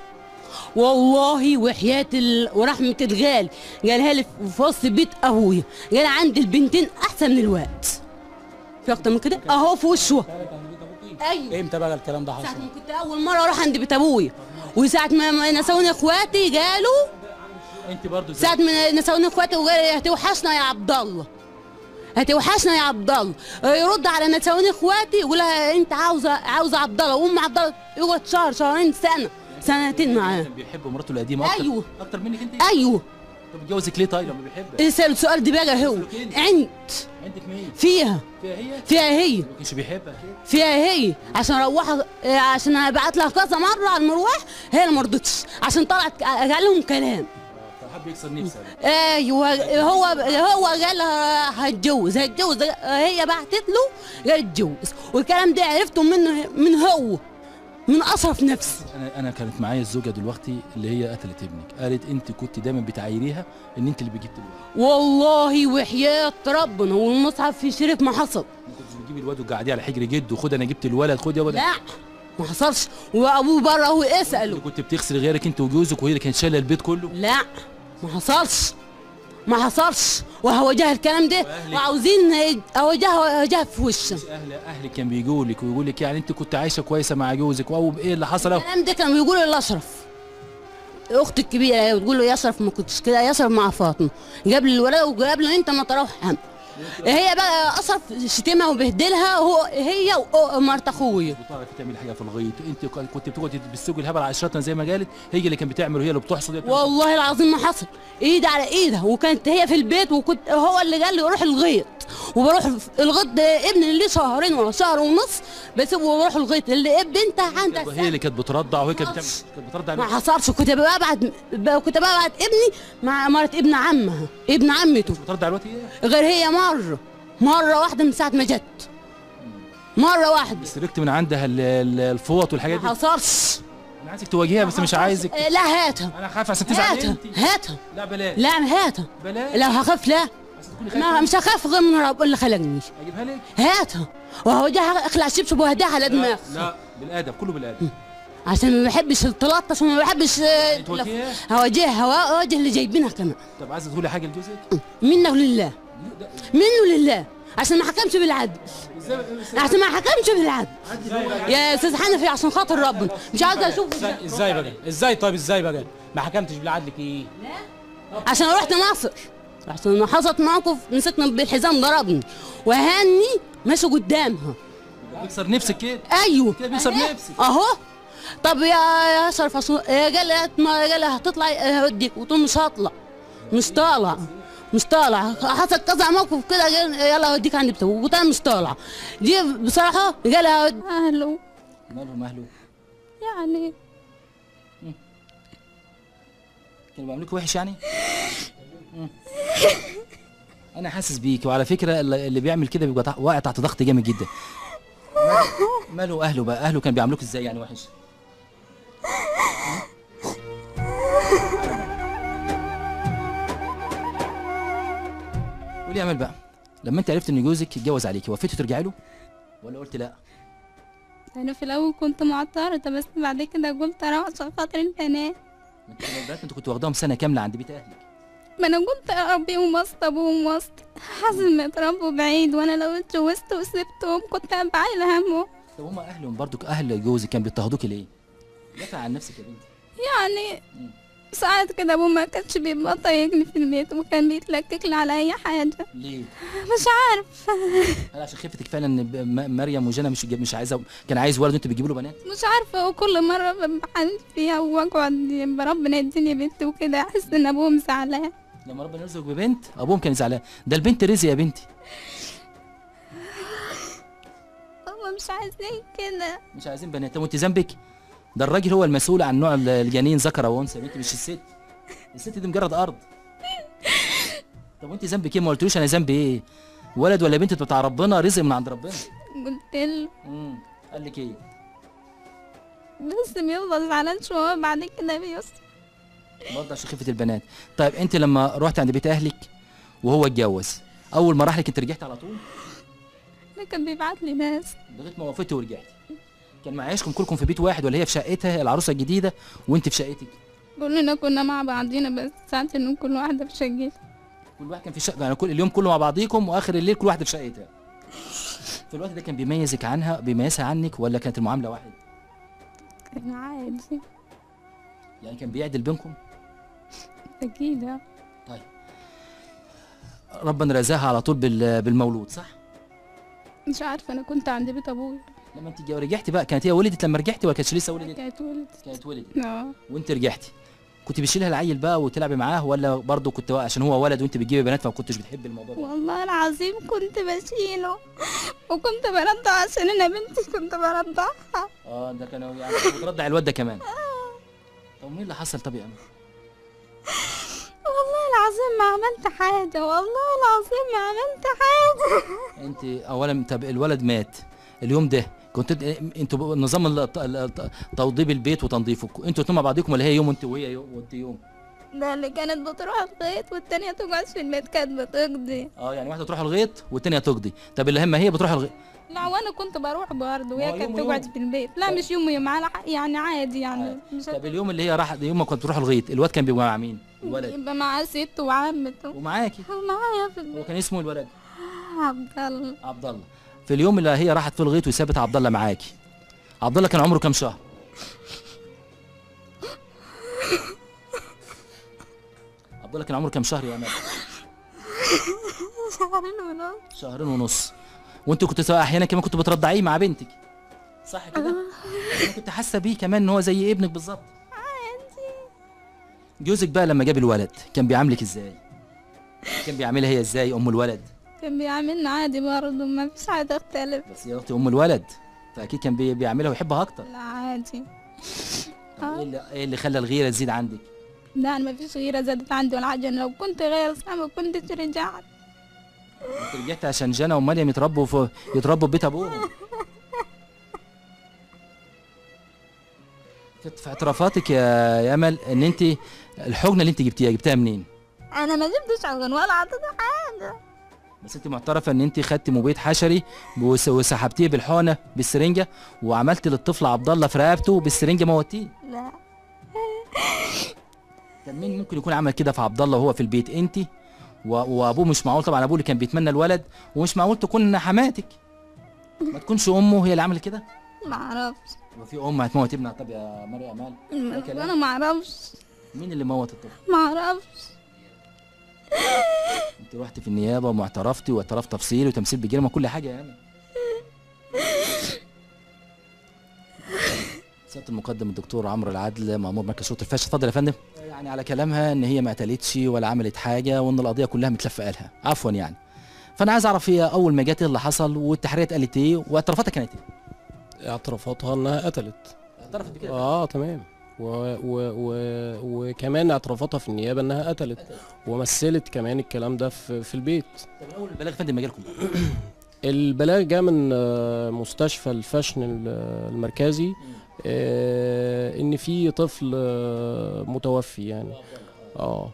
والله وحياة ال... ورحمة الغال قالها لي في وسط بيت ابويا قال عندي البنتين احسن من الوقت في اكتر من كده اهو في وشه ايوه امتى بقى الكلام ده ساعة حصل؟ ما كنت اول مرة اروح عند بيت ابويا وساعة ما ما نسوني اخواتي قالوا انت برضو زي ساعة ما نسوني اخواتي وقالوا هتوحشنا يا عبد الله هتوحشنا يا عبد الله يرد على نسوني اخواتي يقول لها انت عاوزه عاوزه عبد الله وام عبد الله يقعد شهر شهرين سنه سنتين معاه كان بيحب مراته القديمه اكتر أيوه. اكتر منك انت ايوه طب اتجوزك ليه طيب لما بيحبك اسال السؤال ده بقى هو عند عندك مين فيها فيها هي فيها هي ما كانش بيحبك اكيد فيها هي عشان اروحها آه، عشان ابعت لها كذا مره على المروح هي اللي ما رضتش عشان طلعت قال لهم كلام فحب يكسر نفسه ايوه هو هو قال لها هتجوز هتجوز هي بعتت له قال اتجوز والكلام ده عرفته منه من هو من اصرف نفسي انا انا كانت معايا الزوجه دلوقتي اللي هي قتلت ابنك قالت انت كنت دايما بتعايريها ان انت اللي بجبت الولد والله وحياة ربنا والمصحف في شريف ما حصل ما كنتش بتجيبي الواد وتقعديه على حجر جده خد انا جبت الولد خد يا ولد لا ما حصلش وابوه بره هو اللي اساله كنت بتغسل غيرك انت وجوزك وهي اللي كانت شايله البيت كله لا ما حصلش ما حصلش وهوجه الكلام ده وأهلك- وعاوزين اوجهه اوجهه في وشه اهل اهلك كان بيجوا لك ويقول لك يعني انت كنت عايشه كويسه مع جوزك واو ايه اللي حصل اهو الكلام ده كانوا بيقولوا لاشرف اختي الكبيره بتقول له يا اشرف ما كنتش كده يا اشرف مع فاطمه جاب لي الولد وجاب له انت ما تروح هم هي بقى اصرف شتمها وبهدلها هو هي ومرت اخويا بتعرفي تعملي حاجه في الغيط انت ك- كنت بتقعدي بالسوق الهبل على عشرتنا زي ما قالت هي اللي كانت بتعمل وهي اللي بتحصد هي اللي والله العظيم ما حصل ايد على ايدها وكانت هي في البيت وكنت هو اللي قال لي روح الغيط وبروح الغيط ده ابني اللي شهرين ولا شهر ونص بسيبه وبروح الغيط اللي ابني انت عندك هي اللي كانت بترضع وهي كانت بتعمل كانت بترضع ما حصلش كنت ببعت كنت ببعت ابني مع مرات ابن عمها ابن عمته بترضع الوقت ايه غير هي مره مره واحده من ساعه ما جت مره واحده سرقت من عندها ال- ال- الفوط والحاجات ما دي حصلش انا عايزك تواجهها بس مش عايزك آه، لا هاتها انا خايف عشان تزعل هاتها انت هاتها لا بلاش لا هاتها بلاش لو هخاف لا ما مش هخاف غير من رب اللي خلقني اجيبها لك هاتها وهوديها اخلع شبشب وهديها على دماغ لا بالادب كله بالادب عشان ما بحبش التلطش وما بحبش آه، تواجهها هواجهها واواجه اللي جايبينها كمان طب عايزه تقولي حاجه لجوزك منه لله منه لله عشان ما حكمش بالعدل عشان ما حكمش بالعدل يا استاذ حنفي عشان خاطر ربنا مش عايزه اشوف ازاي بقى ازاي طيب ازاي بقى ما حكمتش بالعدل ايه عشان رحت مصر عشان حصلت موقف مسكنا بالحزام ضربني وهاني ماشي قدامها بيكسر نفسك كده ايوه كده بيكسر نفسك اهو طب يا يا اشرف أصل- يا قال ما قال لها هتطلع هوديك قلت له مش هطلع مش طالع مش طالع حصل كذا موقف كده قال يلا هوديك عند بتوع قلت انا مش طالع دي بصراحه قال لها هود- اهله ماله ماله يعني كانوا بيعملوك وحش يعني مم. انا حاسس بيك وعلى فكره اللي اللي بيعمل كده بيبقى تح- واقع تحت ضغط جامد جدا ماله- ماله اهله بقى اهله كانوا بيعملوك ازاي يعني وحش قولي يا امل بقى لما انت عرفت ان جوزك اتجوز عليكي وافقتي ترجعي له ولا قلت لا انا في الاول كنت معترضه بس بعد كده قلت اروح عشان خاطر البنات ما انت البنات انت كنت واخداهم سنه كامله عند بيت اهلك ما انا قلت اربيهم وسط ابوهم وسط حاسس ما يتربوا بعيد وانا لو اتجوزت وسبتهم كنت هبقى عايله همه طب هما اهلهم برضو اهل جوزك كانوا بيضطهدوك ليه؟ دافع عن نفسك يا بنتي يعني ساعات كده ابوه ما كانش بيبقى طايقني في البيت وكان بيتلكك لي على اي حاجه ليه؟ مش عارف هل عشان خفتك فعلا ان ب- م- مريم وجنى مش مش عايزه كان عايز ولد وانت بتجيب له بنات؟ مش عارفه وكل مره بحن فيها واقعد يبقى ربنا يديني بنت وكده احس ان ابوهم زعلان لما ربنا يرزقك ببنت ابوهم كان زعلان ده البنت رزق يا بنتي هما مش عايزين كده مش عايزين بنات طب وانت ذنبك؟ ده الراجل هو المسؤول عن نوع ال- الجنين ذكر او انثى يا بنتي مش الست الست دي مجرد ارض طب وانت ذنبك ايه ما قلتلوش انا ذنبي ايه؟ ولد ولا بنت بتاع ربنا رزق من عند ربنا قلت له امم قال لك ايه؟ بس بيفضل زعلان شويه بعد كده بيص برضه عشان خفه البنات طيب انت لما رحت عند بيت اهلك وهو اتجوز اول ما راح لك انت رجعت على طول كان بيبعت لي ناس لغايه ما وافقتي ورجعتي كان معايشكم كلكم في بيت واحد ولا هي في شقتها العروسه الجديده وانت في شقتك كلنا كنا مع بعضينا بس ساعات ان كل واحده في شقتها كل واحد كان في شقه يعني كل اليوم كله مع بعضيكم واخر الليل كل واحده في شقتها في الوقت ده كان بيميزك عنها بيميزها عنك ولا كانت المعامله واحد كان عادي يعني كان بيعدل بينكم اكيد آه. طيب ربنا رزاها على طول بال- بالمولود صح مش عارفه انا كنت عند بيت ابويا لما انت جا- رجعتي بقى كانت هي ولدت لما رجعتي ولا كانتش لسه ولدت كانت ولد كانت ولدت اه وانت رجعتي كنت بتشيلها العيل بقى وتلعبي معاه ولا برضه كنت عشان هو ولد وانت بتجيبي بنات فما كنتش بتحبي الموضوع ده والله العظيم كنت بشيله وكنت برضع عشان انا بنتي كنت برضعها اه ده كانوا يعني كنت بترضع الواد ده كمان طب مين اللي حصل طب يا امل والله العظيم ما عملت حاجه والله العظيم ما عملت حاجه انت اولا طب الولد مات اليوم ده كنت انتوا نظام ال- ال- توضيب البيت وتنظيفه انتوا اتنين مع بعضكم ولا هي يوم وانت وهي يوم وانت يوم ده اللي كانت بتروح الغيط والتانية تقعد في البيت كانت بتقضي اه يعني واحده تروح الغيط والتانيه تقضي طب اللي هم هي بتروح الغيط لا وانا كنت بروح برضه ما وهي هو كانت يوم تقعد ويوم. في البيت لا مش يوم ويوم على حق- يعني عادي يعني مش طب اليوم اللي هي راحت يوم ما كنت تروح الغيط الواد كان بيبقى مع مين الولد يبقى معاه ست وعمته ومعاكي معايا في هو البيت كان اسمه الولد عبد الله عبد الله في اليوم اللي هي راحت في الغيط وسابت عبد الله معاكي عبد الله كان عمره كام شهر عبد الله كان عمره كام شهر يا امل شهرين ونص شهرين ونص وانت كنت سواء احيانا كمان كنت بترضعيه مع بنتك صح كده انا كنت حاسه بيه كمان ان هو زي ابنك بالظبط جوزك بقى لما جاب الولد كان بيعاملك ازاي كان بيعاملها هي ازاي ام الولد كان بيعاملنا عادي برضه ما فيش حاجة اختلف بس يا اختي ام الولد فاكيد كان بي- بيعاملها ويحبها اكتر لا عادي طب ايه اللي ايه اللي خلى الغيره تزيد عندك لا أنا ما فيش غيرة زادت عندي ولا حاجة أنا لو كنت غير صعب ما كنتش رجعت انت رجعت عشان جنى ومريم يتربوا في يتربوا في بيت ابوهم كانت في اعترافاتك يا يا امل ان انت الحقنه اللي انت جبتيها جبتها منين أنا ما جبتش عشان ولا عطيتها حاجة بس انت معترفه ان انت خدتي مبيد حشري وس- وسحبتيه بالحقنه بالسرنجه وعملت للطفل عبد الله في رقبته بالسرنجه موتيه لا طب مين ممكن يكون عمل كده في عبد الله وهو في البيت انت و- وابوه مش معقول طبعا ابوه اللي كان بيتمنى الولد ومش معقول تكون حماتك ما تكونش امه هي اللي عملت كده ما اعرفش هو في ام هتموت ابنها طب يا مريم امال ده كلام. انا ما اعرفش مين اللي موت الطفل ما اعرفش انت رحت في النيابه ومعترفتي واعتراف تفصيلي وتمثيل بجريمه كل حاجه يا امل سياده المقدم الدكتور عمرو العدل مامور مركز شرطه الفاشل اتفضل يا فندم يعني على كلامها ان هي ما قتلتش ولا عملت حاجه وان القضيه كلها متلفقه لها عفوا يعني فانا عايز اعرف هي اول ما جت ايه اللي حصل والتحريه قالت ايه واعترافاتها كانت ايه اعترافاتها انها قتلت اعترفت بكده اه تمام و و و وكمان اعترافاتها في النيابه انها قتلت ومثلت كمان الكلام ده في, في البيت طب اول البلاغ يا فندم مجالكم البلاغ جاء من آه، مستشفى الفشن ال- المركزي آه، ان في طفل آه، متوفي يعني اه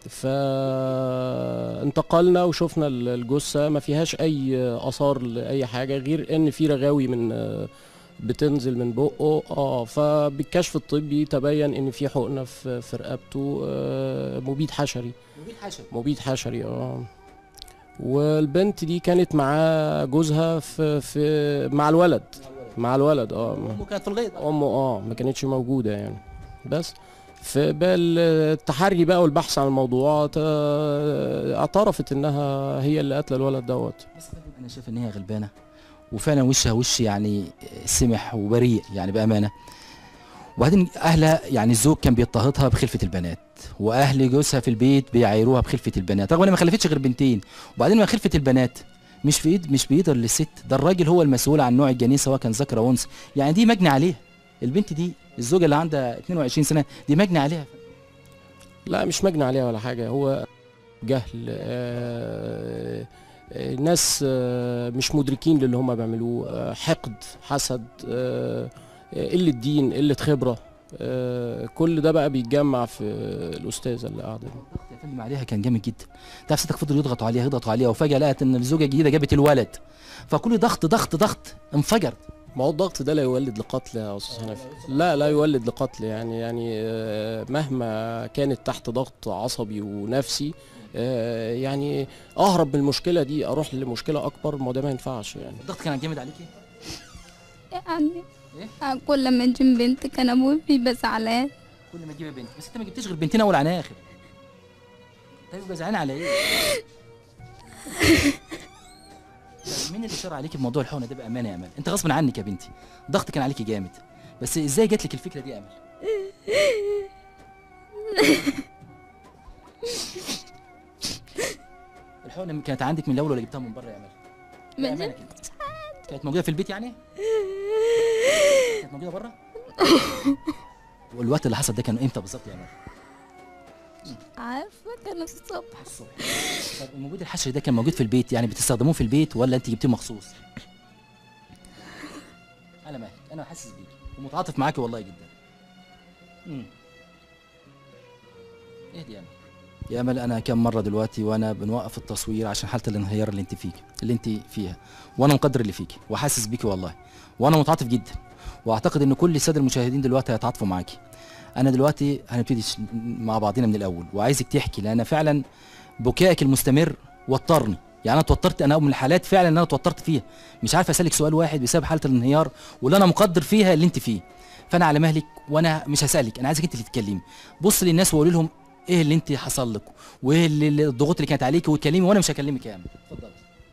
فانتقلنا وشفنا ال- الجثه ما فيهاش اي اثار لاي حاجه غير ان في رغاوي من آه، بتنزل من بقه اه فبالكشف الطبي تبين ان في حقنه في في رقبته آه، مبيد حشري مبيد حشر مبيد حشري اه والبنت دي كانت مع جوزها في في مع الولد مع الولد اه امه كانت في الغيط امه اه ما كانتش موجوده يعني بس في بال التحري بقى والبحث عن الموضوع ت- اعترفت انها هي اللي قتل الولد دوت بس يا فندم انا شايف ان هي غلبانه وفعلا وشها وش يعني سمح وبريء يعني بامانه وبعدين اهلها يعني الزوج كان بيضطهدها بخلفه البنات واهل جوزها في البيت بيعايروها بخلفه البنات رغم انها ما خلفتش غير بنتين وبعدين ما خلفه البنات مش في ايد مش بايد الست ده الراجل هو المسؤول عن نوع الجنين سواء كان ذكر او انثى يعني دي مجني عليها البنت دي الزوجه اللي عندها 22 سنه دي مجني عليها لا مش مجني عليها ولا حاجه هو جهل آه، آه، ناس آه، مش مدركين للي هم بيعملوه آه، حقد حسد آه، آه، قله دين قله خبره آه، كل ده بقى بيتجمع في الاستاذه اللي قاعده دي الضغط يا فندم عليها كان جامد جدا تعرف ستك فضلوا يضغطوا عليها يضغطوا عليها وفجاه لقت ان الزوجه الجديده جابت الولد فكل ضغط ضغط ضغط انفجر ما هو الضغط ده لا يولد لقتل يا استاذ حنفي لا لا يولد لقتل يعني يعني آه، مهما كانت تحت ضغط عصبي ونفسي آه، يعني اهرب من المشكله دي اروح لمشكله اكبر ما ده ما ينفعش يعني الضغط كان جامد عليكي يعني آه، كل ما نجيب بنت كان ابوي بيبقى زعلان كل ما تجيبي بنت بس انت ما جبتيش غير بنتين اول عن اخر طيب يبقى زعلان على ايه طيب مين اللي شرع عليكي بموضوع الحقنه ده بامانه يا امل انت غصب عنك يا بنتي ضغط كان عليكي جامد بس ازاي جات لك الفكره دي يا امل الحقنه كانت عندك من الاول ولا جبتها من بره يا امل ما بأمانة كده. كانت موجوده في البيت يعني كانت موجوده بره والوقت اللي حصل ده كان امتى بالظبط يا امل عارفه كان الصبح الصبح طب المبيد الحشري ده كان موجود في البيت يعني بتستخدموه في البيت ولا انت جبتيه مخصوص انا مالك انا حاسس بيكي ومتعاطف معاكي والله جدا امم اهدي يا امل يا امل انا كم مره دلوقتي وانا بنوقف التصوير عشان حاله الانهيار اللي انت فيك اللي انت فيها وانا مقدر اللي فيكي وحاسس بيكي والله وانا متعاطف جدا واعتقد ان كل الساده المشاهدين دلوقتي هيتعاطفوا معاكي انا دلوقتي هنبتدي ش- مع بعضنا من الاول وعايزك تحكي لان فعلا بكائك المستمر وترني يعني انا اتوترت انا من الحالات فعلا ان انا اتوترت فيها مش عارف اسالك سؤال واحد بسبب حاله الانهيار واللي انا مقدر فيها اللي انت فيه فانا على مهلك وانا مش هسالك انا عايزك انت اللي تتكلمي بص للناس وقولي لهم ايه اللي انت حصل لك وايه اللي اللي- الضغوط اللي كانت عليكي وتكلمي وانا مش هكلمك يا امل اتفضل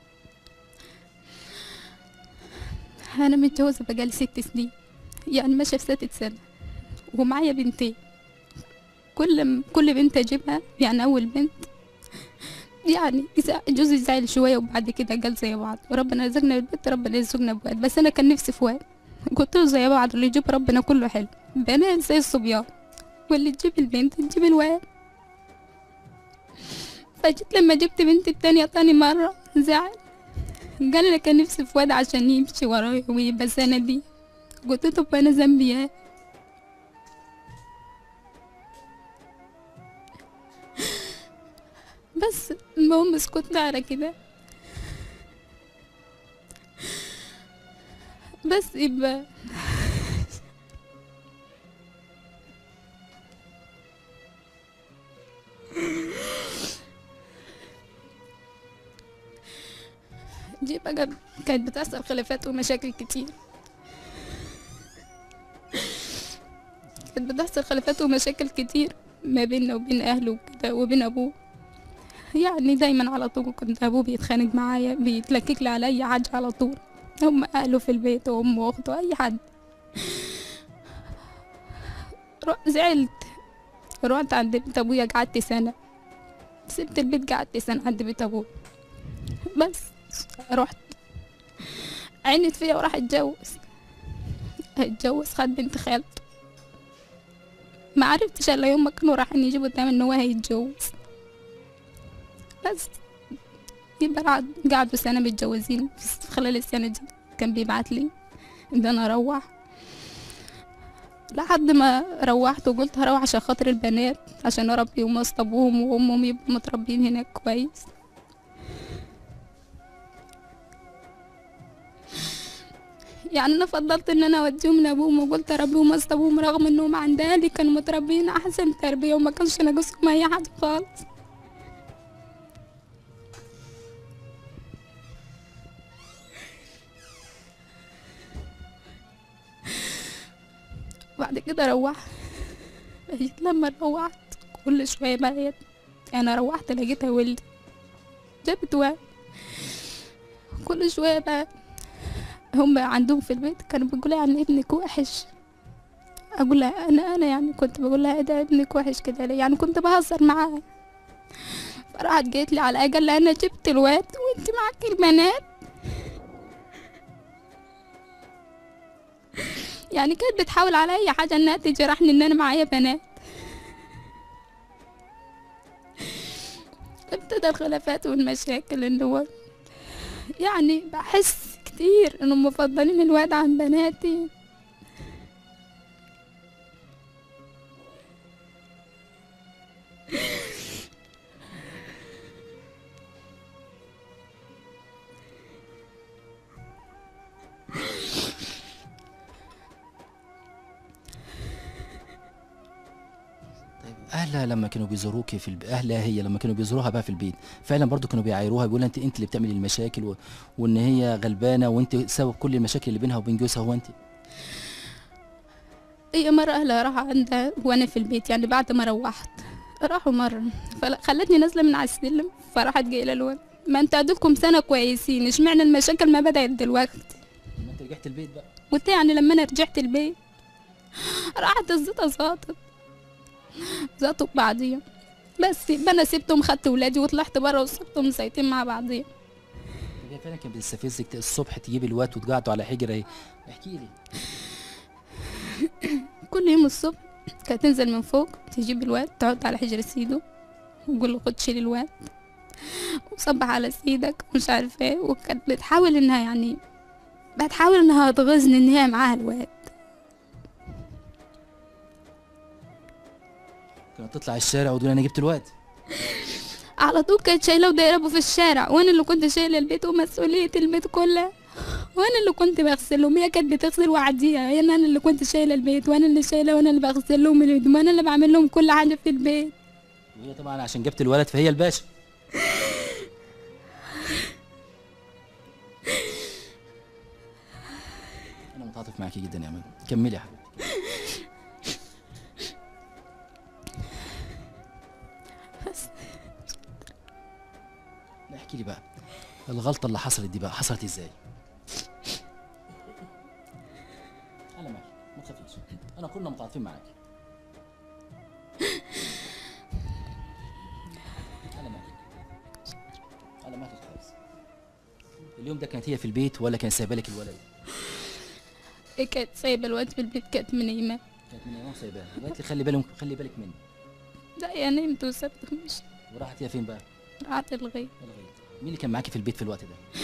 انا متجوزه بقالي ست سنين يعني ماشيه في ستة سنه ومعايا بنتين كل كل بنت اجيبها يعني اول بنت يعني إذا جوزي زعل شويه وبعد كده قال زي بعض وربنا رزقنا بالبنت ربنا يرزقنا بواد بس انا كان نفسي في واد قلت له زي بعض اللي يجيب ربنا كله حلو بنات زي الصبيان واللي تجيب البنت تجيب الواد فجيت لما جبت بنتي التانية تاني مرة زعل قال لي كان نفسي في واد عشان يمشي ورايا ويبقى سندي قلت له طب انا ذنبي ايه بس المهم سكتنا على كده بس يبقى دي بقى كانت بتحصل خلافات ومشاكل كتير كانت بتحصل خلافات ومشاكل كتير ما بيننا وبين أهله وكده وبين أبوه يعني دايما على طول كنت أبوه بيتخانق معايا بيتلكك لي على أي حاجة على طول هم أهله في البيت وأمه وأخته أي حد رو- زعلت رحت عند بيت أبويا قعدت سنة سبت البيت قعدت سنة عند بيت أبويا بس رحت عينت فيا وراح اتجوز اتجوز خد بنت خالته ما عرفتش الا يوم ما كانوا رايحين يجيبوا تمام ان هو هيتجوز بس يبقى قعد قعدوا سنة متجوزين في خلال السنة دي كان بيبعت لي ان انا اروح لحد ما روحت وقلت هروح عشان خاطر البنات عشان اربيهم وسط ابوهم وامهم يبقوا متربيين هناك كويس يعني انا فضلت ان انا اوديهم لابوهم وقلت اربيهم وسط ابوهم رغم انهم عند اهلي كانوا متربيين احسن تربيه وما كانش ناقصهم اي حاجه خالص بعد كده روحت جيت لما روحت كل شويه بقيت انا روحت لقيتها ولدي جابت واد كل شويه بقى هم عندهم في البيت كانوا بيقولوا يعني ابنك وحش اقول لها انا انا يعني كنت بقول لها إيه ده ابنك وحش كده ليه يعني كنت بهزر معاها فراحت جيت لي على اجل انا جبت الواد وانت معاك البنات يعني كانت بتحاول على اي حاجه انها تجرحني ان انا معايا بنات ابتدى الخلافات والمشاكل اللي هو يعني بحس كتير انهم مفضلين الواد عن بناتي طيب اهلها لما كانوا بيزوروكي في الب... اهلها هي لما كانوا بيزوروها بقى في البيت فعلا برضو كانوا بيعايروها بيقولوا انت انت اللي بتعملي المشاكل و... وان هي غلبانه وانت سبب كل المشاكل اللي بينها وبين جوزها هو انت هي مرة أهلها راحوا عندها وأنا في البيت يعني بعد ما روحت راحوا مرة فخلتني نازلة من على السلم فراحت جاية الواد ما انت عندكم سنة كويسين اشمعنى المشاكل ما بدأت دلوقتي لما انت رجعت البيت بقى قلت يعني لما انا رجعت البيت راحت الزيطة زاطت زاطوا بعضيهم بس يبقى انا سبتهم خدت ولادي وطلعت بره وسبتهم زيتين مع بعضيهم طب هي فعلا كانت بتستفزك الصبح تجيبي الواد وتقعدوا على حجره ايه احكي لي كل يوم الصبح كانت تنزل من فوق تجيب الواد تقعد على حجر سيده وتقول له خد شيل الواد وصبح على سيدك ومش عارفه ايه وكانت بتحاول انها يعني بتحاول انها تغيظني ان هي معاها الواد كانت تطلع الشارع وتقول انا جبت الواد على طول كانت شايله ودايربه في الشارع وانا اللي كنت شايله البيت ومسؤوليه البيت كلها وانا اللي كنت بغسل لهم هي كانت بتغسل وعديها هي انا اللي كنت شايله البيت وانا اللي شايله وانا اللي بغسل لهم الهدوم وانا اللي بعمل لهم كل حاجه في البيت وهي طبعا عشان جبت الولد فهي الباشا انا متعاطف معاكي جدا يا امل كملي يا حبيبتي احكي لي بقى الغلطه اللي حصلت دي بقى حصلت ازاي انا معاك ما تخافيش انا كلنا متعاطفين معاك انا معاك انا معاك خالص اليوم ده كانت هي في البيت ولا كان سايبه لك الولد كانت سايبة الواد في البيت كانت منيمة كانت من يوم سايباه قالت لي خلي بالك خلي بالك مني لا يا نمت وسبت مش وراحت هي فين بقى راحت الغيط الغيط مين اللي كان معاكي في البيت في الوقت ده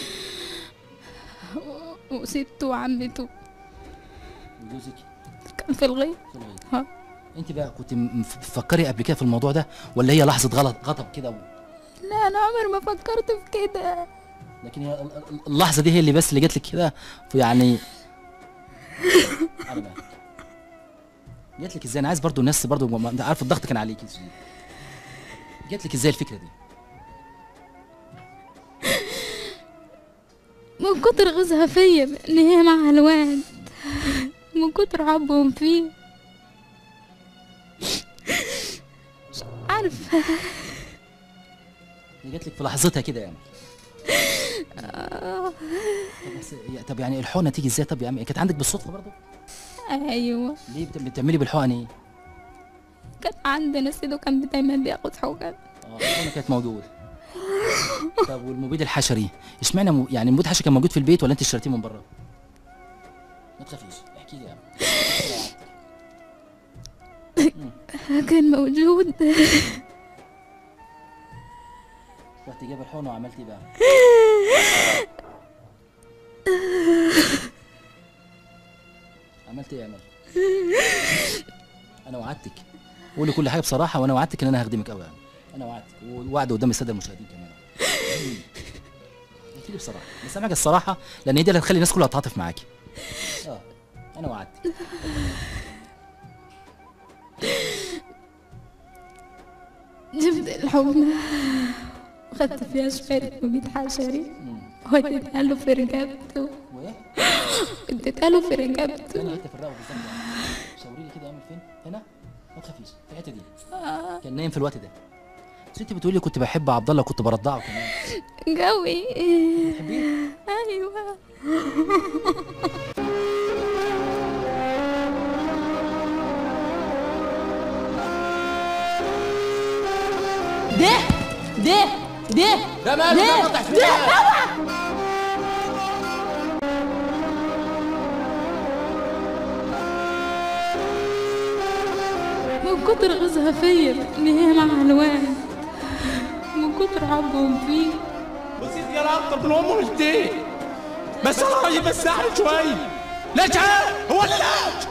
وسبته وعمته وجوزك كان في الغيط في الغيط ها انت بقى كنت م- مفكري قبل كده في الموضوع ده ولا هي لحظه غلط غضب كده و... لا انا عمري ما فكرت في كده لكن هي ال- ال- اللحظه دي هي اللي بس اللي جات لك كده يعني انا معاك جات لك ازاي انا عايز برضو الناس برضو ما- انت عارف الضغط كان عليكي ازاي جات لك ازاي الفكره دي من كتر غزها فيا ان هي مع الواد من كتر حبهم فيه مش عارفة هي جات لك في لحظتها كده يعني آه، طب بس يا- طب يعني الحقنه تيجي ازاي طب يا عم كانت عندك بالصدفه برضو ايوه ليه بت- بتعملي بالحقن ايه كان عندنا سيدو كان دايما بياخد حقن اه الحقنه كانت موجوده طب والمبيد الحشري اشمعنى م... يعني المبيد الحشري كان موجود في البيت ولا انت اشتريتيه من بره ما تخافيش احكي لي يا عم كان موجود رحت جايب الحقنه وعملت ايه بقى عملت ايه يا امل انا وعدتك قولي كل حاجه بصراحه وانا وعدتك ان انا هخدمك قوي يعني انا وعدتك ووعد قدام الساده المشاهدين كمان احكي لي بصراحه بس اهم حاجه الصراحه لان هي دي اللي هتخلي الناس كلها تتعاطف معاكي اه انا وعدتك جبت الحقنة وخدت فيها شوية مبيد حشري وديتها له في رقبته وايه اديتها له في رقبته انا حته في الرقبه بالظبط يعني شاوري لي كده اعمل فين هنا ما تخافيش في الحته دي آه، كان نايم في الوقت ده بس انت بتقولي كنت بحب عبد الله كنت برضعه كمان قوي بتحبيه ايوه ده ده ده ده ماله ده قطع في من كتر غزها فيا ان هي مع الواد من كتر حبهم فيه بصيت يلا اكتر من امه مش دي بس انا راجل بس اعمل شويه ليش عاد؟ هو اللي ليش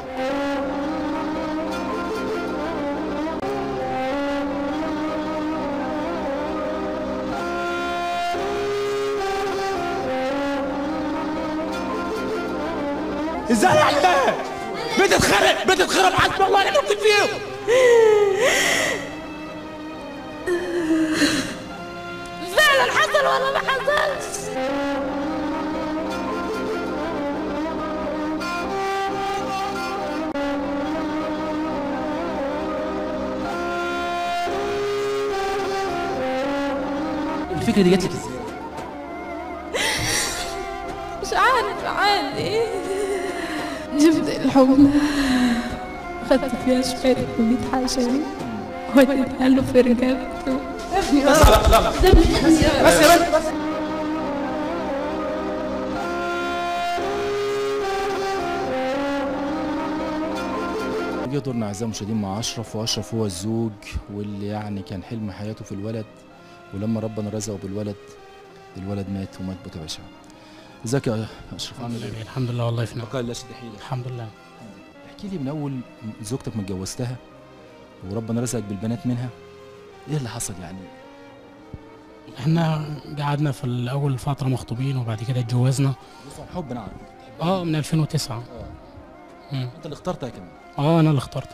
ازاي يعني ليش؟ بتتخرب بتتخرب حسب الله اللي ممكن فيه فعلا حصل ولا ما حصلش الفكره دي جات لك ازاي مش عارف عادي جبت الحقنة خدت فيها شوية مبيد حشري وديتها له في رقبته بس لا لا بس يا بنت بس جه دورنا اعزائي المشاهدين مع اشرف واشرف هو الزوج واللي يعني كان حلم حياته في الولد ولما ربنا رزقه بالولد الولد مات ومات بطبع شعب ازيك يا اشرف عامل ايه؟ الحمد لله والله في نعم بقى لا شد حيلك الحمد لله احكي لي من اول زوجتك ما اتجوزتها وربنا رزقك بالبنات منها ايه اللي حصل يعني؟ احنا قعدنا في الاول فتره مخطوبين وبعد كده اتجوزنا بص عن حب نعم اه من 2009 اه مم. انت اللي اخترتها كمان اه انا اللي اخترته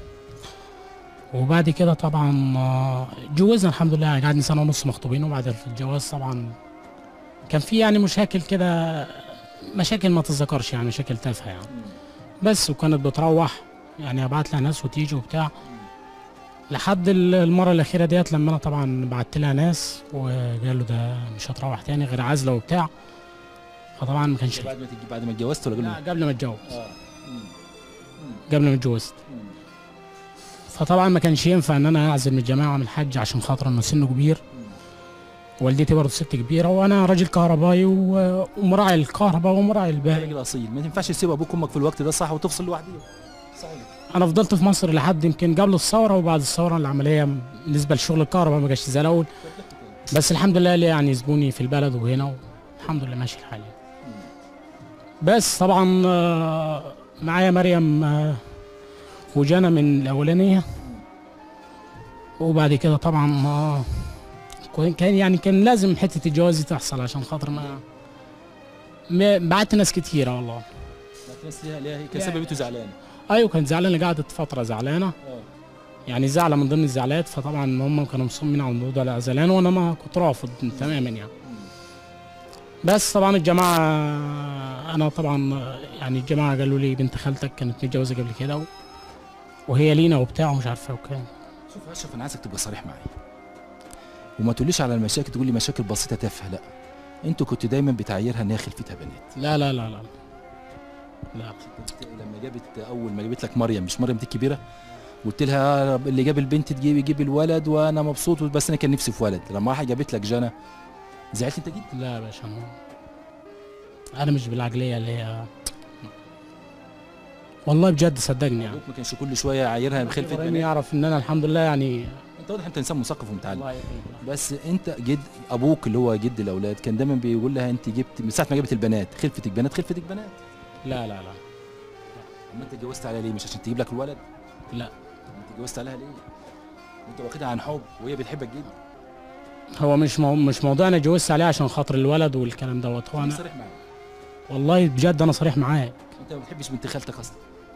وبعد كده طبعا آه، اتجوزنا الحمد لله يعني قعدنا سنه ونص مخطوبين وبعد الجواز طبعا كان في يعني مشاكل كده مشاكل ما تتذكرش يعني مشاكل تافهه يعني بس وكانت بتروح يعني ابعت لها ناس وتيجي وبتاع لحد ال- المره الاخيره ديت لما انا طبعا بعت لها ناس وقالوا ده مش هتروح تاني غير عزله وبتاع فطبعا ما كانش بعد ما تجي بعد ما اتجوزت ولا لا قبل قبل ما اتجوز اه قبل ما اتجوزت فطبعا ما كانش ينفع ان انا اعزل من الجماعه من الحج عشان خاطر انه سنه كبير والدتي برضه ست كبيره وانا راجل كهربائي و- ومراعي الكهرباء ومراعي الباقي راجل اصيل ما ينفعش تسيب ابوك وامك في الوقت ده صح وتفصل لوحدك صحيح انا فضلت في مصر لحد يمكن قبل الثوره وبعد الثوره العمليه بالنسبه لشغل الكهرباء ما جاش زي الاول بس الحمد لله ليه يعني زبوني في البلد وهنا والحمد لله ماشي الحال يعني. بس طبعا آه، معايا مريم آه، وجانا من الاولانيه وبعد كده طبعا آه، كان- كان يعني كان لازم حته الجواز دي تحصل عشان خاطر ما ما- بعت ناس كتيره والله الناس ليها ليها هي كان سببته زعلان ايوه كانت زعلانه قعدت فتره زعلانه يعني زعلة من ضمن الزعلات فطبعا هم كانوا مصممين على الموضوع الاعزلان وانا ما كنت رافض تماما يعني بس طبعا الجماعه انا طبعا يعني الجماعه قالوا لي بنت خالتك كانت متجوزه قبل كده و... وهي لينا وبتاع ومش عارفه وكده شوف يا اشرف انا عايزك تبقى صريح معايا وما تقوليش على المشاكل تقول لي مشاكل بسيطه تافهه لا انتوا كنتوا دايما بتعايرها ان هي خلفتها بنات لا لا لا لا لا لما جابت اول ما جابت لك مريم مش مريم دي الكبيره قلت لها اللي جاب البنت تجيب يجيب الولد وانا مبسوط بس انا كان نفسي في ولد لما راح جابت لك جنى زعلت انت جدا لا يا باشا أنا- انا مش بالعقليه اللي هي والله بجد صدقني يعني ابوك ما كانش كل شويه يعايرها بخلفه إبراهيم بنات يعرف ان انا الحمد لله يعني انت واضح انت انسان مثقف ومتعلم الله يكرمك. بس انت جد ابوك اللي هو جد الاولاد كان دايما بيقول لها انت جبت من ساعه ما جابت البنات خلفتك بنات خلفتك بنات لا لا لا اما انت اتجوزت عليها ليه مش عشان تجيب لك الولد لا انت اتجوزت عليها ليه انت واخدها عن حب وهي بتحبك جدا هو مش مو مش موضوع انا اتجوزت عليه عشان خاطر الولد والكلام دوت هو خليك انا صريح معايا والله بجد انا صريح معاك انت ما بتحبش بنت خالتك اصلا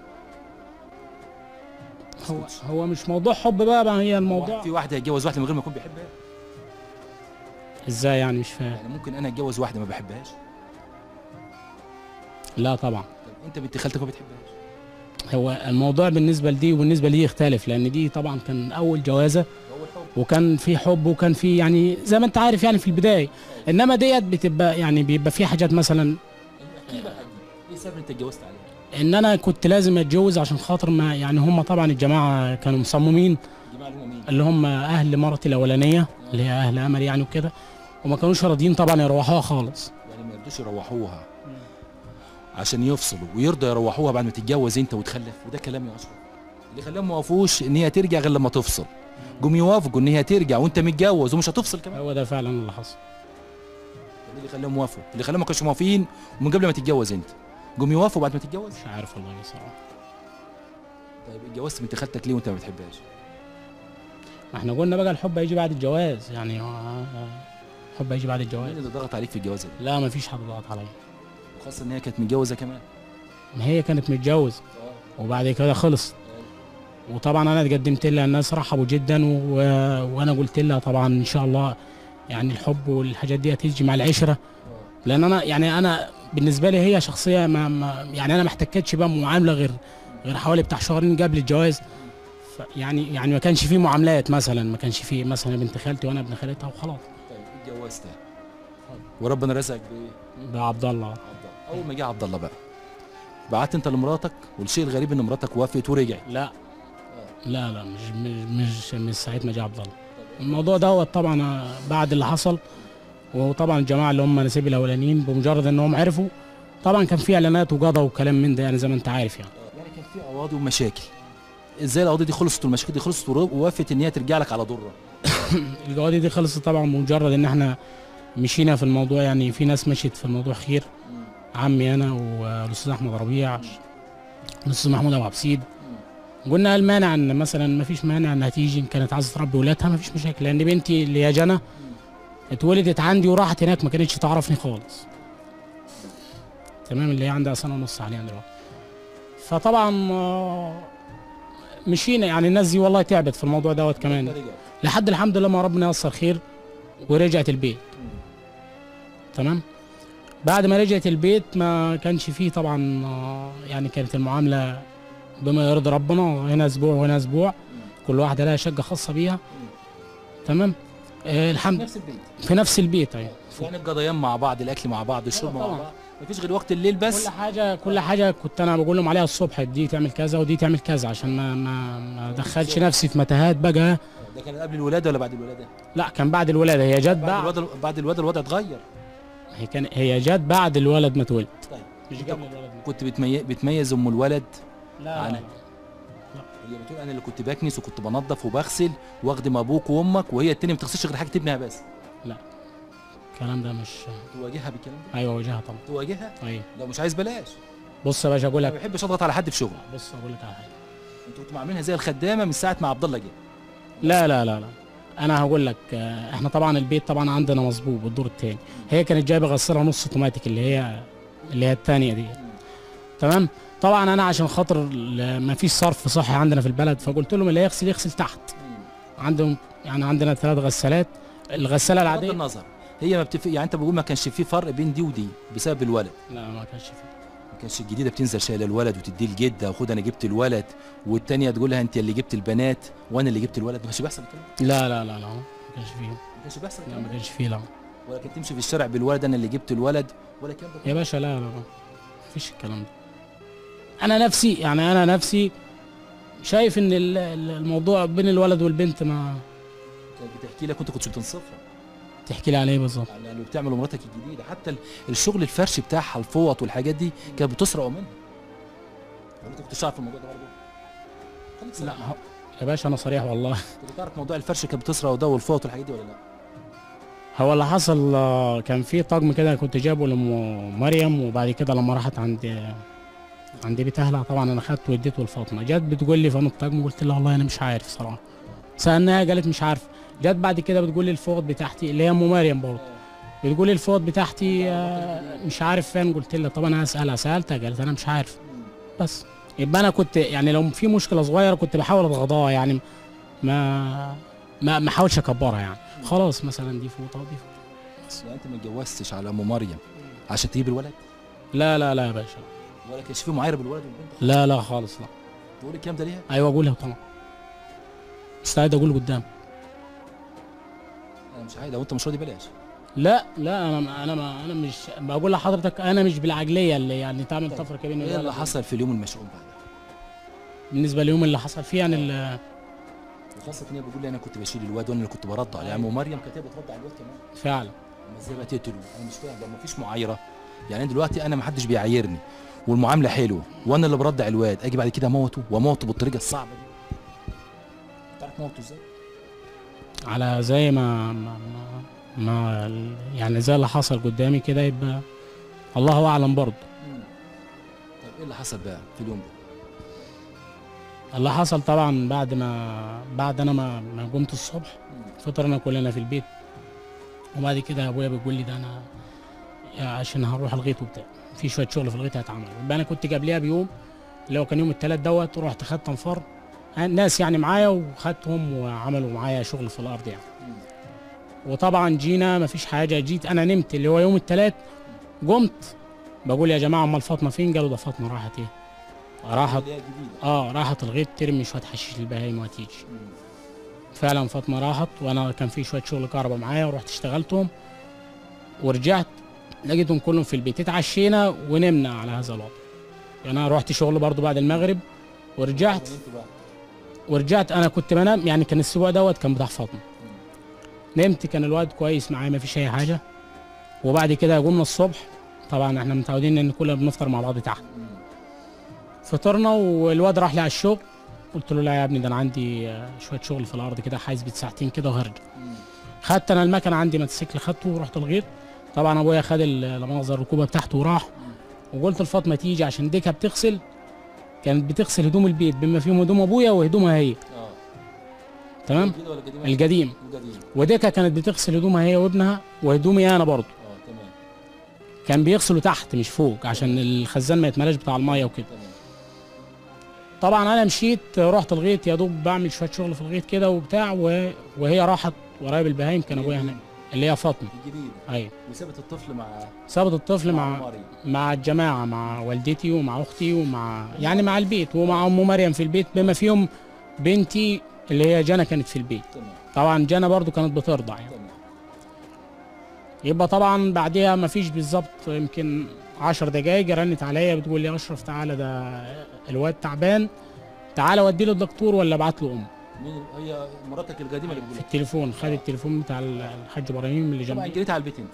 هو هو مش موضوع حب بقى, بقى هي الموضوع في واحد هيتجوز واحده من غير ما يكون بيحبها ازاي يعني مش فاهم يعني ممكن انا اتجوز واحده ما بحبهاش لا طبعا طب انت بنت خالتك ما بتحبهاش هو الموضوع بالنسبه لدي وبالنسبه لي يختلف لان دي طبعا كان اول جوازه هو الحب وكان في حب وكان في يعني زي ما انت عارف يعني في البدايه انما ديت بتبقى يعني بيبقى في حاجات مثلا احكي بقى دي. ايه السبب انت اتجوزت عليها ان انا كنت لازم اتجوز عشان خاطر ما يعني هم طبعا الجماعه كانوا مصممين الجماعه اللي هم مين اللي هم اهل مرتي الاولانيه اللي هي اهل امل يعني وكده وما كانوش راضيين طبعا يروحوها خالص يعني ما يرضوش يروحوها عشان يفصلوا ويرضى يروحوها بعد ما تتجوز انت وتخلف وده كلام يا اشرف اللي خلاهم ما وافقوش ان هي ترجع غير لما تفصل جم يوافقوا ان هي ترجع وانت متجوز ومش هتفصل كمان هو ده فعلا اللي حصل ده اللي خلاهم يوافقوا اللي خلاهم ما كانوش موافقين ومن قبل ما تتجوز انت جم يوافقوا بعد ما تتجوز مش عارف والله بصراحه طيب اتجوزت بنت خالتك ليه وانت ما بتحبهاش ما احنا قلنا بقى الحب هيجي بعد الجواز يعني هو- الحب هيجي بعد الجواز مين اللي ضغط عليك في الجواز ده لا ما فيش حد ضغط عليا وخاصه ان هي كانت متجوزه كمان ما هي كانت متجوز وبعد كده خلص وطبعا انا اتقدمت لها الناس رحبوا جدا و... وانا قلت لها طبعا ان شاء الله يعني الحب والحاجات دي هتيجي مع العشره لان انا يعني انا بالنسبه لي هي شخصيه ما, ما يعني انا ما احتكتش بقى معامله غير غير حوالي بتاع شهرين قبل الجواز ف- يعني يعني ما كانش فيه معاملات مثلا ما كانش فيه مثلا بنت خالتي وانا ابن خالتها وخلاص طيب اتجوزتها وربنا رزقك بايه؟ بعبد الله عبد الله اول ما جه عبد الله بقى بعت انت لمراتك والشيء الغريب ان مراتك وافقت ورجعت لا لا لا مش مش مش, مش ساعه ما جه عبد الله الموضوع دوت طبعا بعد اللي حصل وطبعا الجماعه اللي هم نسيب الاولانيين بمجرد انهم عرفوا طبعا كان في اعلانات وقضى وكلام من ده يعني زي ما انت عارف يعني يعني كان في قواضي ومشاكل ازاي القضيه دي خلصت والمشاكل دي خلصت ور- ووافقت ان هي ترجع لك على ضره الجوادي دي خلصت طبعا بمجرد ان احنا مشينا في الموضوع يعني في ناس مشيت في الموضوع خير عمي انا والاستاذ احمد ربيع الاستاذ محمود ابو عبسيد قلنا هل مانع ان مثلا ما فيش مانع انها تيجي إن كانت عايزه تربي ولادها ما فيش مشاكل لان بنتي اللي هي جنى اتولدت عندي وراحت هناك ما كانتش تعرفني خالص تمام اللي هي عندها سنه ونص حاليا دلوقتي فطبعا آه، مشينا يعني الناس دي والله تعبت في الموضوع دوت كمان لحد الحمد لله ما ربنا ييسر خير ورجعت البيت تمام بعد ما رجعت البيت ما كانش فيه طبعا آه، يعني كانت المعامله بما يرضي ربنا هنا اسبوع وهنا اسبوع كل واحده لها شقه خاصه بيها تمام آه الحمد نفس البيت في نفس البيت ايوه يعني القضيان مع بعض الاكل مع بعض الشرب مع طبعاً. بعض مفيش غير وقت الليل بس كل حاجه كل حاجه كنت انا بقول لهم عليها الصبح دي تعمل كذا ودي تعمل كذا عشان ما ما ما ادخلش نفسي في متاهات بقى ده كان قبل الولاده ولا بعد الولاده؟ لا كان بعد الولاده هي جت بعد بعد الولاده بعد الولاده الوضع اتغير هي كان هي جت بعد الولد ما اتولد طيب مش أنت قبل الولد ما كنت بتميز, بتميز ام الولد لا عن- لا هي بتقول انا اللي كنت بكنس وكنت بنظف وبغسل واخدم ابوك وامك وهي التانية ما بتغسلش غير حاجه ابنها بس الكلام ده مش تواجهها بالكلام ده ايوه وجهها طبعا تواجهها ايوه لو مش عايز بلاش بص يا باشا اقول انا لك ما بحبش اضغط على حد في شغله بص اقول لك على حاجه انتوا كنتوا عاملينها زي الخدامه من ساعه ما عبد الله جه لا لا لا لا انا هقول لك آه، احنا طبعا البيت طبعا عندنا مظبوط بالدور الثاني هي كانت جايبه غساله نص اوتوماتيك اللي هي اللي هي الثانيه دي تمام طبعا انا عشان خاطر ما فيش صرف صحي عندنا في البلد فقلت لهم اللي يغسل يغسل تحت عندهم يعني عندنا ثلاث غسالات الغساله بغض العاديه النظر هي ما بتفق يعني انت بقول ما كانش في فرق بين دي ودي بسبب الولد لا ما كانش فيه ما كانش الجديده بتنزل شايله الولد وتديه الجده وخد انا جبت الولد والتانيه تقول لها انت اللي جبت البنات وانا اللي جبت الولد ما كانش بيحصل الكلام ده؟ لا لا لا لا ما كانش فيه ما كانش بيحصل لا الكلام ما ده؟ كانش فيه لا ولا كنت تمشي في الشارع بالولد انا اللي جبت الولد ولا الكلام ده يا باشا لا لا لا مفيش الكلام ده انا نفسي يعني انا نفسي شايف ان ال- ال- الموضوع بين الولد والبنت ما كانت بتحكي لك وانت كنتش بتنصفها تحكي لي عليه بالظبط يعني اللي بتعمله مراتك الجديده حتى ال- الشغل الفرش بتاعها الفوط والحاجات دي كانت بتسرق منها ولا انت كنت تعرف الموضوع ده برضه؟ خليك لا صريح. ه- يا باشا انا صريح والله كنت تعرف موضوع الفرش كانت بتسرق وده والفوط والحاجات دي ولا لا؟ هو اللي حصل آه، كان في طقم كده كنت جايبه لام مريم وبعد كده لما راحت عند عند بيت اهلها طبعا انا خدته واديته لفاطمه جت بتقول لي فين الطقم قلت لها والله انا مش عارف صراحه سالناها قالت مش عارف جت بعد كده بتقول لي الفوط بتاعتي اللي هي ام مريم برضه بتقول لي الفوط بتاعتي آه، مش عارف فين قلت لها طب انا هسالها سالتها قالت انا مش عارف بس يبقى انا كنت يعني لو في مشكله صغيره كنت بحاول اتغاضاها يعني ما ما ما احاولش اكبرها يعني خلاص مثلا دي فوطه ودي فوطه يعني انت ما اتجوزتش على ام مريم عشان تجيب الولد لا لا لا يا باشا ولا كانش في معايره بالولد والبنت لا لا خالص لا تقول الكلام ده ليها؟ ايوه اقولها طبعا مستعد اقول قدام انا مش عايز لو انت مش راضي بلاش لا لا انا انا ما انا مش بقول لحضرتك انا مش بالعقليه اللي يعني تعمل طيب. تفرقه بين ايه الولد اللي وال- حصل في اليوم المشؤوم بعد بالنسبه لليوم اللي حصل فيه يعني ال- وخاصة ان هي بتقول لي انا كنت بشيل الواد وانا اللي كنت برضع يعني ام مريم كانت هي بترضع الواد كمان فعلا اما ازاي بقى تقتله انا مش فاهم لو مفيش معايره يعني أنا دلوقتي انا ما حدش بيعايرني والمعامله حلوه وانا اللي برضع الواد اجي بعد كده اموته واموته بالطريقه الصعبه دي تعرف موته ازاي؟ على زي ما ما, ما, ما ال- يعني زي اللي حصل قدامي كده يبقى الله اعلم برضه طب ايه اللي حصل بقى في اليوم ده؟ اللي حصل طبعا بعد ما بعد انا ما ما قمت الصبح فطرنا كلنا في البيت وبعد كده ابويا بيقول لي ده انا يا عشان هروح الغيط وبتاع في شويه شغل في الغيط هيتعمل يبقى انا كنت قبلها بيوم اللي هو كان يوم الثلاث دوت ورحت خدت انفار ناس يعني معايا وخدتهم وعملوا معايا شغل في الارض يعني وطبعا جينا مفيش حاجه جيت انا نمت اللي هو يوم الثلاث قمت بقول يا جماعه امال فاطمه فين قالوا ده فاطمه راحت ايه راحت اللي هي جديده اه راحت الغيط ترمي شويه حشيش للبهايم وهتيجي فعلا فاطمه راحت وانا كان في شويه شغل كهرباء معايا ورحت اشتغلتهم ورجعت لقيتهم كلهم في البيت اتعشينا ونمنا على هذا الوضع يعني انا رحت شغل برضو بعد المغرب ورجعت انتوا بقى ورجعت انا كنت بنام يعني كان الاسبوع دوت كان بتاع فاطمه نمت كان الواد كويس معايا ما فيش اي حاجه وبعد كده قمنا الصبح طبعا احنا متعودين ان كلنا بنفطر مع بعض تحت فطرنا والواد راح لي على الشغل قلت له لا يا ابني ده انا عندي آه، شويه شغل في الارض كده حاسبة ساعتين كده وهرجع خدت انا المكنه عندي موتوسيكل خدته ورحت الغيط طبعا ابويا خد ال- لا مؤاخذه الركوبه بتاعته وراح وقلت لفاطمه تيجي عشان ديكها بتغسل كانت بتغسل هدوم البيت بما فيهم هدوم ابويا وهدومها هي اه تمام جديده ولا قديمه؟ القديم القديم وديكها كانت بتغسل هدومها هي وابنها وهدومي انا برضه اه تمام كان بيغسلوا تحت مش فوق عشان الخزان ما يتملاش بتاع الميه وكده تمام طبعا انا مشيت رحت الغيط يا دوب بعمل شويه شغل في الغيط كده وبتاع و... وهي راحت ورايا بالبهايم كان ابويا هناك اللي هي فاطمه الجديده ايوه وسابت الطفل مع سابت الطفل مع مع مريم مع الجماعه مع والدتي ومع اختي ومع يعني مع البيت ومع ام مريم في البيت بما فيهم بنتي اللي هي جنى كانت في البيت تمام طبعا جنى برضو كانت بترضع يعني تمام يبقى طبعا بعديها ما فيش بالظبط يمكن عشر دقايق رنت عليا بتقول لي اشرف تعالى ده الواد تعبان تعالى ودي له الدكتور ولا ابعت له ام مين هي مراتك القديمه اللي في بتقول التليفون خد التليفون بتاع الحاج ابراهيم اللي طبعا جنبي جريت على البيت انت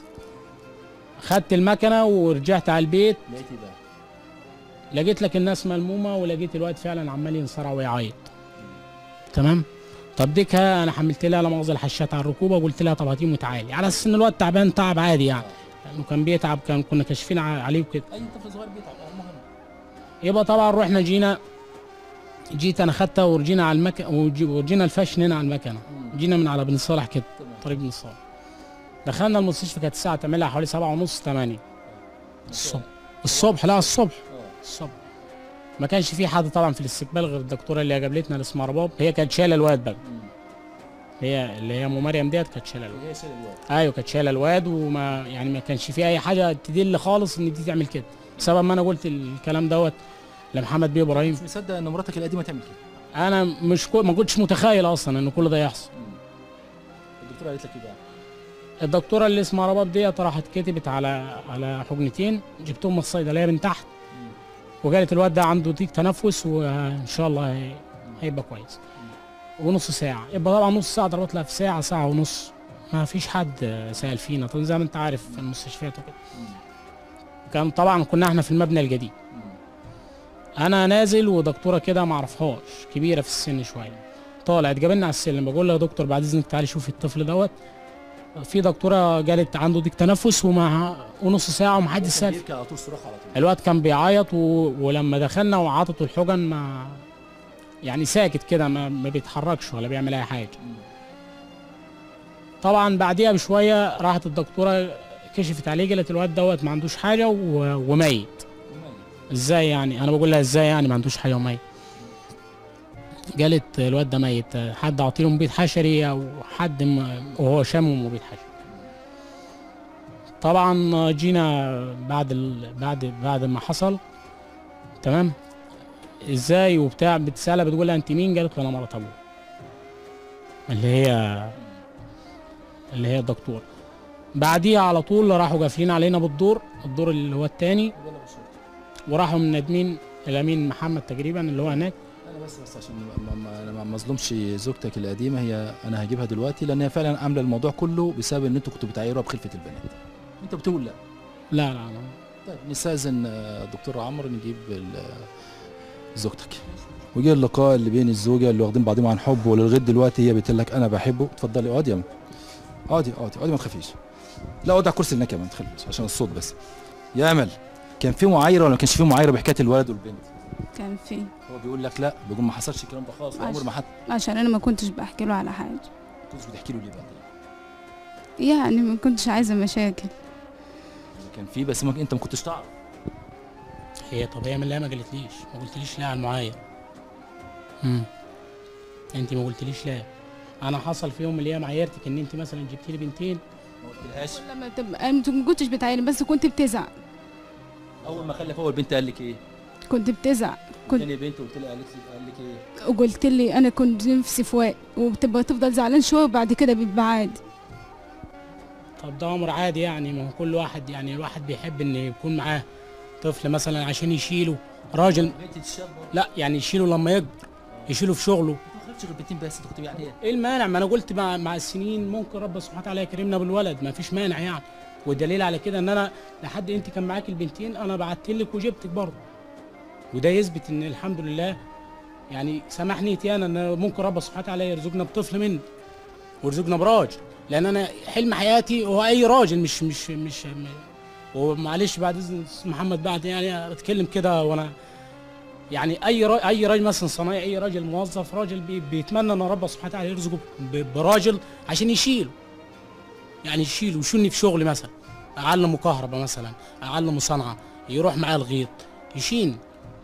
خدت المكنه ورجعت على البيت لقيت ايه بقى لقيت لك الناس ملمومه ولقيت الواد فعلا عمال ينصرع ويعيط تمام طب ديكها انا حملت لها لا مؤاخذه الحشات على الركوبه وقلت لها طب هاتيه وتعالي على اساس ان الواد تعبان تعب عادي يعني لانه كان بيتعب كان كنا كاشفين ع- عليه وكده اي طفل صغير بيتعب المهم يبقى طبعا رحنا جينا جيت انا خدتها ورجينا على المكنه ورجينا الفشن هنا على المكنه جينا من على بن صالح كده تمام طريق بن صالح دخلنا المستشفى كانت الساعه تعملها حوالي سبعة ونص 8 الصبح الصبح لا الصبح اه الصبح ما كانش في حد طبعا في الاستقبال غير الدكتوره اللي قابلتنا اللي اسمها رباب هي كانت شايله الواد بقى مم. هي اللي هي ام مريم ديت كانت شايله الواد هي شايله الواد ايوه كانت شايله الواد وما يعني ما كانش في اي حاجه تدل خالص ان دي تعمل كده بسبب ما انا قلت الكلام دوت لمحمد بيه ابراهيم مش مصدق ان مراتك القديمه تعمل كده انا مش كو... ما كنتش متخيل اصلا ان كل ده يحصل الدكتوره قالت لك ايه بقى الدكتوره اللي اسمها رباب ديت راحت كتبت على على حقنتين جبتهم من الصيدليه من تحت وقالت الواد ده عنده ضيق تنفس وان شاء الله هي- هيبقى كويس ونص ساعه يبقى طبعا نص ساعه ضربت لها في ساعه ساعه ونص ما فيش حد سال فينا طبعا زي ما انت عارف في المستشفيات وكده كان طبعا كنا احنا في المبنى الجديد انا نازل ودكتوره كده ما اعرفهاش كبيره في السن شويه طالع تقابلنا على السلم بقول لها يا دكتور بعد اذنك تعالي شوفي الطفل دوت في دكتوره قالت عنده ضيق تنفس ومع ونص ساعه ومحدش سال بيبكي على طول صراخ على طول الواد كان بيعيط و... ولما دخلنا وعطته الحجن ما يعني ساكت كده ما... ما بيتحركش ولا بيعمل اي حاجه طبعا بعديها بشويه راحت الدكتوره كشفت عليه قالت الواد دوت ما عندوش حاجه و... وميت ازاي يعني انا بقول لها ازاي يعني ما عندوش حاجه وميت قالت الواد ده ميت حد عطيله مبيد حشري او حد م... وهو شامه مبيد حشري طبعا جينا بعد ال... بعد بعد ما حصل تمام ازاي وبتاع بتسالها بتقول لها انت مين قالت له انا مرات ابوه اللي هي اللي هي الدكتور بعديها على طول راحوا قافلين علينا بالدور الدور اللي هو الثاني وراحوا منادمين الامين محمد تقريبا اللي هو هناك انا بس بس عشان ما- ما- ما ما اظلمش زوجتك القديمه هي انا هجيبها دلوقتي لان هي فعلا عامله الموضوع كله بسبب ان انتوا كنتوا بتعايروها بخلفه البنات انت بتقول لا لا لا لا طيب نستاذن آه، الدكتور عمرو نجيب ال- آه، زوجتك وجه اللقاء اللي بين الزوجه اللي واخدين بعضهم عن حب ولغايه دلوقتي هي بتقول لك انا بحبه اتفضلي اقعدي يا أم. اقعدي اقعدي اقعدي ما تخافيش لا اقعدي على الكرسي هناك كمان ما تخافيش عشان الصوت بس يا امل كان في معايره ولا ما كانش في معايره بحكايه الولد والبنت كان في هو بيقول لك لا بيقول ما حصلش الكلام ده خالص عمر ما حد عشان انا ما كنتش بحكي له على حاجه كنتش بتحكي له ليه بقى يعني ما كنتش عايزه مشاكل كان في بس ما انت ما كنتش تعرف هي طب هي من لا ما قالتليش ما قلتليش لا على المعاير امم انت ما قلتليش لا انا حصل في يوم من الايام عايرتك ان انت مثلا جبت لي بنتين ما قلتلهاش لما تبقى انت ما كنتش بتعاين بس كنت بتزعل اول ما خلف اول بنت قال لك ايه كنت بتزعل كنت تاني بنت قلت لها قالت لي قال لك ايه وقلت لي انا كنت نفسي في وقت وبتبقى تفضل زعلان شويه وبعد كده بيبقى عادي طب ده امر عادي يعني ما هو كل واحد يعني الواحد بيحب ان يكون معاه طفل مثلا عشان يشيله راجل بنت الشاب لا يعني يشيله لما يكبر يشيله في شغله ما خدتش غير بنتين بس انت كنت يعني ايه ايه المانع ما انا قلت مع, مع السنين ممكن رب سبحانه وتعالى يكرمنا بالولد ما فيش مانع يعني والدليل على كده ان انا لحد انت كان معاك البنتين انا بعت لك وجبتك برضه وده يثبت ان الحمد لله يعني سامح نيتي انا ان ممكن رب سبحانه وتعالى يرزقنا بطفل مني ويرزقنا براجل لان انا حلم حياتي هو اي راجل مش مش مش م- ومعلش بعد اذن أستاذ محمد بعد يعني اتكلم كده وانا يعني اي را... اي راجل مثلا صنايعي اي راجل موظف راجل بي... بيتمنى ان ربنا سبحانه وتعالى يرزقه ب... براجل عشان يشيله يعني يشيله ويشوني في شغلي مثلا اعلمه كهرباء مثلا اعلمه صنعه يروح معاه الغيط يشين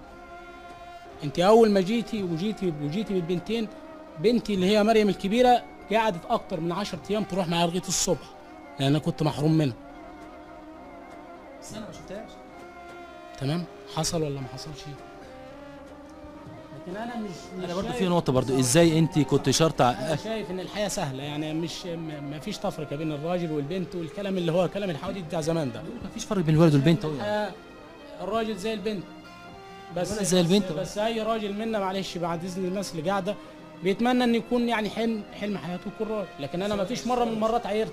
انت اول ما جيتي وجيتي وجيتي بالبنتين بنتي اللي هي مريم الكبيره قعدت اكتر من 10 ايام تروح معايا الغيط الصبح لان انا كنت محروم منها بس انا ما شفتهاش تمام حصل ولا ما حصلش لكن انا مش انا مش برضو شايف- في نقطه برضو ازاي انت كنت شرط انا شايف ان الحياه سهله يعني مش م- ما فيش تفرقه بين الراجل والبنت والكلام اللي هو كلام الحواديت بتاع زمان ده مفيش فرق بين الولد والبنت أهو يعني. الحياة الراجل زي البنت بس الولد زي البنت. بس, بس اي راجل منا معلش بعد اذن الناس اللي قاعده بيتمنى ان يكون يعني حلم حلم حياته يكون راجل لكن انا ما فيش مره من المرات عيرت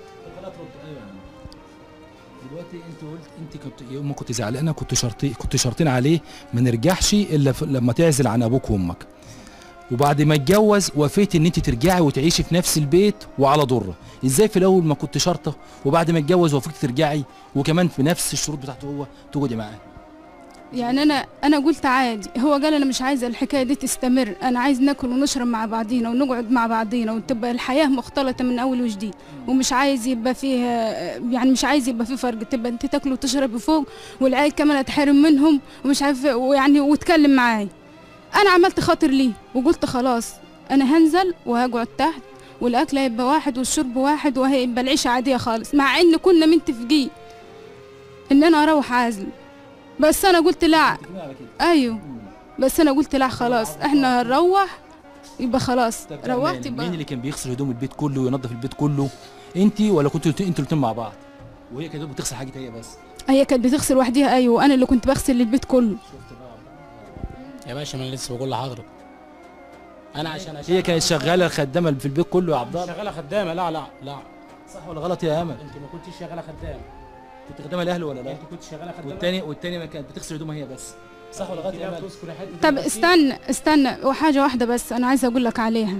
دلوقتي انت قلت انت كنت يوم ما كنت زعلانه كنت شرطي كنت شرطين عليه ما نرجعش الا ف- لما تعزل عن ابوك وامك وبعد ما اتجوز وافيت ان انت ترجعي وتعيشي في نفس البيت وعلى ضره ازاي في الاول ما كنت شرطه وبعد ما اتجوز وافيت ترجعي وكمان في نفس الشروط بتاعته هو تقعدي معاه يعني انا انا قلت عادي هو قال انا مش عايزه الحكايه دي تستمر انا عايز ناكل ونشرب مع بعضينا ونقعد مع بعضينا وتبقى الحياه مختلطه من اول وجديد ومش عايز يبقى فيه يعني مش عايز يبقى فيه فرق تبقى انت تاكل وتشربي فوق والعيال كمان اتحرم منهم ومش عارف ويعني واتكلم معاي انا عملت خاطر ليه وقلت خلاص انا هنزل وهقعد تحت والاكل هيبقى واحد والشرب واحد وهيبقى العيشه عاديه خالص مع ان كنا متفقين ان انا اروح عازل بس انا قلت لا ايوه بس انا قلت لا خلاص احنا هنروح يبقى خلاص روحت مين يبقى اللي كان بيغسل هدوم البيت كله وينظف البيت كله انت ولا كنتوا انتوا الاثنين مع بعض وهي كانت بتغسل حاجتها هي بس هي كانت بتغسل وحديها ايوه وانا اللي كنت بغسل البيت كله يا باشا ما انا لسه بقول لحضرتك انا عشان هي كانت شغاله خدامه في البيت كله يا عبد الله شغاله خدامه لا لا لا صح ولا غلط يا امل انت ما كنتش شغاله خدامه كنت خدامه الاهل ولا لا انت كنت شغاله خدامه والتاني والتاني ما كانت بتغسل هدومها هي بس صح ولا غلط يا امل تذكر حته طب الغسيل؟ استنى استنى وحاجه واحده بس انا عايزه اقول لك عليها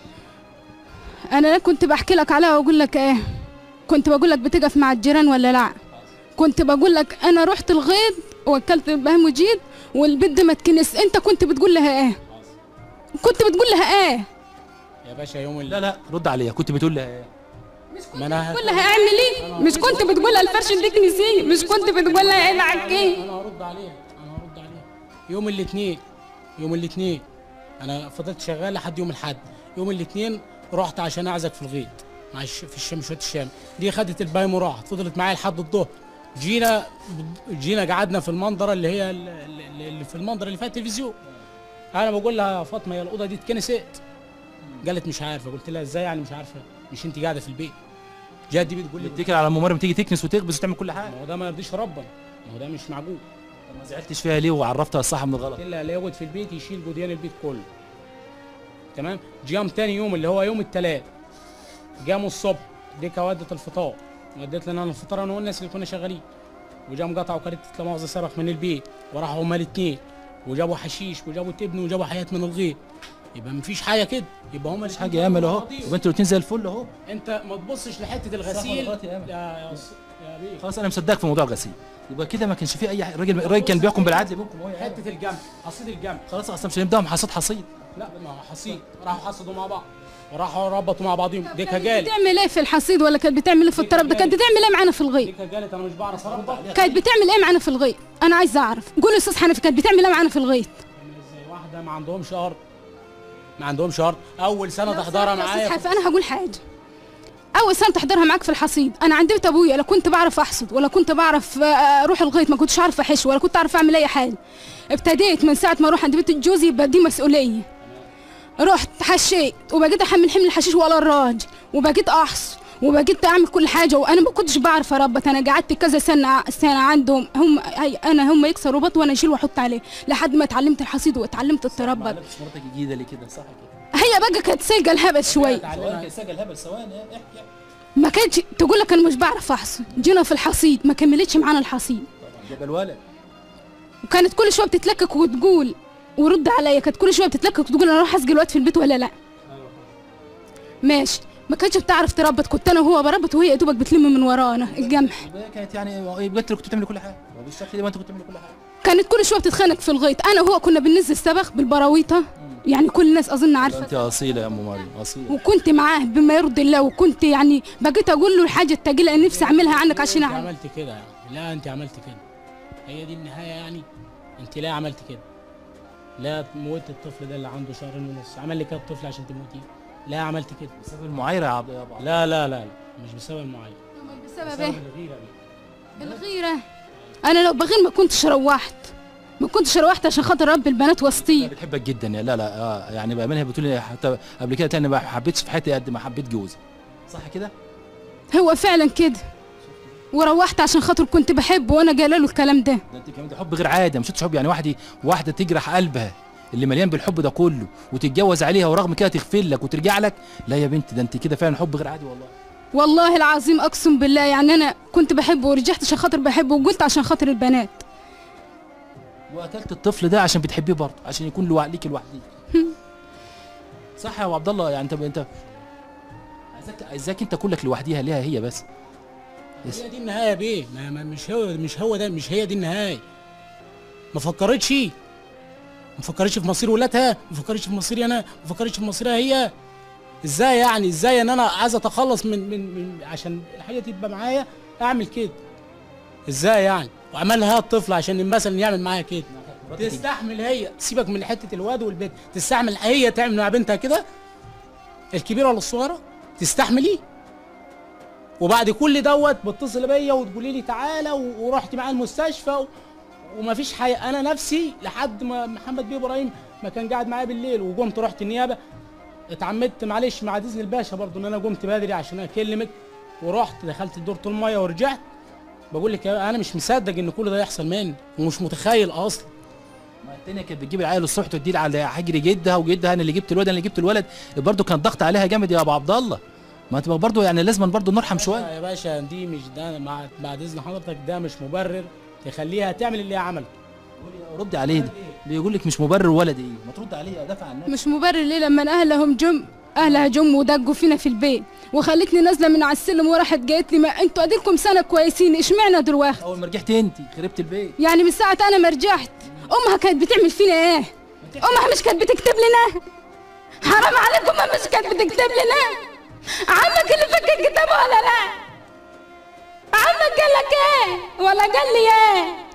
انا كنت بحكي لك عليها واقول لك ايه كنت بقول لك بتقف مع الجيران ولا لا كنت بقول لك انا رحت الغيط واكلت بهم وجيت والبيت ده ما تكنس انت كنت بتقول لها ايه كنت بتقول لها ايه يا باشا يوم لا لا رد عليا كنت بتقول لها ايه ما انا بتقول لها اعمل ايه مش كنت بتقول لها الفرش دي كنسيه مش كنت بتقول لها ايه العكيه انا هرد عليها انا هرد عليها يوم الاثنين يوم الاثنين انا فضلت شغال لحد يوم الاحد يوم الاثنين رحت عشان اعزك في الغيط مع الش... في الشام شويه الشام دي خدت البايم وراحت فضلت معايا لحد الظهر جينا جينا قعدنا في المنظره اللي هي ال- ال- اللي في المنظره اللي فيها التلفزيون انا بقول لها يا فاطمه هي الاوضه دي اتكنست قالت مش عارفه قلت لها ازاي يعني مش عارفه مش انت قاعده في البيت جات دي بتقول لي بتتكل على الممرض تيجي تكنس وتخبز وتعمل كل حاجه ما هو ده ما يرضيش ربنا ما هو ده مش معقول ما زعلتش فيها ليه وعرفتها الصح من الغلط قلت لها لا يقعد في البيت يشيل جديان البيت كله تمام جام تاني يوم اللي هو يوم التلات جاموا الصبح ديكا ودت الفطار وديت لنا أنا الفطار انا والناس اللي كنا شغالين وجام قطعوا كارت لا مؤاخذه صرخ من البيت وراحوا هما الاثنين وجابوا حشيش وجابوا تبن وجابوا حياه من الغيط يبقى مفيش حاجه كده يبقى هما مش حاجه يا امل اهو يبقى انتوا الاثنين زي الفل اهو انت ما تبصش لحته الغسيل غلط يا أمل؟ يا يا ص- يا بيه خلاص انا مصدقك في موضوع الغسيل يبقى كده ما كانش في اي حاجة. الراجل الراجل كان بيحكم بالعدل بينكم هو يا أمل. حته الجمع حصيد الجمع خلاص اصلا مش هنبداهم حصاد حصيد لا ما هو حصيد راحوا حصدوا مع بعض وراحوا ربطوا مع بعضهم ديكا كانت جالت بتعمل ايه في الحصيد ولا كانت بتعمل ايه في الطرب ده كانت بتعمل ايه معانا في الغيط ديكا قالت انا مش بعرف اربط كانت بتعمل ايه معانا في الغيط انا عايزه اعرف قول يا استاذ حنفي كانت بتعمل ايه معانا في الغيط ازاي واحده ما عندهمش ارض ما عندهمش ارض اول سنه تحضرها يا أستاذ معايا حنفي انا هقول حاجه اول سنه تحضرها معاك في الحصيد انا عند بيت ابويا لا كنت بعرف احصد ولا كنت بعرف آه، اروح الغيط ما كنتش عارفه احش ولا كنت اعرف اعمل اي حاجه ابتديت من ساعه ما اروح عند بيت جوزي يبقى دي مسؤوليه رحت حشيت وبقيت احمل حمل الحشيش ولا الراجل وبقيت احصد وبقيت اعمل كل حاجه وانا ما كنتش بعرف اربط انا قعدت كذا سنه سنه عندهم هم هي انا هم يكسروا بط وانا اشيل واحط عليه لحد ما اتعلمت الحصيد واتعلمت التربط معلش مراتك جديده ليه كده صح كده هي بقى كانت سايقه الهبل شويه ثواني كان سجل هبل ثواني احكي ما كانتش تقول لك انا مش بعرف احصد جينا في الحصيد ما كملتش معانا الحصيد جاب الولد وكانت كل شويه بتتلكك وتقول ورد عليا كانت كل شويه بتتلكك وتقول انا اروح اسقي الواد في البيت ولا لا ماشي ما كانتش بتعرف تربط كنت انا وهو بربط وهي يا دوبك بتلم من ورانا الجمح يبقى كانت يعني يبقى انت اللي كنت بتعمل كل حاجه وبالشكل ده ما انت كنت بتعمل كل حاجه كانت كل شويه بتتخانق في الغيط انا وهو كنا بننزل سبخ بالبراويطه يعني كل الناس اظن عارفه انت اصيله يا ام مريم اصيله وكنت معاه بما يرضي الله وكنت يعني بقيت اقول له الحاجه التقيله اللي نفسي اعملها عنك عشان انت اعمل عملت كده يعني لا انت عملت كده هي دي النهايه يعني انت ليه عملت كده لا موت الطفل ده اللي عنده شهرين ونص عمل لي كده الطفل عشان تموتيه لا عملت كده بسبب المعايره يا عبد يا ابو لا لا لا لا مش بسبب المعايره بسبب بسبب ايه الغيره دي الغيره انا لو بغير ما كنتش روحت ما كنتش روحت عشان خاطر رب البنات وسطي بتحبك جدا يا لا لا آه يعني بامانه هي بتقول لي حتى قبل كده تاني ما حبيتش في حياتي قد ما حبيت جوزي صح كده هو فعلا كده وروحت عشان خاطر كنت بحبه وانا جايله له الكلام ده ده انت كمان ده حب غير عادي مش شفتش حب يعني واحده واحده تجرح قلبها اللي مليان بالحب ده كله وتتجوز عليها ورغم كده تغفر لك وترجع لك لا يا بنت ده انت كده فعلا حب غير عادي والله والله العظيم اقسم بالله يعني انا كنت بحبه ورجعت عشان خاطر بحبه وقلت عشان خاطر البنات وقتلت الطفل ده عشان بتحبيه برضه عشان يكون لو ليك لوحدك صح يا ابو عبد الله يعني انت انت عايزاك عايزاك انت كلك لوحديها ليها هي بس يس. هي دي النهايه بيه ما ما مش هو مش هو ده مش هي دي النهايه ما فكرتش ما فكرتش في مصير ولادها ما فكرتش في مصيري انا ما فكرتش في مصيرها هي ازاي يعني ازاي ان انا عايز اتخلص من من, من عشان الحاجه تبقى معايا اعمل كده ازاي يعني وعملها الطفل عشان مثلا يعمل معايا كده تستحمل هي سيبك من حته الواد والبنت تستحمل هي تعمل مع بنتها كده الكبيره ولا الصغيره تستحملي وبعد كل دوت بتصل بيا وتقولي لي تعالى و- ورحت معاه المستشفى و... ومفيش حقيقة انا نفسي لحد ما محمد بيه ابراهيم ما كان قاعد معايا بالليل وقمت رحت النيابه اتعمدت معلش مع ديزني الباشا برضو ان انا قمت بدري عشان اكلمك ورحت دخلت دورة الميه ورجعت بقول لك يا- انا مش مصدق ان كل ده يحصل مني ومش متخيل اصلا ما التانية كانت بتجيب العيل الصبح توديه على حجر جدها وجدها انا اللي جبت الولد انا اللي جبت الولد برضه كان ضغط عليها جامد يا ابو عبد الله ما تبقى برضه يعني لازم برضه نرحم شويه يا باشا دي مش ده مع بعد اذن حضرتك ده مش مبرر تخليها تعمل اللي هي عملته رد عليه ده بيقول لك مش مبرر ولد ايه ما ترد عليه دافع عن نفسك مش مبرر ليه لما اهلهم جم اهلها جم ودقوا فينا في البيت وخلتني نازله من على السلم وراحت جايت لي ما انتوا اديلكم سنه كويسين اشمعنى دلوقتي اول ما رجعت انت خربت البيت يعني من ساعه انا ما رجعت امها كانت بتعمل فينا ايه امها مش كانت بتكتب لنا حرام عليكم امها مش كانت بتكتب لنا عمك اللي فك الكتاب ولا لا عمك قال لك ايه ولا قال لي ايه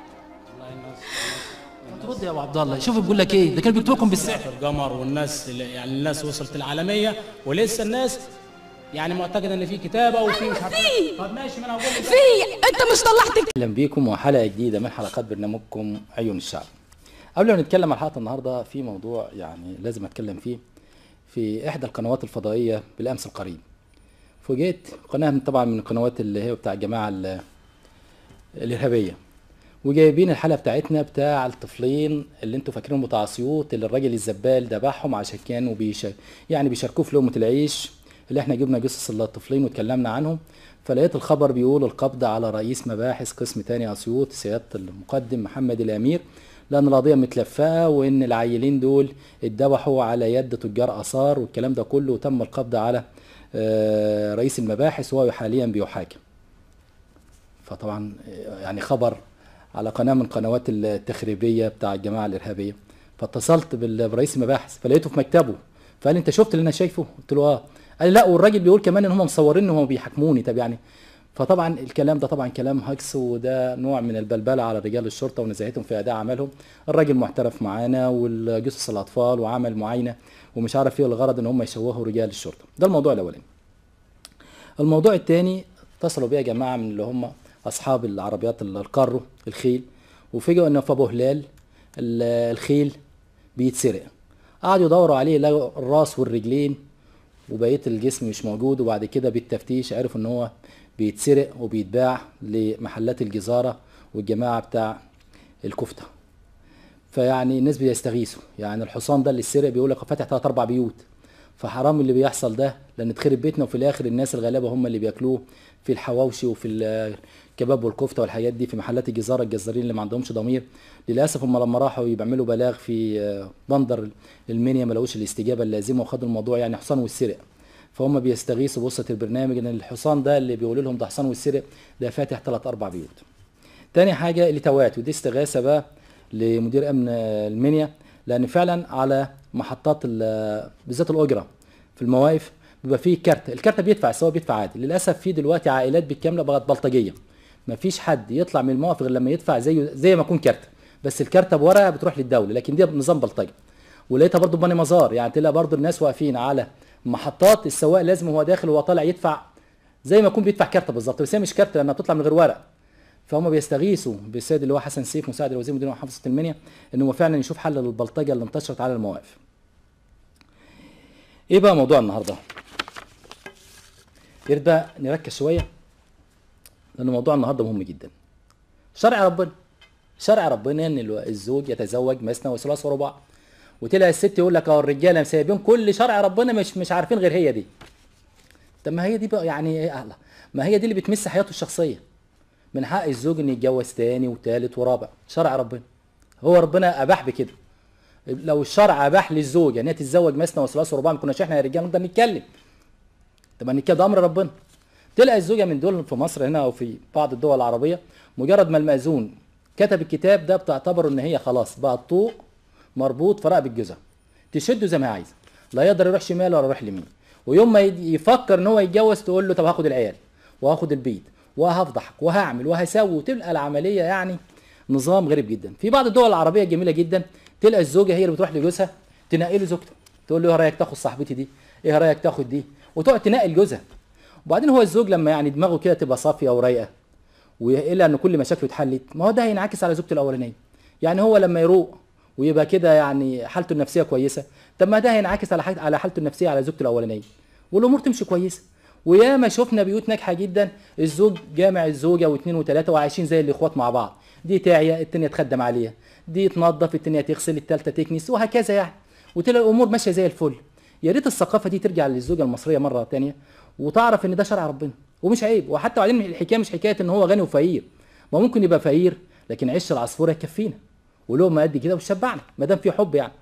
ترد يا ابو عبد الله شوف بيقول لك ايه ده كان بيكتب لكم بالسحر القمر والناس اللي- يعني الناس وصلت العالميه ولسه الناس يعني معتقده ان في كتابه وفي مش عارف في. طب ماشي ما انا هقول لك في انت مش طلعت اهلا بيكم وحلقه جديده من حلقات برنامجكم عيون الشعب قبل ما نتكلم عن حلقه النهارده في موضوع يعني لازم اتكلم فيه في احدى القنوات الفضائيه بالامس القريب فوجئت قناه من طبعا من القنوات اللي هي بتاع الجماعه ال- الارهابيه وجايبين الحلقه بتاعتنا بتاع الطفلين اللي انتوا فاكرينهم بتاع اسيوط اللي الراجل الزبال ذبحهم عشان كانوا بيش يعني بيشاركوه في لقمه العيش اللي احنا جبنا قصص الطفلين واتكلمنا عنهم فلقيت الخبر بيقول القبض على رئيس مباحث قسم تاني اسيوط سياده المقدم محمد الامير لان القضيه متلفقه وان العيلين دول اتذبحوا على يد تجار اثار والكلام ده كله وتم القبض على آه، رئيس المباحث وهو حاليا بيحاكم فطبعا آه، يعني خبر على قناه من قنوات التخريبيه بتاع الجماعه الارهابيه فاتصلت بال- برئيس المباحث فلقيته في مكتبه فقال لي انت شفت اللي انا شايفه قلت له اه قال لي لا والراجل بيقول كمان ان هم مصورين ان هم بيحاكموني طب يعني فطبعا الكلام ده طبعا كلام هجس وده نوع من البلبله على رجال الشرطه ونزاهتهم في اداء عملهم الراجل محترف معانا والجثث الاطفال وعمل معاينه ومش عارف ايه الغرض ان هم يشوهوا رجال الشرطه ده الموضوع الاولاني الموضوع الثاني اتصلوا بيا جماعه من اللي هم اصحاب العربيات ال- الكارو الخيل وفجأوا ان في ابو هلال ال- الخيل بيتسرق قعدوا يدوروا عليه لقوا الراس والرجلين وبقيه الجسم مش موجود وبعد كده بالتفتيش عرفوا ان هو بيتسرق وبيتباع لمحلات الجزاره والجماعه بتاع الكفته فيعني الناس بيستغيثوا يعني الحصان ده اللي اتسرق بيقول لك فاتح ثلاث اربع بيوت فحرام اللي بيحصل ده لان تخرب بيتنا وفي الاخر الناس الغلابه هم اللي بياكلوه في الحواوشي وفي الكباب والكفته والحاجات دي في محلات الجزاره الجزارين اللي ما عندهمش ضمير للاسف هم لما راحوا يعملوا بلاغ في آه، بندر المنيا ما لقوش الاستجابه اللازمه وخدوا الموضوع يعني حصان والسرق فهم بيستغيثوا بوسط البرنامج ان الحصان ده اللي بيقولوا لهم ده حصان والسرق ده فاتح ثلاث اربع بيوت تاني حاجة التوات ودي استغاثة بقى لمدير أمن المنيا لأن فعلا على محطات ال- بالذات الأجرة في المواقف بيبقى فيه كارت الكارت بيدفع سواء بيدفع عادي للأسف في دلوقتي عائلات بالكاملة بقت بلطجية مفيش حد يطلع من الموقف غير لما يدفع زي زي ما يكون كارت بس الكارتة بورقة بتروح للدولة لكن دي نظام بلطجي ولقيتها برضو بني مزار يعني تلاقي برضو الناس واقفين على محطات السواق لازم هو داخل وهو طالع يدفع زي ما يكون بيدفع كارت بالظبط بس هي مش كارت لانها بتطلع من غير ورق فهم بيستغيثوا بالسيد اللي هو حسن سيف مساعد الوزير مدير محافظه المنيا ان هو فعلا يشوف حل للبلطجه اللي انتشرت على المواقف. ايه بقى موضوع النهارده؟ يا ريت بقى نركز شويه لان موضوع النهارده مهم جدا. شرع ربنا شرع ربنا ان الو- الزوج يتزوج مثنى وثلاث ورباع وتلاقي الست يقول لك اه الرجاله مسايبين كل شرع ربنا مش مش عارفين غير هي دي. طب ما هي دي بقى يعني ايه الله ما هي دي اللي بتمس حياته الشخصيه. من حق الزوج انه يتجوز تاني وتالت ورابع شرع ربنا هو ربنا اباح بكده لو الشرع اباح للزوج ان هي تتزوج مثنى وثلاث ورباع ما كناش احنا يا رجاله نقدر نتكلم طب ما كده امر ربنا تلاقي الزوجه من دول في مصر هنا او في بعض الدول العربيه مجرد ما المأذون كتب الكتاب ده بتعتبره ان هي خلاص بقى الطوق مربوط في رقبه جوزها تشده زي ما هي عايزه لا يقدر يروح شمال ولا يروح يمين ويوم ما يد- يفكر ان هو يتجوز تقول له طب هاخد العيال وهاخد البيت وهفضحك وهعمل وهسوي وتبقى العمليه يعني نظام غريب جدا في بعض الدول العربيه جميله جدا تلقى الزوجه هي اللي بتروح لجوزها تنقي له زوجته تقول له ايه رايك تاخد صاحبتي دي ايه رايك تاخد دي وتقعد تنقي جوزها وبعدين هو الزوج لما يعني دماغه كده تبقى صافيه ورايقه والى ان كل مشاكله اتحلت ما هو ده هينعكس على زوجته الاولانيه يعني هو لما يروق ويبقى كده يعني حالته النفسيه كويسه طب ما ده هينعكس على حاجة على حالته النفسيه على زوجته الاولانيه والامور تمشي كويسه وياما شفنا بيوت ناجحه جدا الزوج جامع الزوجه واثنين وثلاثه وعايشين زي الاخوات مع بعض دي تعيا التانيه تخدم عليها دي تنظف التانيه تغسل التالته تكنس وهكذا يعني وتلاقي الامور ماشيه زي الفل يا ريت الثقافه دي ترجع للزوجه المصريه مره تانية وتعرف ان ده شرع ربنا ومش عيب وحتى بعدين الحكايه مش حكايه ان هو غني وفقير ما ممكن يبقى فقير لكن عش العصفوره يكفينا ولقمه قد كده وشبعنا ما دام في حب يعني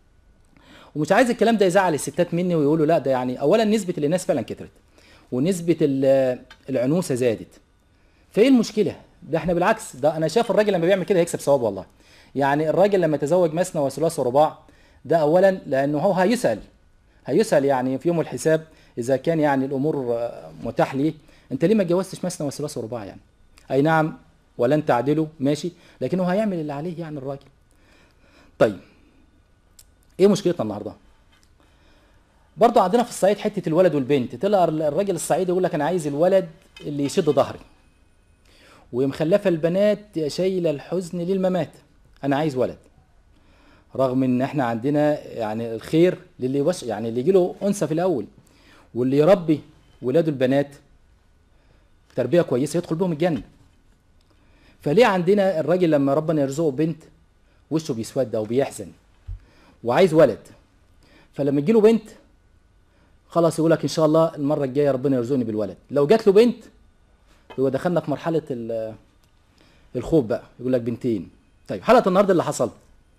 ومش عايز الكلام ده يزعل الستات مني ويقولوا لا ده يعني اولا نسبه الاناث فعلا كترت ونسبه ال- العنوسه زادت فايه المشكله ده احنا بالعكس ده انا شايف الراجل لما بيعمل كده هيكسب ثواب والله يعني الراجل لما يتزوج مثنى وثلاث ورباع ده اولا لانه هو هيسال هيسال يعني في يوم الحساب اذا كان يعني الامور آه، متاح ليه انت ليه ما اتجوزتش مثنى وثلاث ورباع يعني اي نعم ولن تعدلوا ماشي لكنه هيعمل اللي عليه يعني الراجل طيب ايه مشكلتنا النهارده برضه عندنا في الصعيد حته الولد والبنت تلاقي الراجل الصعيدي يقول لك انا عايز الولد اللي يشد ظهري ومخلفه البنات شايله الحزن للممات انا عايز ولد رغم ان احنا عندنا يعني الخير للي وش يعني اللي يجيله انثى في الاول واللي يربي ولاده البنات تربيه كويسه يدخل بهم الجنه فليه عندنا الراجل لما ربنا يرزقه بنت وشه بيسود او بيحزن وعايز ولد فلما تجيله بنت خلاص يقول لك ان شاء الله المره الجايه ربنا يرزقني بالولد لو جات له بنت يبقى دخلنا في مرحله ال- الخوف بقى يقول لك بنتين طيب حلقه النهارده اللي حصل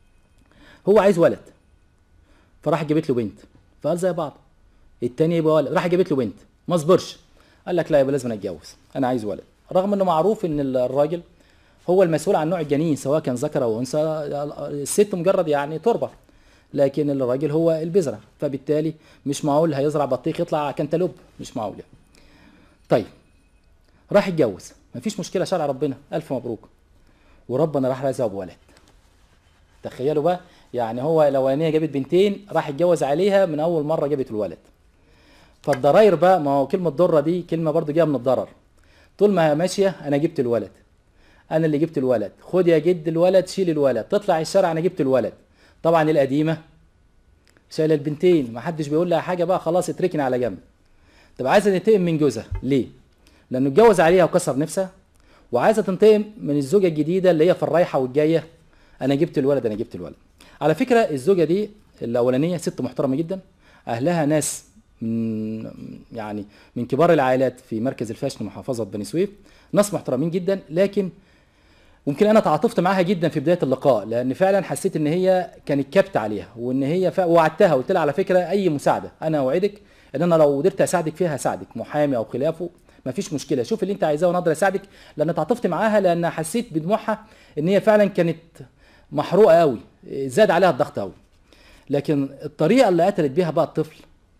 هو عايز ولد فراح جابت له بنت فقال زي بعض التاني يبقى ولد راح جابت له بنت ما صبرش قال لك لا يبقى لازم اتجوز انا عايز ولد رغم انه معروف ان ال- الراجل هو المسؤول عن نوع الجنين سواء كان ذكر او انثى الست مجرد يعني تربه لكن الراجل هو البذره فبالتالي مش معقول هيزرع بطيخ يطلع كنتالوب مش معقول يعني. طيب راح يتجوز مفيش مشكله شرع ربنا الف مبروك وربنا راح رزقه بولد تخيلوا بقى يعني هو الاولانيه جابت بنتين راح يتجوز عليها من اول مره جابت الولد فالضراير بقى ما هو كلمه ضره دي كلمه برضو جايه من الضرر طول ما هي ماشيه انا جبت الولد انا اللي جبت الولد خد يا جد الولد شيل الولد تطلع الشارع انا جبت الولد طبعا القديمه شايله البنتين ما حدش بيقول لها حاجه بقى خلاص اتركن على جنب طب عايزه تنتقم من جوزها ليه لانه اتجوز عليها وكسر نفسها وعايزه تنتقم من الزوجه الجديده اللي هي في الرايحه والجايه انا جبت الولد انا جبت الولد على فكره الزوجه دي الاولانيه ست محترمه جدا اهلها ناس من يعني من كبار العائلات في مركز الفاشن محافظه بني سويف ناس محترمين جدا لكن ممكن انا تعاطفت معاها جدا في بدايه اللقاء لان فعلا حسيت ان هي كانت كبت عليها وان هي ف... وعدتها قلت لها على فكره اي مساعده انا اوعدك ان انا لو قدرت اساعدك فيها هساعدك محامي او خلافه مفيش مشكله شوف اللي انت عايزاه وانا اقدر اساعدك لان تعاطفت معاها لان حسيت بدموعها ان هي فعلا كانت محروقه قوي زاد عليها الضغط قوي لكن الطريقه اللي قتلت بيها بقى الطفل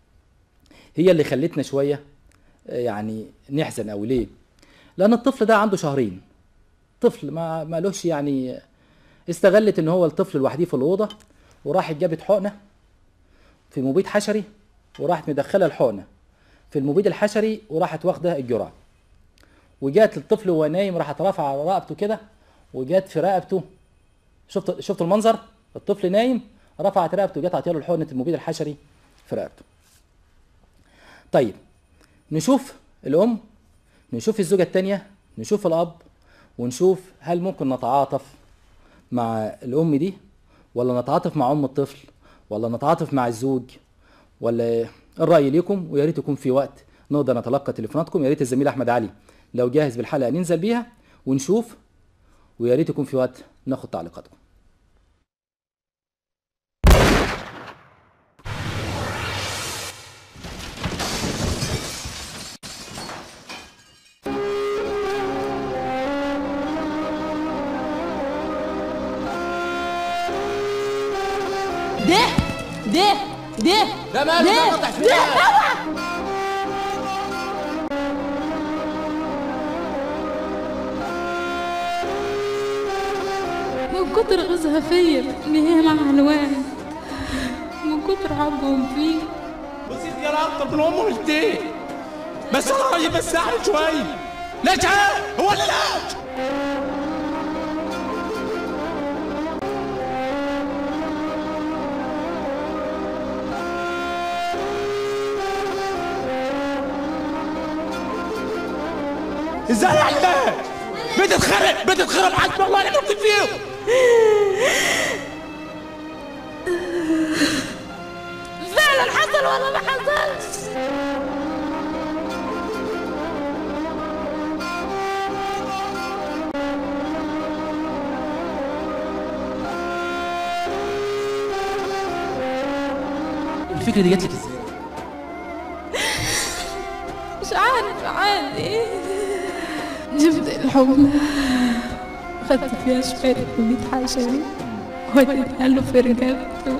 هي اللي خلتنا شويه يعني نحزن قوي ليه لان الطفل ده عنده شهرين طفل ما مالوش يعني استغلت ان هو الطفل لوحده في الاوضه وراحت جابت حقنه في مبيد حشري وراحت مدخله الحقنه في المبيد الحشري وراحت واخده الجرعه وجات الطفل وهو نايم راحت رافعه على رقبته كده وجات في رقبته شفت شفت المنظر الطفل نايم رفعت رقبته وجات عطيله الحقنه المبيد الحشري في رقبته طيب نشوف الام نشوف الزوجه الثانيه نشوف الاب ونشوف هل ممكن نتعاطف مع الام دي ولا نتعاطف مع ام الطفل ولا نتعاطف مع الزوج ولا الراي ليكم ويا ريت يكون في وقت نقدر نتلقى تليفوناتكم يا ريت الزميل احمد علي لو جاهز بالحلقه ننزل بيها ونشوف ويا ريت يكون في وقت ناخد تعليقاتكم ده ده ده ده ماله ده قطع في النهاية. من كتر غزها فيا ان هي مع الوان من كتر حبهم فيه بصي دي انا اكتر من امه مرتين بس انا راجل بس اعمل شويه لا تعال هو اللي لا ازاي يعني لا بتتخرب بتتخرب حسبي الله اللي ممكن فيهم فعلا حصل ولا ما حصلش الفكره دي جات لك ازاي مش عارف عادي جبت الحقنة خدت فيها شوية مبيد حشري وديتها له في رقبته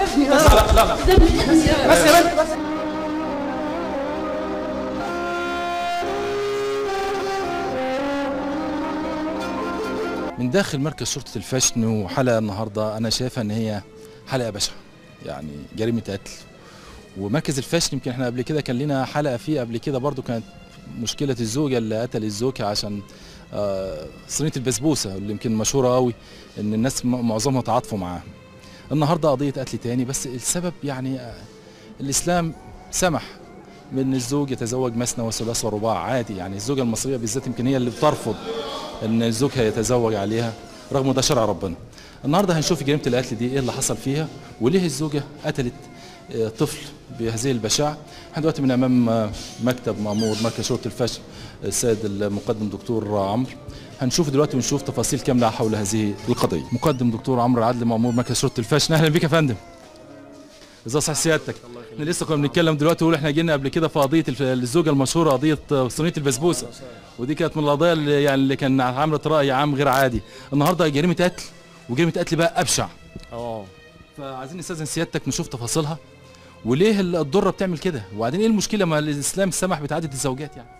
من داخل مركز شرطة الفشن وحلقة النهاردة أنا شايفها إن هي حلقة بشعة يعني جريمة قتل ومركز الفشن يمكن احنا قبل كده كان لنا حلقة فيه قبل كده برضو كانت مشكلة الزوجة اللي قتل الزوجة عشان آه، صينية البسبوسة اللي يمكن مشهورة قوي إن الناس م- معظمها تعاطفوا معاها النهاردة قضية قتل تاني بس السبب يعني آه، الإسلام سمح بأن الزوج يتزوج مثنى وثلاث ورباع عادي يعني الزوجة المصرية بالذات يمكن هي اللي بترفض ان زوجها يتزوج عليها رغم ده شرع ربنا النهارده هنشوف جريمه القتل دي ايه اللي حصل فيها وليه الزوجه قتلت آه، طفل بهذه البشاعه احنا دلوقتي من امام آه، مكتب مامور مركز شرطه الفشل السيد المقدم دكتور عمرو هنشوف دلوقتي ونشوف تفاصيل كامله حول هذه القضيه مقدم دكتور عمرو عدلي مامور مركز شرطه الفشل اهلا بك يا فندم ازي صح سيادتك احنا لسه كنا بنتكلم دلوقتي ونقول احنا جينا قبل كده في قضيه الف- الزوجه المشهوره قضيه آه، صينيه البسبوسه ودي كانت من القضايا اللي يعني اللي كان عملت راي عام غير عادي النهارده جريمه قتل وجريمه قتل بقى ابشع اه فعايزين نستاذن سيادتك نشوف تفاصيلها وليه ال- الضره بتعمل كده وبعدين ايه المشكله ما الاسلام سمح بتعدد الزوجات يعني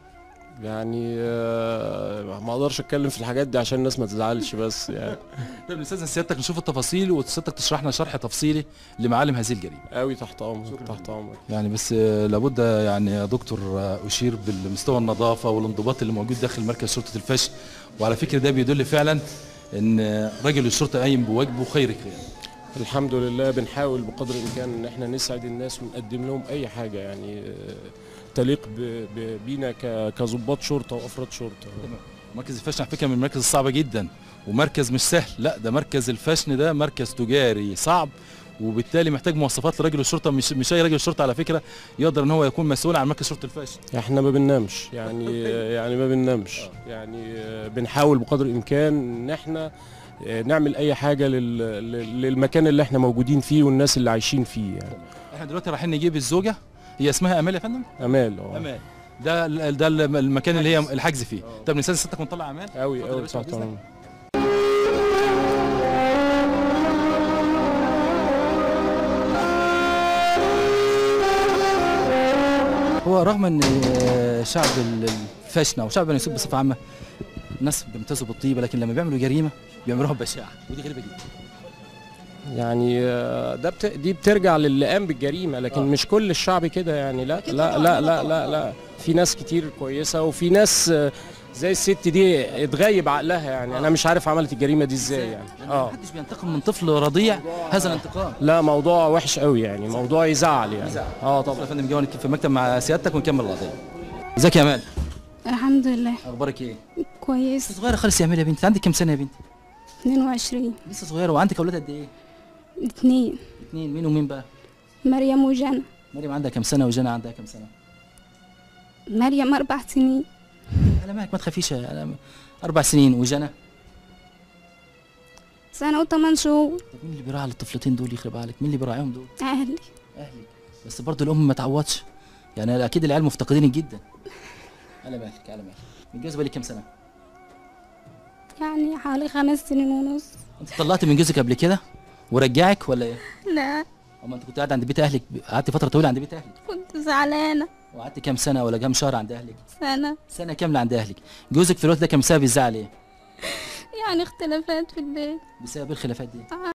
يعني آه، ما اقدرش اتكلم في الحاجات دي عشان الناس ما تزعلش بس يعني طيب نستاذن سيادتك نشوف التفاصيل وسيادتك تشرح لنا شرح تفصيلي لمعالم هذه الجريمه قوي تحت امرك تحت امرك يعني بس آه، لابد يعني يا دكتور آه، اشير بالمستوى النظافه والانضباط اللي موجود داخل مركز شرطه الفشل وعلى فكره ده بيدل فعلا ان آه، رجل الشرطه قايم بواجبه خير قيام الحمد لله بنحاول بقدر الامكان ان احنا نسعد الناس ونقدم لهم اي حاجه يعني آه، تليق ب- ب- بينا ك- كظباط شرطه وافراد شرطه مركز الفشن على فكره من المراكز الصعبه جدا ومركز مش سهل لا ده مركز الفشن ده مركز تجاري صعب وبالتالي محتاج مواصفات لرجل الشرطه مش مش اي راجل شرطه على فكره يقدر ان هو يكون مسؤول عن مركز شرطه الفشن احنا ما بننامش يعني يعني ما بننامش يعني آه، بنحاول بقدر الامكان ان احنا آه، نعمل اي حاجه لل- لل- للمكان اللي احنا موجودين فيه والناس اللي عايشين فيه يعني احنا دلوقتي رايحين نجيب الزوجه هي اسمها امال يا فندم امال اه امال ده ال- ده ال- المكان اللي هي الحجز فيه طب نستاذن ستك ونطلع امال قوي اتفضل يا قوي باشا، تحت بإذنك. امرك هو رغم ان آه، شعب ال- الفاشنه او شعب بني سويف بصفه عامه الناس بيمتازوا بالطيبه لكن لما بيعملوا جريمه بيعملوها ببشاعه ودي غريبه جدا يعني آه، ده بت... دي بترجع للي قام بالجريمه لكن آه. مش كل الشعب كده يعني لا أكيد لا طبعاً، لا طبعاً، لا طبعاً. لا لا في ناس كتير كويسه وفي ناس آه، زي الست دي اتغيب عقلها يعني انا مش عارف عملت الجريمه دي ازاي يعني اه محدش بينتقم من طفل رضيع هذا الانتقام لا موضوع وحش قوي يعني موضوع يزعل يعني اه طبعا طبعا يا فندم جوانك في المكتب مع سيادتك ونكمل القضيه ازيك يا امال الحمد لله اخبارك ايه كويس لسه صغيره خالص يا امال يا بنتي عندك كام سنه يا بنتي 22 لسه صغيره وعندك اولاد قد ايه اتنين اتنين مين ومين بقى مريم وجنى مريم عندها كام سنه وجنى عندها كام سنه مريم أربع سنين على معك ما تخافيش أنا اربع سنين وجنى سنة وثمان شهور طب مين اللي بيراعي على الطفلتين دول يخرب عليك مين اللي بيراعيهم دول أهلي اهلك بس برضه الام ما تعوضش يعني اكيد العيال مفتقدينك جدا على مالك على مالك متجوزه بقالك كام سنه يعني حوالي خمس سنين ونص انت طلعت من جوزك قبل كده ورجعك ولا ايه لا اما انت كنت قاعد عند بيت اهلك قعدت فتره طويله عند بيت اهلك كنت زعلانة وقعدت كام سنه ولا كام شهر عند اهلك سنة سنه كامله عند اهلك جوزك في الوقت ده كان بسبب الزعل ايه يعني اختلافات في البيت بسبب الخلافات دي